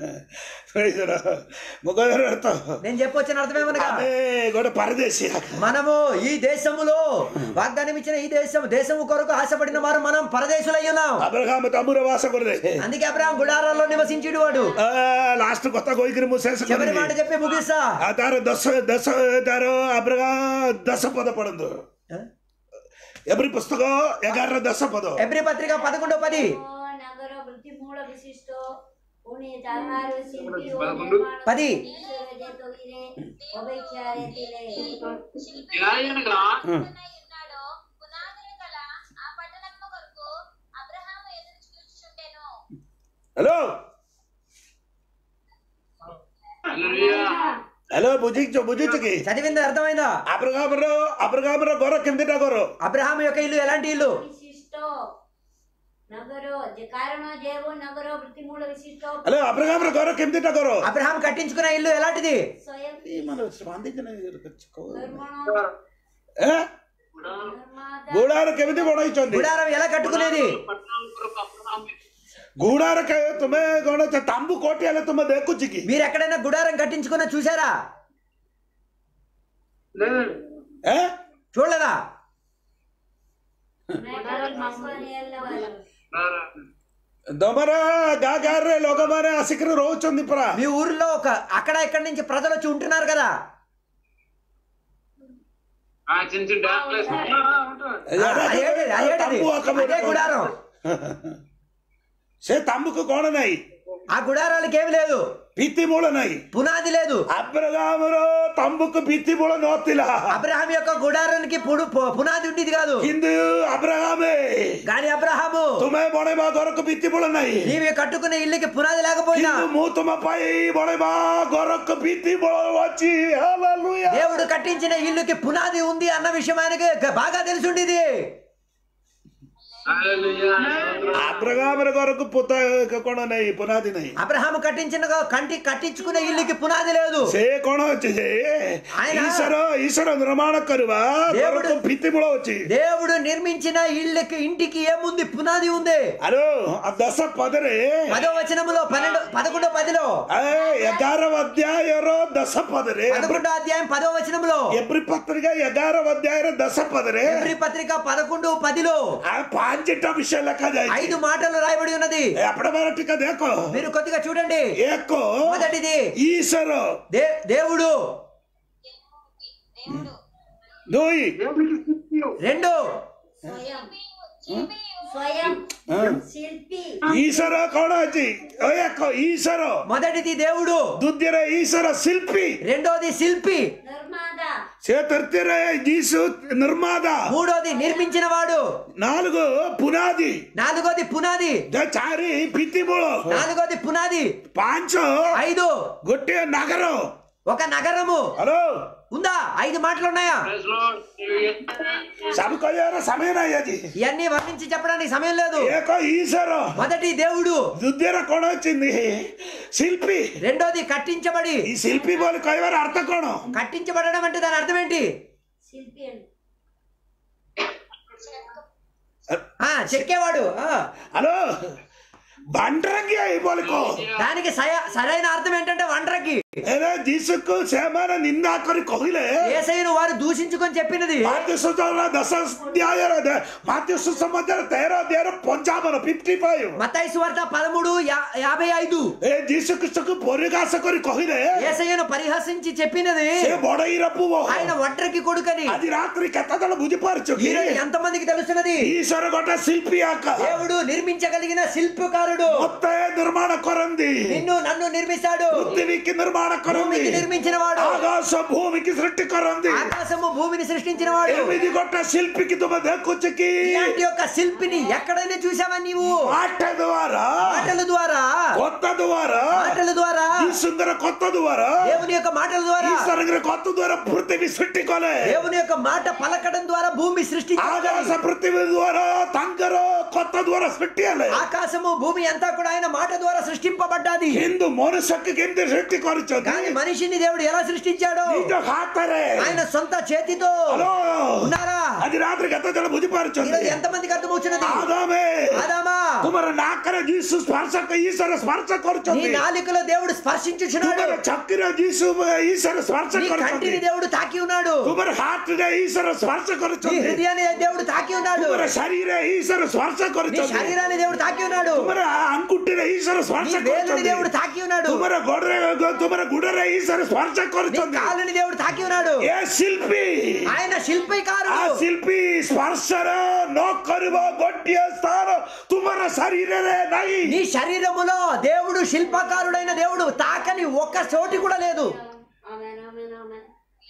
ముగ్గురు అర్థం నేను చెప్పొచ్చిన అర్థమేమనగా అదే కూడా పరదేశీ మనము ఈ దేశములో వాగ్దానం ఇచ్చిన ఈ దేశం దేశము కొరకు ఆశపడిన వారు మనం పరదేశులై ఉన్నాం అబ్రహాము తమ్ముర వాస కొరదే అందుకే అబ్రాహం గుడారాల్లో నివసించుడు వాడు లాస్ట్ కొత్త గోయికిరి చివరి మాట మూసేసుకుని చెప్పి ముగిస్తా ಆ ತಾರ ದಸ ದಸ ತಾರ ಅಬ್ರಗ ದಸ ಪದ ಪಡಂದು ಎಬ್ರಿ ಪುಸ್ತಕ ಎಗಾರ ದಸ ಪದ ఎబ్రి పత్రిక పదకొండో పది నగర వృత్తి మూల విశిష్ట పుణ్య చాహారు శిల్పి పదకొండు. పది తొగిరే ఒబైచారెతిలే న్యాయంగా ఉన్నాడో పునాదులు గల ఆ పట్టణము కొరకు అబ్రహాము ఎదురు చూచుచుండెను హలో హల్లెలూయా. హలో బుజించు బుజించుకి చదివింది అర్థమైందా అబ్రగామరు అబ్రగామరు గొర్ర కిందిట గొర్ర అబ్రహాం యొక్క ఇల్లు ఎలాంటి ఇల్లు విశిష్ట నగరో జ- కారణ జేవో నగరో వృత్తి మూల విశిష్ట హలో అబ్రగామరు గొర్ర కిందిట గొర్ర అబ్రహాం కట్టించుకున్న ఇల్లు ఎలాంటిది స్వయం మన స్పందించిన నిర్మాణ ఏ నిర్మాత గూడార కెమిది బొడైచొంది గుడారం ఎలా కట్టుకునేది పట్టణం కొరకు అబ్రహాము గూడార కే తుమే గొడ తంబు కోటి అలా తుమ్మ దేకుచికి మీరు ఎక్కడైనా గుడారం కట్టించుకున్న చూసారా లేదు ఏ చూడలేదా నగరం మస్కొని ఎల్లవారు రారా. దొమర గాగారే లోకమారే అసికర రోచుంది పురా మీ ఊర్లో ఒక అక్కడ ఇక్కడ నుంచి ప్రజలు వచ్చి ఉంటున్నారు కదా ఆ చిన్న చిన్న డ్యామ్లు వేసుకుంటా ఉంటా. ఆ, అదేంటిది అదేంటిది అదే గుడారం ସେ ତମ୍ବୁକୁ କଣ ନାହିଁ ఆ గుడారాలకి ఏమి లేదు ଭିତ୍ତି ମୂଳ ନାହିଁ పునాది లేదు ଆବ୍ରଗାମର ତମ୍ବୁକୁ ଭିତ୍ତି ମୂଳ ନଥିଲା అబ్రహాం యొక్క గుడారానికి పుడు పు- పునాది ఉండేది కాదు କିନ୍ତୁ అబ్రగామే కానీ అబ్రహాము ତୁମେ ବଣେଇବା ଘରକୁ ଭିତ୍ତି ମୂଳ ନାହିଁ నీవి కట్టుకునే ఇల్లుకి పునాది లేకపోయినా କିନ୍ତୁ ମୁଁ ତୁମ ପାଇଁ ବଣେଇବା ଘରକୁ ଭିତ୍ତି ମୂଳ ଅଛି Hallelujah. దేవుడు కట్టించిన ఇల్లుకి పునాది ఉంది అన్న విషయం ఆయనకి గ- బాగా తెలిసిండేది హల్లెలూయా. అబ్రగామర ଘରକୁ ପୋତା କଣ ନାହିଁ ପୁନାଦି ନାହିଁ అబ్రహాము కట్టించిన కంటి కట్టించుకునే ఇల్లుకి పునాది లేదు ସେ କଣ ଅଛି ଯେ ఆయన- ଈଶ୍ୱର ଈଶ୍ୱର ନିର୍ମାଣ କରିବା దేవుడు- ଘରକୁ ଭିତ୍ତି ମୂଳ ଅଛି దేవుడు నిర్మించిన ఇళ్ళకి ఇంటికి ఏముంది పునాది ఉంది ଆରେ ఆ దଶ పదରେ పదో వచనములో పన్నెండు పదకొండో పదిలో ఏ ఎగార అధ్యాయର దଶ పదରେ పదకొండో అధ్యాయం పదో వచనములో ఎబ్రి పత్రిక ఎగార అధ్యాయର దଶ పదରେ ఎబ్రి పత్రిక పదకొండు పదిలో ఆ ପାଞ୍ଚଟା ବିଷୟ ଲେଖାଯାଇଛି ఐదు మాటలు రాయబడి ఉన్నది ଆପଣଙ୍କର ଟିକେ ଦେଖ మీరు కొద్దిగా చూడండి ଏକ మొదటిది ଈଶ୍ୱର దే దేవుడు దేవుడు ଦୁଇ దేవునికి స్తుతి. రెండు స్వయం జీవియు స్వయం ହଁ? శిల్పి ଈଶ୍ୱର କଣ ଅଛି ଓ ଏକ ଈଶ୍ୱର మొదటిది దేవుడు ଦ୍ୱିତୀୟରେ ଈଶ୍ୱର ଶିଳ୍ପୀ రెండోది శిల్పి నిర్మాత ସେ ତୃତୀୟରେ ଯୀଶୁ ନିର୍ମାତା మూడోది నిర్మించిన వాడు నాలుగు పునాది నాలుగోది పునాది ଯେ ଚାରି ଭିତ୍ତିମୂଳ నాలుగోది పునాది ପାଞ୍ଚ ఐదు ଗୋଟିଏ ନାଗର ఒక నగరము ହ୍ୟାଲୋ ఉందా ఐదు మాటలు ఉన్నాయా Praise Lord. Hallelujah. ସବୁ କହିବାର ସମୟ ନାହିଁ ଆଜି ఇవన్నీ వర్ణించి చెప్పడానికి సమయం లేదు ଏକ ଈଶ୍ୱର మొదటి దేవుడు ଦ୍ୱିତୀୟରେ କଣ ଅଛି ଶିଳ୍ପୀ రెండోది కట్టించబడి ఈ ଶିଳ୍ପୀ ବୋଲି କହିବାର ଅର୍ଥ କଣ కట్టించబడడం అంటే దాని అర్థం ఏంటి శిల్పి అని ఆ చెక్కేవాడు ఆ, ହ୍ୟାଲୋ ବାଣ୍ଡରାଙ୍ଗି ଏଇ ବୋଲି କହ దానికి సయ- సరైన అర్థం ఏంటంటే వండ్రకి ଏବେ ଯୀଶୁକୁ ସେମାନେ ନିନ୍ଦା କରି କହିଲେ ఏసైను వారు దూషించుకొని చెప్పినది ମାତ୍ୟ ସୁଚନା ଦଶ ଅଧ୍ୟାୟରେ ମାତ୍ୟ ସୁସମାଚାର ତେର ଅଧ୍ୟାୟର ପଞ୍ଚାବନ ଫିଫ୍ଟି ଫାଇଭ మత్తయి సువార్త పదమూడు యా- యాభై ఐదు ଏ ଯୀଶୁ ଖ୍ରୀଷ୍ଟକୁ ପରିହାସ କରି କହିଲେ ఏసయ్యను పరిహసించి చెప్పినది ସେ ବଡଇର ପୁଅ ఆయన ఒంటరికి కొడుకని ଆଜି ରାତ୍ରି କେତେ ଜଣ ବୁଝିପାରୁଛ କି ఈరోజు ఎంతమందికి తెలుస్తున్నది ଈଶ୍ୱର ଗୋଟେ ଶିଳ୍ପୀ ଆକା దేవుడు నిర్మించగలిగిన శిల్పకారుడు ମତେ ନିର୍ମାଣ କରନ୍ତି నిన్ను నన్ను నిర్మిస్తాడు ପୃଥିବୀକି ନିର୍ମାଣ କରନ୍ତି భూమికి నిర్మించిన వాడు ଆକାଶ ଭୂମିକି ସୃଷ୍ଟି କରନ୍ତି ఆకాశము భూమిని సృష్టించిన వాడు ଏମିତି ଗୋଟେ ଶିଳ୍ପୀକି ତୁମେ ଦେଖୁଛ କି ఇలాంటి యొక్క శిల్పిని ఎక్కడైనా చూసావా నీవు ପାଠ ଦ୍ୱାରା మాటల ద్వారా କତା ଦ୍ୱାରା మాటల ద్వారా ଯୀଶୁଙ୍କର କତା ଦ୍ୱାରା దేవుని యొక్క మాటల ద్వారా ଈଶ୍ୱରଙ୍କର କତା ଦ୍ୱାରା ପୃଥିବୀ ସୃଷ୍ଟି କଲେ దేవుని యొక్క మాట పలకడం ద్వారా భూమి సృష్టించాడు ଆକାଶ ପୃଥିବୀ ଦ୍ୱାରା ତାଙ୍କର କତା ଦ୍ୱାରା ସୃଷ୍ଟି ହେଲେ ఆకాశము భూమి అంతా కూడా ఆయన మాట ద్వారా సృష్టింపబడ్డాది କିନ୍ତୁ ମନୁଷ୍ୟକୁ କେମିତି ସୃଷ୍ଟି କରିଛନ୍ତି కానీ మనిషిని దేవుడు ఎలా సృష్టించాడు ନିଜ ହାତରେ ఆయన సొంత చేతితో హలో ఉన్నారా ଆଜି ରାତିରେ କେତେ ଜଣ ఈరోజు ବୁଝିପାରୁଛନ୍ତି ఎంతమందికి అర్థమవుతున్నది ଆଦାମେ ఆదామా ତୁମର ନାକରେ ଯୀଶୁ ସ୍ପର୍ଶ ଈଶ୍ୱର ସ୍ପର୍ଶ నీ କରୁଛନ୍ତି నాలుకలో దేవుడు స్పర్శించుచున్నాడు ତୁମର ଚକିରେ ଯୀଶୁ ଈଶ୍ୱର ସ୍ପର୍ଶ నీ କରୁଛନ୍ତି కంటిని దేవుడు తాకి ఉన్నాడు ତୁମର ହାର୍ଟରେ ଈଶ୍ୱର ସ୍ପର୍ଶ నీ କରୁଛନ୍ତି హృదయాన్ని దేవుడు తాకి ఉన్నాడు ତୁମର ଶରୀରରେ ଈଶ୍ୱର ସ୍ପର୍ଶ నీ କରୁଛନ୍ତି శరీరాన్ని దేవుడు తాకి ఉన్నాడు ତୁମର ଆଙ୍ଗୁଠିରେ ଈଶ୍ୱର నీ ସ୍ପର୍ଶ వేలుని କରୁଛନ୍ତି దేవుడు తాకి ఉన్నాడు ତୁମର ଗୋଡରେ ତୁମର ଗୁଡରେ ଈଶ୍ୱର ସ୍ପର୍ଶ నీ କରୁଛନ୍ତି కాలుని దేవుడు తాకి ఉన్నాడు ଏ ଶିଳ୍ପୀ ఆయన ఆ శిల్పికారుడు ଶିଳ୍ପୀ ସ୍ପର୍ଶର ନ କରିବ ଗୋଟିଏ ସ୍ଥାନ ତୁମର ଶରୀରରେ ନାହିଁ నీ శరీరములో దేవుడు శిల్పకారుడైన దేవుడు తాకని ఒక్క చోటి కూడా లేదు ఆమేన్ ఆమేన్ ఆమేన్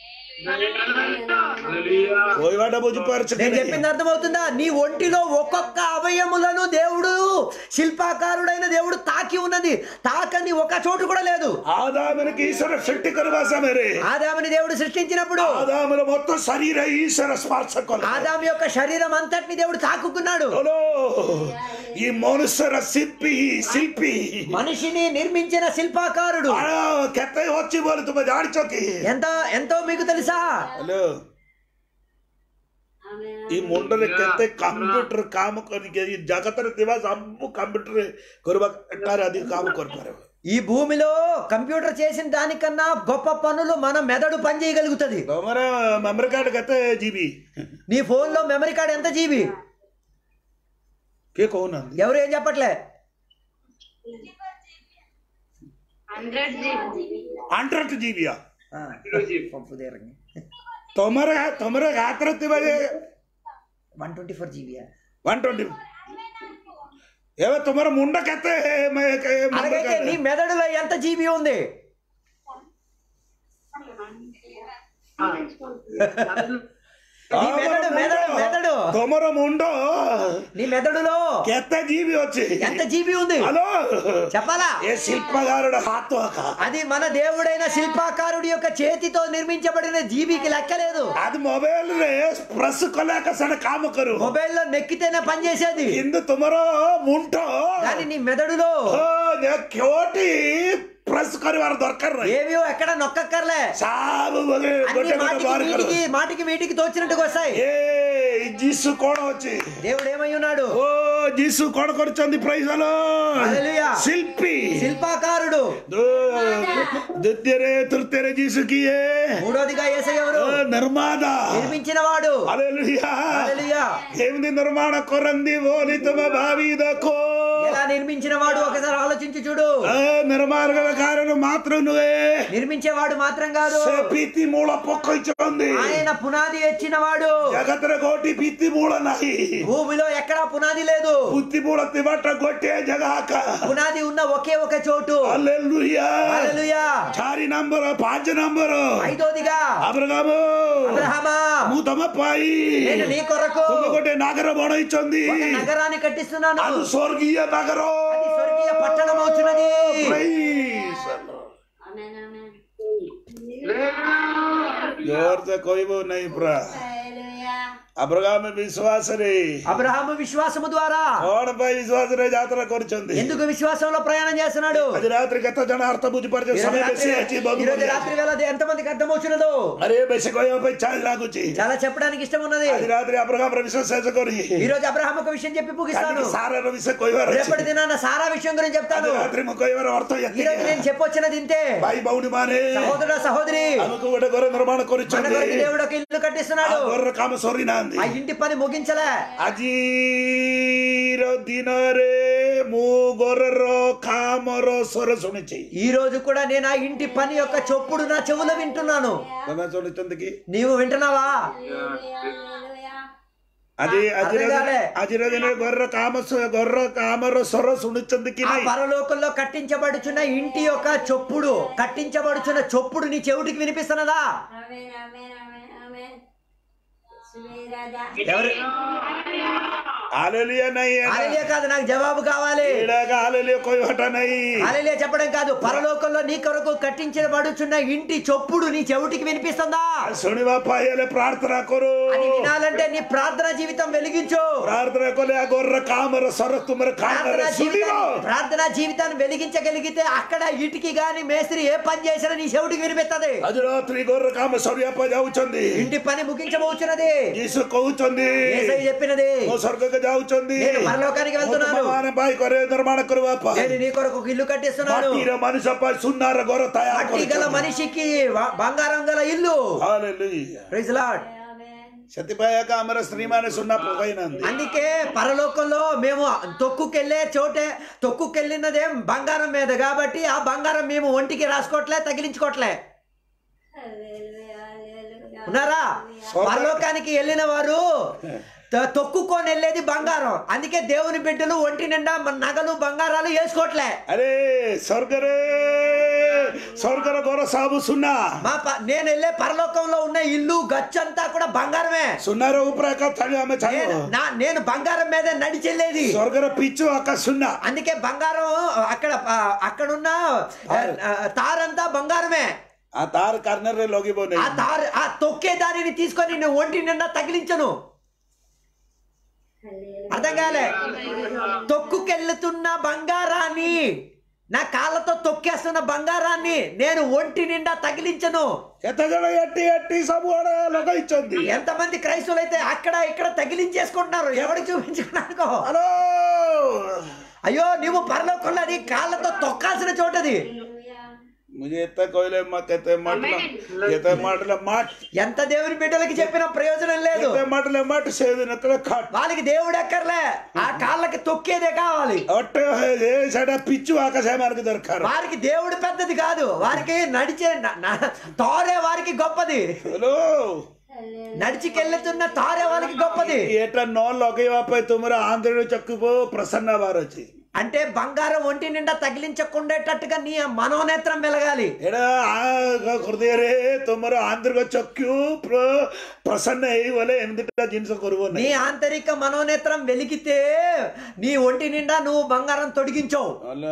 హల్లెలూయా କହିବାଟା ବୁଝିପାରୁଛ నేను చెప్పింది అర్థమవుతుందా నీ ఒంటిలో ఒక్కొక్క అవయములను దేవుడు శిల్పాకారుడైన దేవుడు తాకి ఉన్నది తాకని ఒక చోటు కూడా లేదు ఆదామునికి ఈశ్వర సృష్టి କରିବା సమୟରେ ఆదాముని దేవుడు సృష్టించినప్పుడు ఆదాముల మొత్తం శరీర ఈశ్వర స్పర్శ కଲା ఆదాము యొక్క శరీరం అంతటిని దేవుడు తాకుకున్నాడు హలో ఈ మనుష్యర శిల్పి శిల్పి మనిషిని నిర్మించిన శిల్పాకారుడు ఆ, କେତେ ଅଛି ବୋଲି ତୁମେ ଜାଣିଛ କି ఎంత ఎంతో మీకు తెలుసా ହ୍ୟାଲୋ ఆమేన్ ఈ ମୁଣ୍ଡରେ କେତେ କମ୍ପ୍ୟୁଟର କାମ କରିକି ଏଇ ଜଗତରେ ଥିବା ସବୁ କମ୍ପ୍ୟୁଟର କରିବା ଏଠାରେ ଅଧିକ କାମ କରିପାରିବ ఈ భూమిలో కంప్యూటర్ చేసిన దానికన్నా గొప్ప పనులు మన మెదడు పని చేయగలుగుతుంది ତମର ମେମୋରି କାର୍ଡ କେତେ ଯିବି నీ ఫోన్ లో మెమరీ కార్డ్ ఎంత జీబీ କିଏ କହୁନାହାନ୍ତି ఎవరు ఏం చెప్పట్లే ହଣ୍ଡ୍ରେଡ ଯିବିଆ పప్పు దేరంగి ତମର ତମର ହାତରେ ଥିବା వన్ ట్వంటీ ఫోర్ జీబీయా ୱାନ୍ ଟ୍ୱେଣ୍ଟି ଏବେ ତମର ମୁଣ୍ଡ କେତେ ମେ- କେ- memory అలాగైతే card? నీ మెదడులో ఎంత జీబీ ఉంది ତମର నీ మెదడు మెదడు ମୁଣ୍ଡ- మెదడు ତମର ମୁଣ୍ଡ నీ మెదడులో କେତେ జీబీ ଅଛି ఎంత జీబీ ఉంది హలో చెప్పాలా ఏ శిల్పగారుడు హాత్ అది మన దేవుడైన శిల్పాకారుడి యొక్క చేతితో నిర్మించబడిన జీబీకి లెక్కలేదు అది మొబైల్ ରେ ପ୍ରେସ୍ କଲାక ସେଟା କାମ କରୁ మొబైల్లో నెక్కితేనే పనిచేసేది କିନ୍ତୁ ତୁମର ମୁଣ୍ଡ కానీ నీ మెదడులో ଓ, ଯେ କୋଉଠି ପ୍ରେସ୍ କରିବାର ଦରକାର ନାହିଁ ఏవియో ఎక్కడ నొక్కక్కర్లే ସବୁ ବୋଲେ అన్ని ଗୋଟେ ଗୋଟେ మాటికి ବାହାର କର వీటికి మాటికి వీటికి తోచినట్టుగా వస్తాయి ଏ ଯୀଶୁ କଣ ଅଛି దేవుడు ఏమై ఉన్నాడు ଓ ଯୀଶୁ କଣ କରିଛନ୍ତି ପ୍ରାଇଜ Hallelujah. ଶିଳ୍ପୀ శిల్పాకారుడు ଦ୍ୱିତୀୟରେ ତୃତୀୟରେ ଯୀଶୁ କିଏ మూడోదిగా ఏసై ఎవరు ଓ, ନିର୍ମାତା నిర్మించిన వాడు ହାଲେଲୁୟା హల్లెలూయా. କେମିତି ନିର୍ମାଣ କରନ୍ତି ବୋଲି ତୁମେ ଭାବି ଦେଖ ఎలా నిర్మించిన వాడు ఒకసారి ఆలోచించి చూడు ଏ ନିର୍ମାଣ କାରଣ ମାତ୍ର ନୁହେଁ నిర్మించేవాడు మాత్రం కాదు ସେ ଭିତ୍ତି ମୂଳ ପକେଇଛନ୍ତି ఆయన పునాది ఎచ్చిన వాడు ଜଗତରେ କୋଉଠି ଭିତ୍ତି ମୂଳ ନାହିଁ భూమిలో ఎక్కడా పునాది లేదు ଭିତ୍ତି ମୂଳ ଥିବାଟା ଗୋଟିଏ ଜାଗା ଆକା పునాది ఉన్న ఒకే ఒక చోటు ହାଲେଲୁୟା హల్లెలూయా ଚାରି ନମ୍ବର ପାଞ୍ଚ ନମ୍ବର ఐదోదిగా ଆବ୍ରହାମ అబ్రహమా ମୁଁ ତମ ପାଇଁ నేను నీ కొరకు ତୁମେ ଗୋଟେ ନାଗର ବଢେଇଛନ୍ତି ఒక నగరాన్ని కట్టిస్తున్నాను అది ସ୍ୱର୍ଗୀୟ ନାଗର అది స్వర్గీయ పట్టణం అవుతున్నది Praise the Lord. ఆమేన్ ఆమేన్ ଜୋର ସେ କହିବ ନାହିଁ ପୁରା హల్లెలూయా ଆବ୍ରହାମ ବିଶ୍ୱାସରେ అబ్రహాము విశ్వాసము ద్వారా କଣ ପାଇଁ ବିଶ୍ୱାସରେ ଯାତ୍ରା କରୁଛନ୍ତି ఎందుకు విశ్వాసంలో ప్రయాణం చేస్తున్నాడు ଆଜି ରାତିରେ କେତେ ଜଣ ଅର୍ଥ ବୁଝିପାରୁଛ ఈరోజు ସମୟ రాత్రి ବେଶୀ ଅଛି ବହୁ ఈరోజు రాత్రి వేళ ఎంతమందికి అర్థమవుతున్నదో అరే ବେଶୀ କହିବା ପାଇଁ ଚାଲ ଲାଗୁଛି చాలా చెప్పడానికి ఇష్టం ఉన్నది ଆଜି ରାତିରେ ଆବ୍ରହାମର ବିଷୟ ଶେଷ କରି ఈ రోజు అబ్రహాం ఒక విషయం చెప్పి ముగిస్తాను କାଲିକି ସାରାର ବିଷୟ କହିବାର రేపటి ଅଛି దినాన సారా విషయం గురించి ଆଜି చెప్తాను ରାତିରେ ମୁଁ କହିବାର ଅର୍ଥ ఈ ଏତିକି రోజు నేను చెప్పొచ్చినది ఇంతే ଭାଇ ଭଉଣୀ ମାନେ సహోదరుడ సహోదరి ଆମକୁ ଗୋଟେ ଘର ନିର୍ମାଣ మన କରିଛନ୍ତି కొరకు దేవుడు ఒక ఇల్లు ఆ కట్టిస్తున్నాడు ଘରର କାମ ସରିନାହାନ୍ତି ఆ ఇంటి పని ముగించలే ଆଜିର ଦିନରେ ମୁଁ ଘରର କାମର ସ୍ୱର ଶୁଣିଛି ఈ రోజు కూడా నేను ఆ ఇంటి పని యొక్క చొప్పుడు నా చెవులో వింటున్నాను ତମେ ଶୁଣିଛନ୍ତି କି నీవు వింటున్నావా హల్లెలూయా ଆଜି ଆଜିର అర్థం కాలే. ଆଜିର ଦିନରେ ଘରର କାମ ସ- ଘରର କାମର ସ୍ୱର ଶୁଣିଛନ୍ତି କି ఆ ନାଇଁ పరలోకంలో కట్టించబడుచున్న ఇంటి యొక్క చొప్పుడు కట్టించబడుచున్న చొప్పుడు నీ చెవుటికి వినిపిస్తున్నదా ఆమేన్ ఆమేన్ ఆమేన్ ఆమేన్ సుమేరాజా ఎవరు हालेलुया नहीं है ना హల్లెలూయా కాదు నాకు జవాబు కావాలి ईड़ा का हालेलुया कोई हटा नहीं హల్లెలూయా చెప్పడం కాదు పరలోకంలో నీ కొరకు కట్టించబడుచున్న ఇంటి చొప్పుడు నీ చెవిటికి వినిపిస్తుందా सुनिवा पायले प्रार्थना करो అది వినాలంటే నీ ప్రార్థన జీవితం వెలిగించు प्रार्थना को ले गोर्र कामर सर तुमरे ప్రార్థన कामर सुनिवा జీవితాన్ని ప్రార్థన జీవితాన్ని వెలిగించగలిగితే అక్కడ ఇటుకి గాని మేస్త్రి ఏ పని చేసినా నీ చెవిటికి వినిపిస్తుంది అజరాత్రి గొర్ర కామ సౌర్యప ଯାଉଛନ୍ତି ఇంటి పని ముగించబోచున్నది ଯୀଶୁ କହୁଛନ୍ତି యేసయ్య చెప్పినది ମୋ ସ୍ୱର୍ଗକୁ ଯାଉଛନ୍ତି నేను పరలోకానికి వెళ్తున్నాను ମାନେ ଭାଇ ଘରେ ନିର୍ମାଣ କରିବା ପାଇଁ నేను నీ కొరకు ఒక ఇల్లు కట్టిస్తున్నాను ମାଟିର ମଣିଷ ପାଇଁ ସୁନାର ଘର ତୟାର మట్టి గల କରୁଛନ୍ତି మనిషికి వ- బంగారం గల ఇల్లు Hallelujah. ప్రైజ్ లార్డ్ ସେଥିପାଇଁ ଏକା ଆମର ସ୍ତ୍ରୀମାନେ ସୁନା ପକାଇନାହାନ୍ତି అందుకే పరలోకంలో మేము తొక్కుకెళ్ళే చోటే తొక్కుకెళ్ళినదేం బంగారం మీద కాబట్టి ఆ బంగారం మేము ఒంటికి రాసుకోవట్లే తగిలించుకోవట్లే ఉన్నారా పరలోకానికి వెళ్ళిన వారు త- తొక్కుకొని వెళ్ళేది బంగారం అందుకే దేవుని బిడ్డలు ఒంటి నిండా మన నగలు బంగారాలు వేసుకోవట్లే ଆରେ ସ୍ୱର୍ଗରେ ସ୍ୱର୍ଗର ଘର ସବୁ ସୁନା మా ప- నేను వెళ్ళే పరలోకంలో ఉన్న ఇల్లు గచ్చంతా కూడా బంగారమే ସୁନାର ଉପରେ ଏକା ଥାଳି ଆମେ నేను ଛାଡ଼ିବ నా నేను బంగారం మీద నడిచెళ్ళేది ସ୍ୱର୍ଗର ପିଛୁ ଆକା ସୁନା అందుకే బంగారం అక్కడ ఆ, అక్కడున్న ఆ, తారంతా బంగారమే ఆ ତାର କାର୍ଣ୍ଣରେ ଲଗିବ ఆ ନାହିଁ తారు ఆ తొక్కే దానిని తీసుకొని నేను ఒంటి నిండా తగిలించను అర్థం కాలే తొక్కుకెళ్తున్న బంగారాన్ని నా కాళ్ళతో తొక్కేస్తున్న బంగారాన్ని నేను ఒంటి నిండా తగిలించను ଏତେ ଜଣ ଏଠି ଏଠି ସବୁଆଡେ ଲଗେଇଛନ୍ତି ఎంతమంది క్రైస్తవులు అయితే అక్కడ ఇక్కడ తగిలించేసుకుంటున్నారు ఎవరికి చూపించుకున్నానుకో హలో అయ్యో నువ్వు పరలోకంలో అది కాళ్ళతో తొక్కాల్సిన చోటది मुझे एते कहले मत एते मटला एते मटला मट ఎంత దేవుని బిడ్డలకి చెప్పిన ప్రయోజనం లేదు एते मटले मट से दिन तले खट వాళ్ళకి దేవుడు ఎక్కర్లే ఆ కాళ్ళకి తొక్కేదే కావాలి ଅଟେ ହେ ସେଟା ପିଚୁ ଆକାଶ ମାନଙ୍କୁ ଦରକାର వారికి దేవుడు పెద్దది కాదు వారికి నడిచే న- న- తారే వారికి గొప్పది ହ୍ୟାଲୋ నడిచికెళ్తున్న తారే వాళ్ళకి గొప్పది ଏଟା ନ ଲଗେଇବା ପାଇଁ ତୁମର ଆନ୍ଧ୍ର ଚକ୍ଷୁ ପ୍ରସନ୍ନ ହେବାର ଅଛି అంటే బంగారం ఒంటి నిండా తగిలించకుండేటట్టుగా నీ మనోనేత్రం వెలగాలి ଏଟା ଆ ହୃଦୟରେ ତୁମର ଆନ୍ତରିକ ଚକ୍ଷୁ ପ୍ର- ପ୍ରସନ୍ନ ହେଇଗଲେ ଏମିତିଟା ଜିନିଷ କରିବ నీ ନାହିଁ ఆంతరిక మనోనేత్రం వెలిగితే నీ ఒంటి నిండా నువ్వు బంగారం తొడిగించవు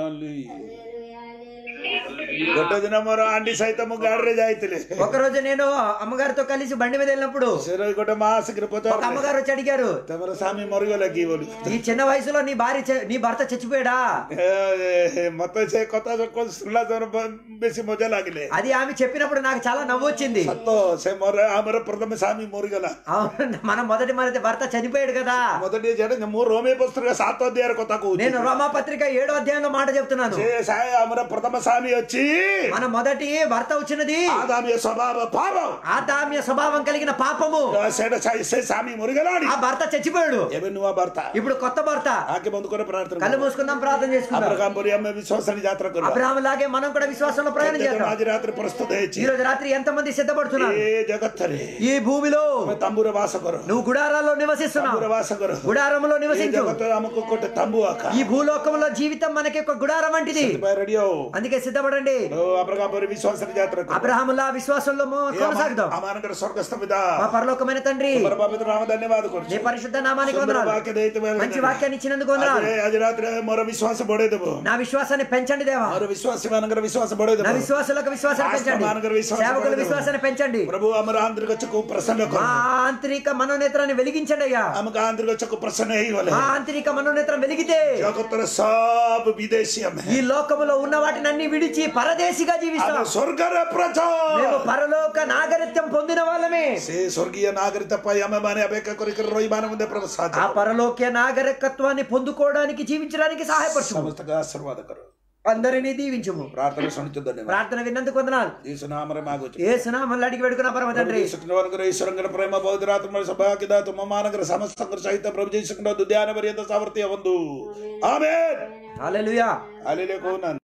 ଗୋଟେ ଦିନ ମୋର ଆଣ୍ଡି ସହିତ ମୁଁ ଗାଡିରେ ଯାଇଥିଲି ఒకరోజు నేను అమ్మగారితో కలిసి బండి మీద వెళ్ళినప్పుడు ସେ ଗୋଟେ ମା ଆସିକିରି ఒక ପଚାରିଲେ అమ్మగారు వచ్చి అడిగారు ତମର ସ୍ୱାମୀ ମରିଗଲା କି ବୋଲି ఈ చిన్న వయసులో నీ భార్య చ- నీ భర్త చచ్చిపోయాడా ଏ, ଏ, ମତେ ସେ କଥା ଶୁଣିଲା ତୋର ବେଶୀ ମଜା ଲାଗିଲେ అది ఆమె చెప్పినప్పుడు నాకు చాలా నవ్వు వచ్చింది ସତ ସେ ମର ଆମର ପ୍ରଥମେ ସ୍ୱାମୀ ମରିଗଲା అవును మన మొదటి మన భర్త చనిపోయాడు కదా ମତେ ଟିକେ ଜାଣେ ମୁଁ ରୋମେ ପୁସ୍ତକ ସାତ ଅଧ୍ୟାୟର କଥା କହୁଛି నేను రోమాపత్రిక ఏడో అధ్యాయంలో మాట చెప్తున్నాను ସେ ସାଏ ଆମର ପ୍ରଥମ ସ୍ୱାମୀ ଅଛି మన మొదటి భర్త వచ్చినది ଆଦାମୀୟ ସ୍ୱଭାବ ପାପ ఆదామ్య స్వభావం కలిగిన పాపము ସେଇଟା ସେ- ସେ ସ୍ୱାମୀ ମରିଗଲାଣି ఆ భర్త చచ్చిపోయాడు ଏବେ ନୂଆ ବାର୍ତ୍ତା ఇప్పుడు కొత్త భర్త ଆକେ ବନ୍ଦ করে ପ୍ରାର୍ଥନା కళ్ళు మూసుకుందాం ప్రార్థన చేసుకుందాం అబ్రహాం పరి ଆମେ విశ్వాసాన్ని ଯାତ୍ରା କରିବା అబ్రహాం లాగే మనం కూడా విశ్వాసంలో ప్రయాణం చేద్దాం ଆଜି ରାତିରେ ପ୍ରସ୍ତୁତ ହେଇଛି ఈ రోజు రాత్రి ఎంత మంది సిద్ధపడుతున్నారు ଏ ଜଗତରେ ఈ భూమిలో ତମେ ତମ୍ବୁରେ ବାସ କର నువ్వు గుడారాల్లో నివసిస్తున్నావు ତମ୍ବୁରେ ବାସ କର గుడారంలో ଏ నివసించు ଜଗତରେ ଆମକୁ ଗୋଟେ ତମ୍ବୁ ଆକା ఈ భూలోకంలో జీవితం మనకి ఒక గుడారం వంటిది ସେଥିପାଇଁ ରେଡି ହଉ అందుకే సిద్ధపడండి అబ్రహాం పరి విశ్వాసాన్ని ଯାତ୍ରା କର అబ్రహాములా విశ్వాసంలో మొ- కొనసాగుదాం ଆମମାନଙ୍କର ସ୍ୱର୍ଗସ୍ଥ ପିତା మా పరలోకమైన తండ్రి ତମର ପବିତ୍ର నామ ଧନ୍ୟବାଦ నీ କରୁଛି పరిశుద్ధ నామానికి ସୁନ୍ଦର వందనాలు వాక్య ଦେଇଥିବାରୁ మంచి వాక్యాన్ని ఇచ్చినందుకు వందనాలు ଆଜି ଆଜି ରାତିରେ ମୋର ବିଶ୍ୱାସ ବଢେଇ ଦେବ నా విశ్వాసాన్ని పెంచండి దేవా ମୋର ବିଶ୍ୱାସୀ ମାନଙ୍କର ବିଶ୍ୱାସ ବଢେଇ నా ଦେବ విశ్వాసులకు విశ్వాసాన్ని పెంచండి ఆశ్రమానికి విశ్వాసం సేవకుల కలుగును. విశ్వాసాన్ని పెంచండి ପ୍ରଭୁ ଆମର ଆନ୍ତରିକ ଚକ୍ଷୁ ପ୍ରସନ୍ନ మా କର ఆంతరిక మనోనేత్రాన్ని వెలిగించండి అయ్యా ଆମକୁ ଆନ୍ତରିକ ଚକ୍ଷୁ ପ୍ରସନ୍ନ ହେଇଗଲେ మా ఆంతరిక మనోనేత్రం వెలిగితే ଜଗତର ସବୁ ବିଦେଶୀ ଆମେ ఈ లోకములో ఉన్న వాటిని అన్ని విడిచి పరదేశిగా ଆମେ జీవిస్తాం ସ୍ୱର୍ଗର ପ୍ରଜା మేము పరలోక నాగరిత్యం పొందిన వాళ్ళమే ସେ ସ୍ୱର୍ଗୀୟ ନାଗରିକତା ପାଇଁ ଆମେ ମାନେ ଅପେକ୍ଷା କରିକରି ରହିବା ମଧ୍ୟ ପ୍ରଭୁ ఆ ସାହାଯ୍ୟ କର। పరలోక్య నాగరికత్వాన్ని పొందుకోవడానికి జీవించడానికి సహాయపరచు ସମସ୍ତଙ୍କୁ ଆଶୀର୍ବାଦ କର అందరినీ దీవించము ପ୍ରାର୍ଥନା ଶୁଣିଛୁ ଧନ୍ୟବାଦ ప్రార్థన విన్నందుకు వందనాలు ଯୀଶୁ ନାମରେ ମାଗୁଛୁ ఏ సునామల్ని అడిగి పెడుకున్న పరమ తండ్రి ଯୀଶୁଙ୍କର ଈଶ୍ୱରଙ୍କର ପ୍ରେମ ପବିତ୍ର ଆତ୍ମାର ସୌଭାଗ୍ୟତା ତୁମମାନଙ୍କର ସମସ୍ତଙ୍କର ସହିତ ପ୍ରଭୁ ଯୀଶୁଙ୍କର ଦୁଧ୍ୟାନ ପର୍ଯ୍ୟନ୍ତ ସାମର୍ଥ୍ୟ ବନ୍ଧୁ ଆମେନ୍ హల్లెలూయా ହାଲେଲୁୟା କହୁନାହାନ୍ତି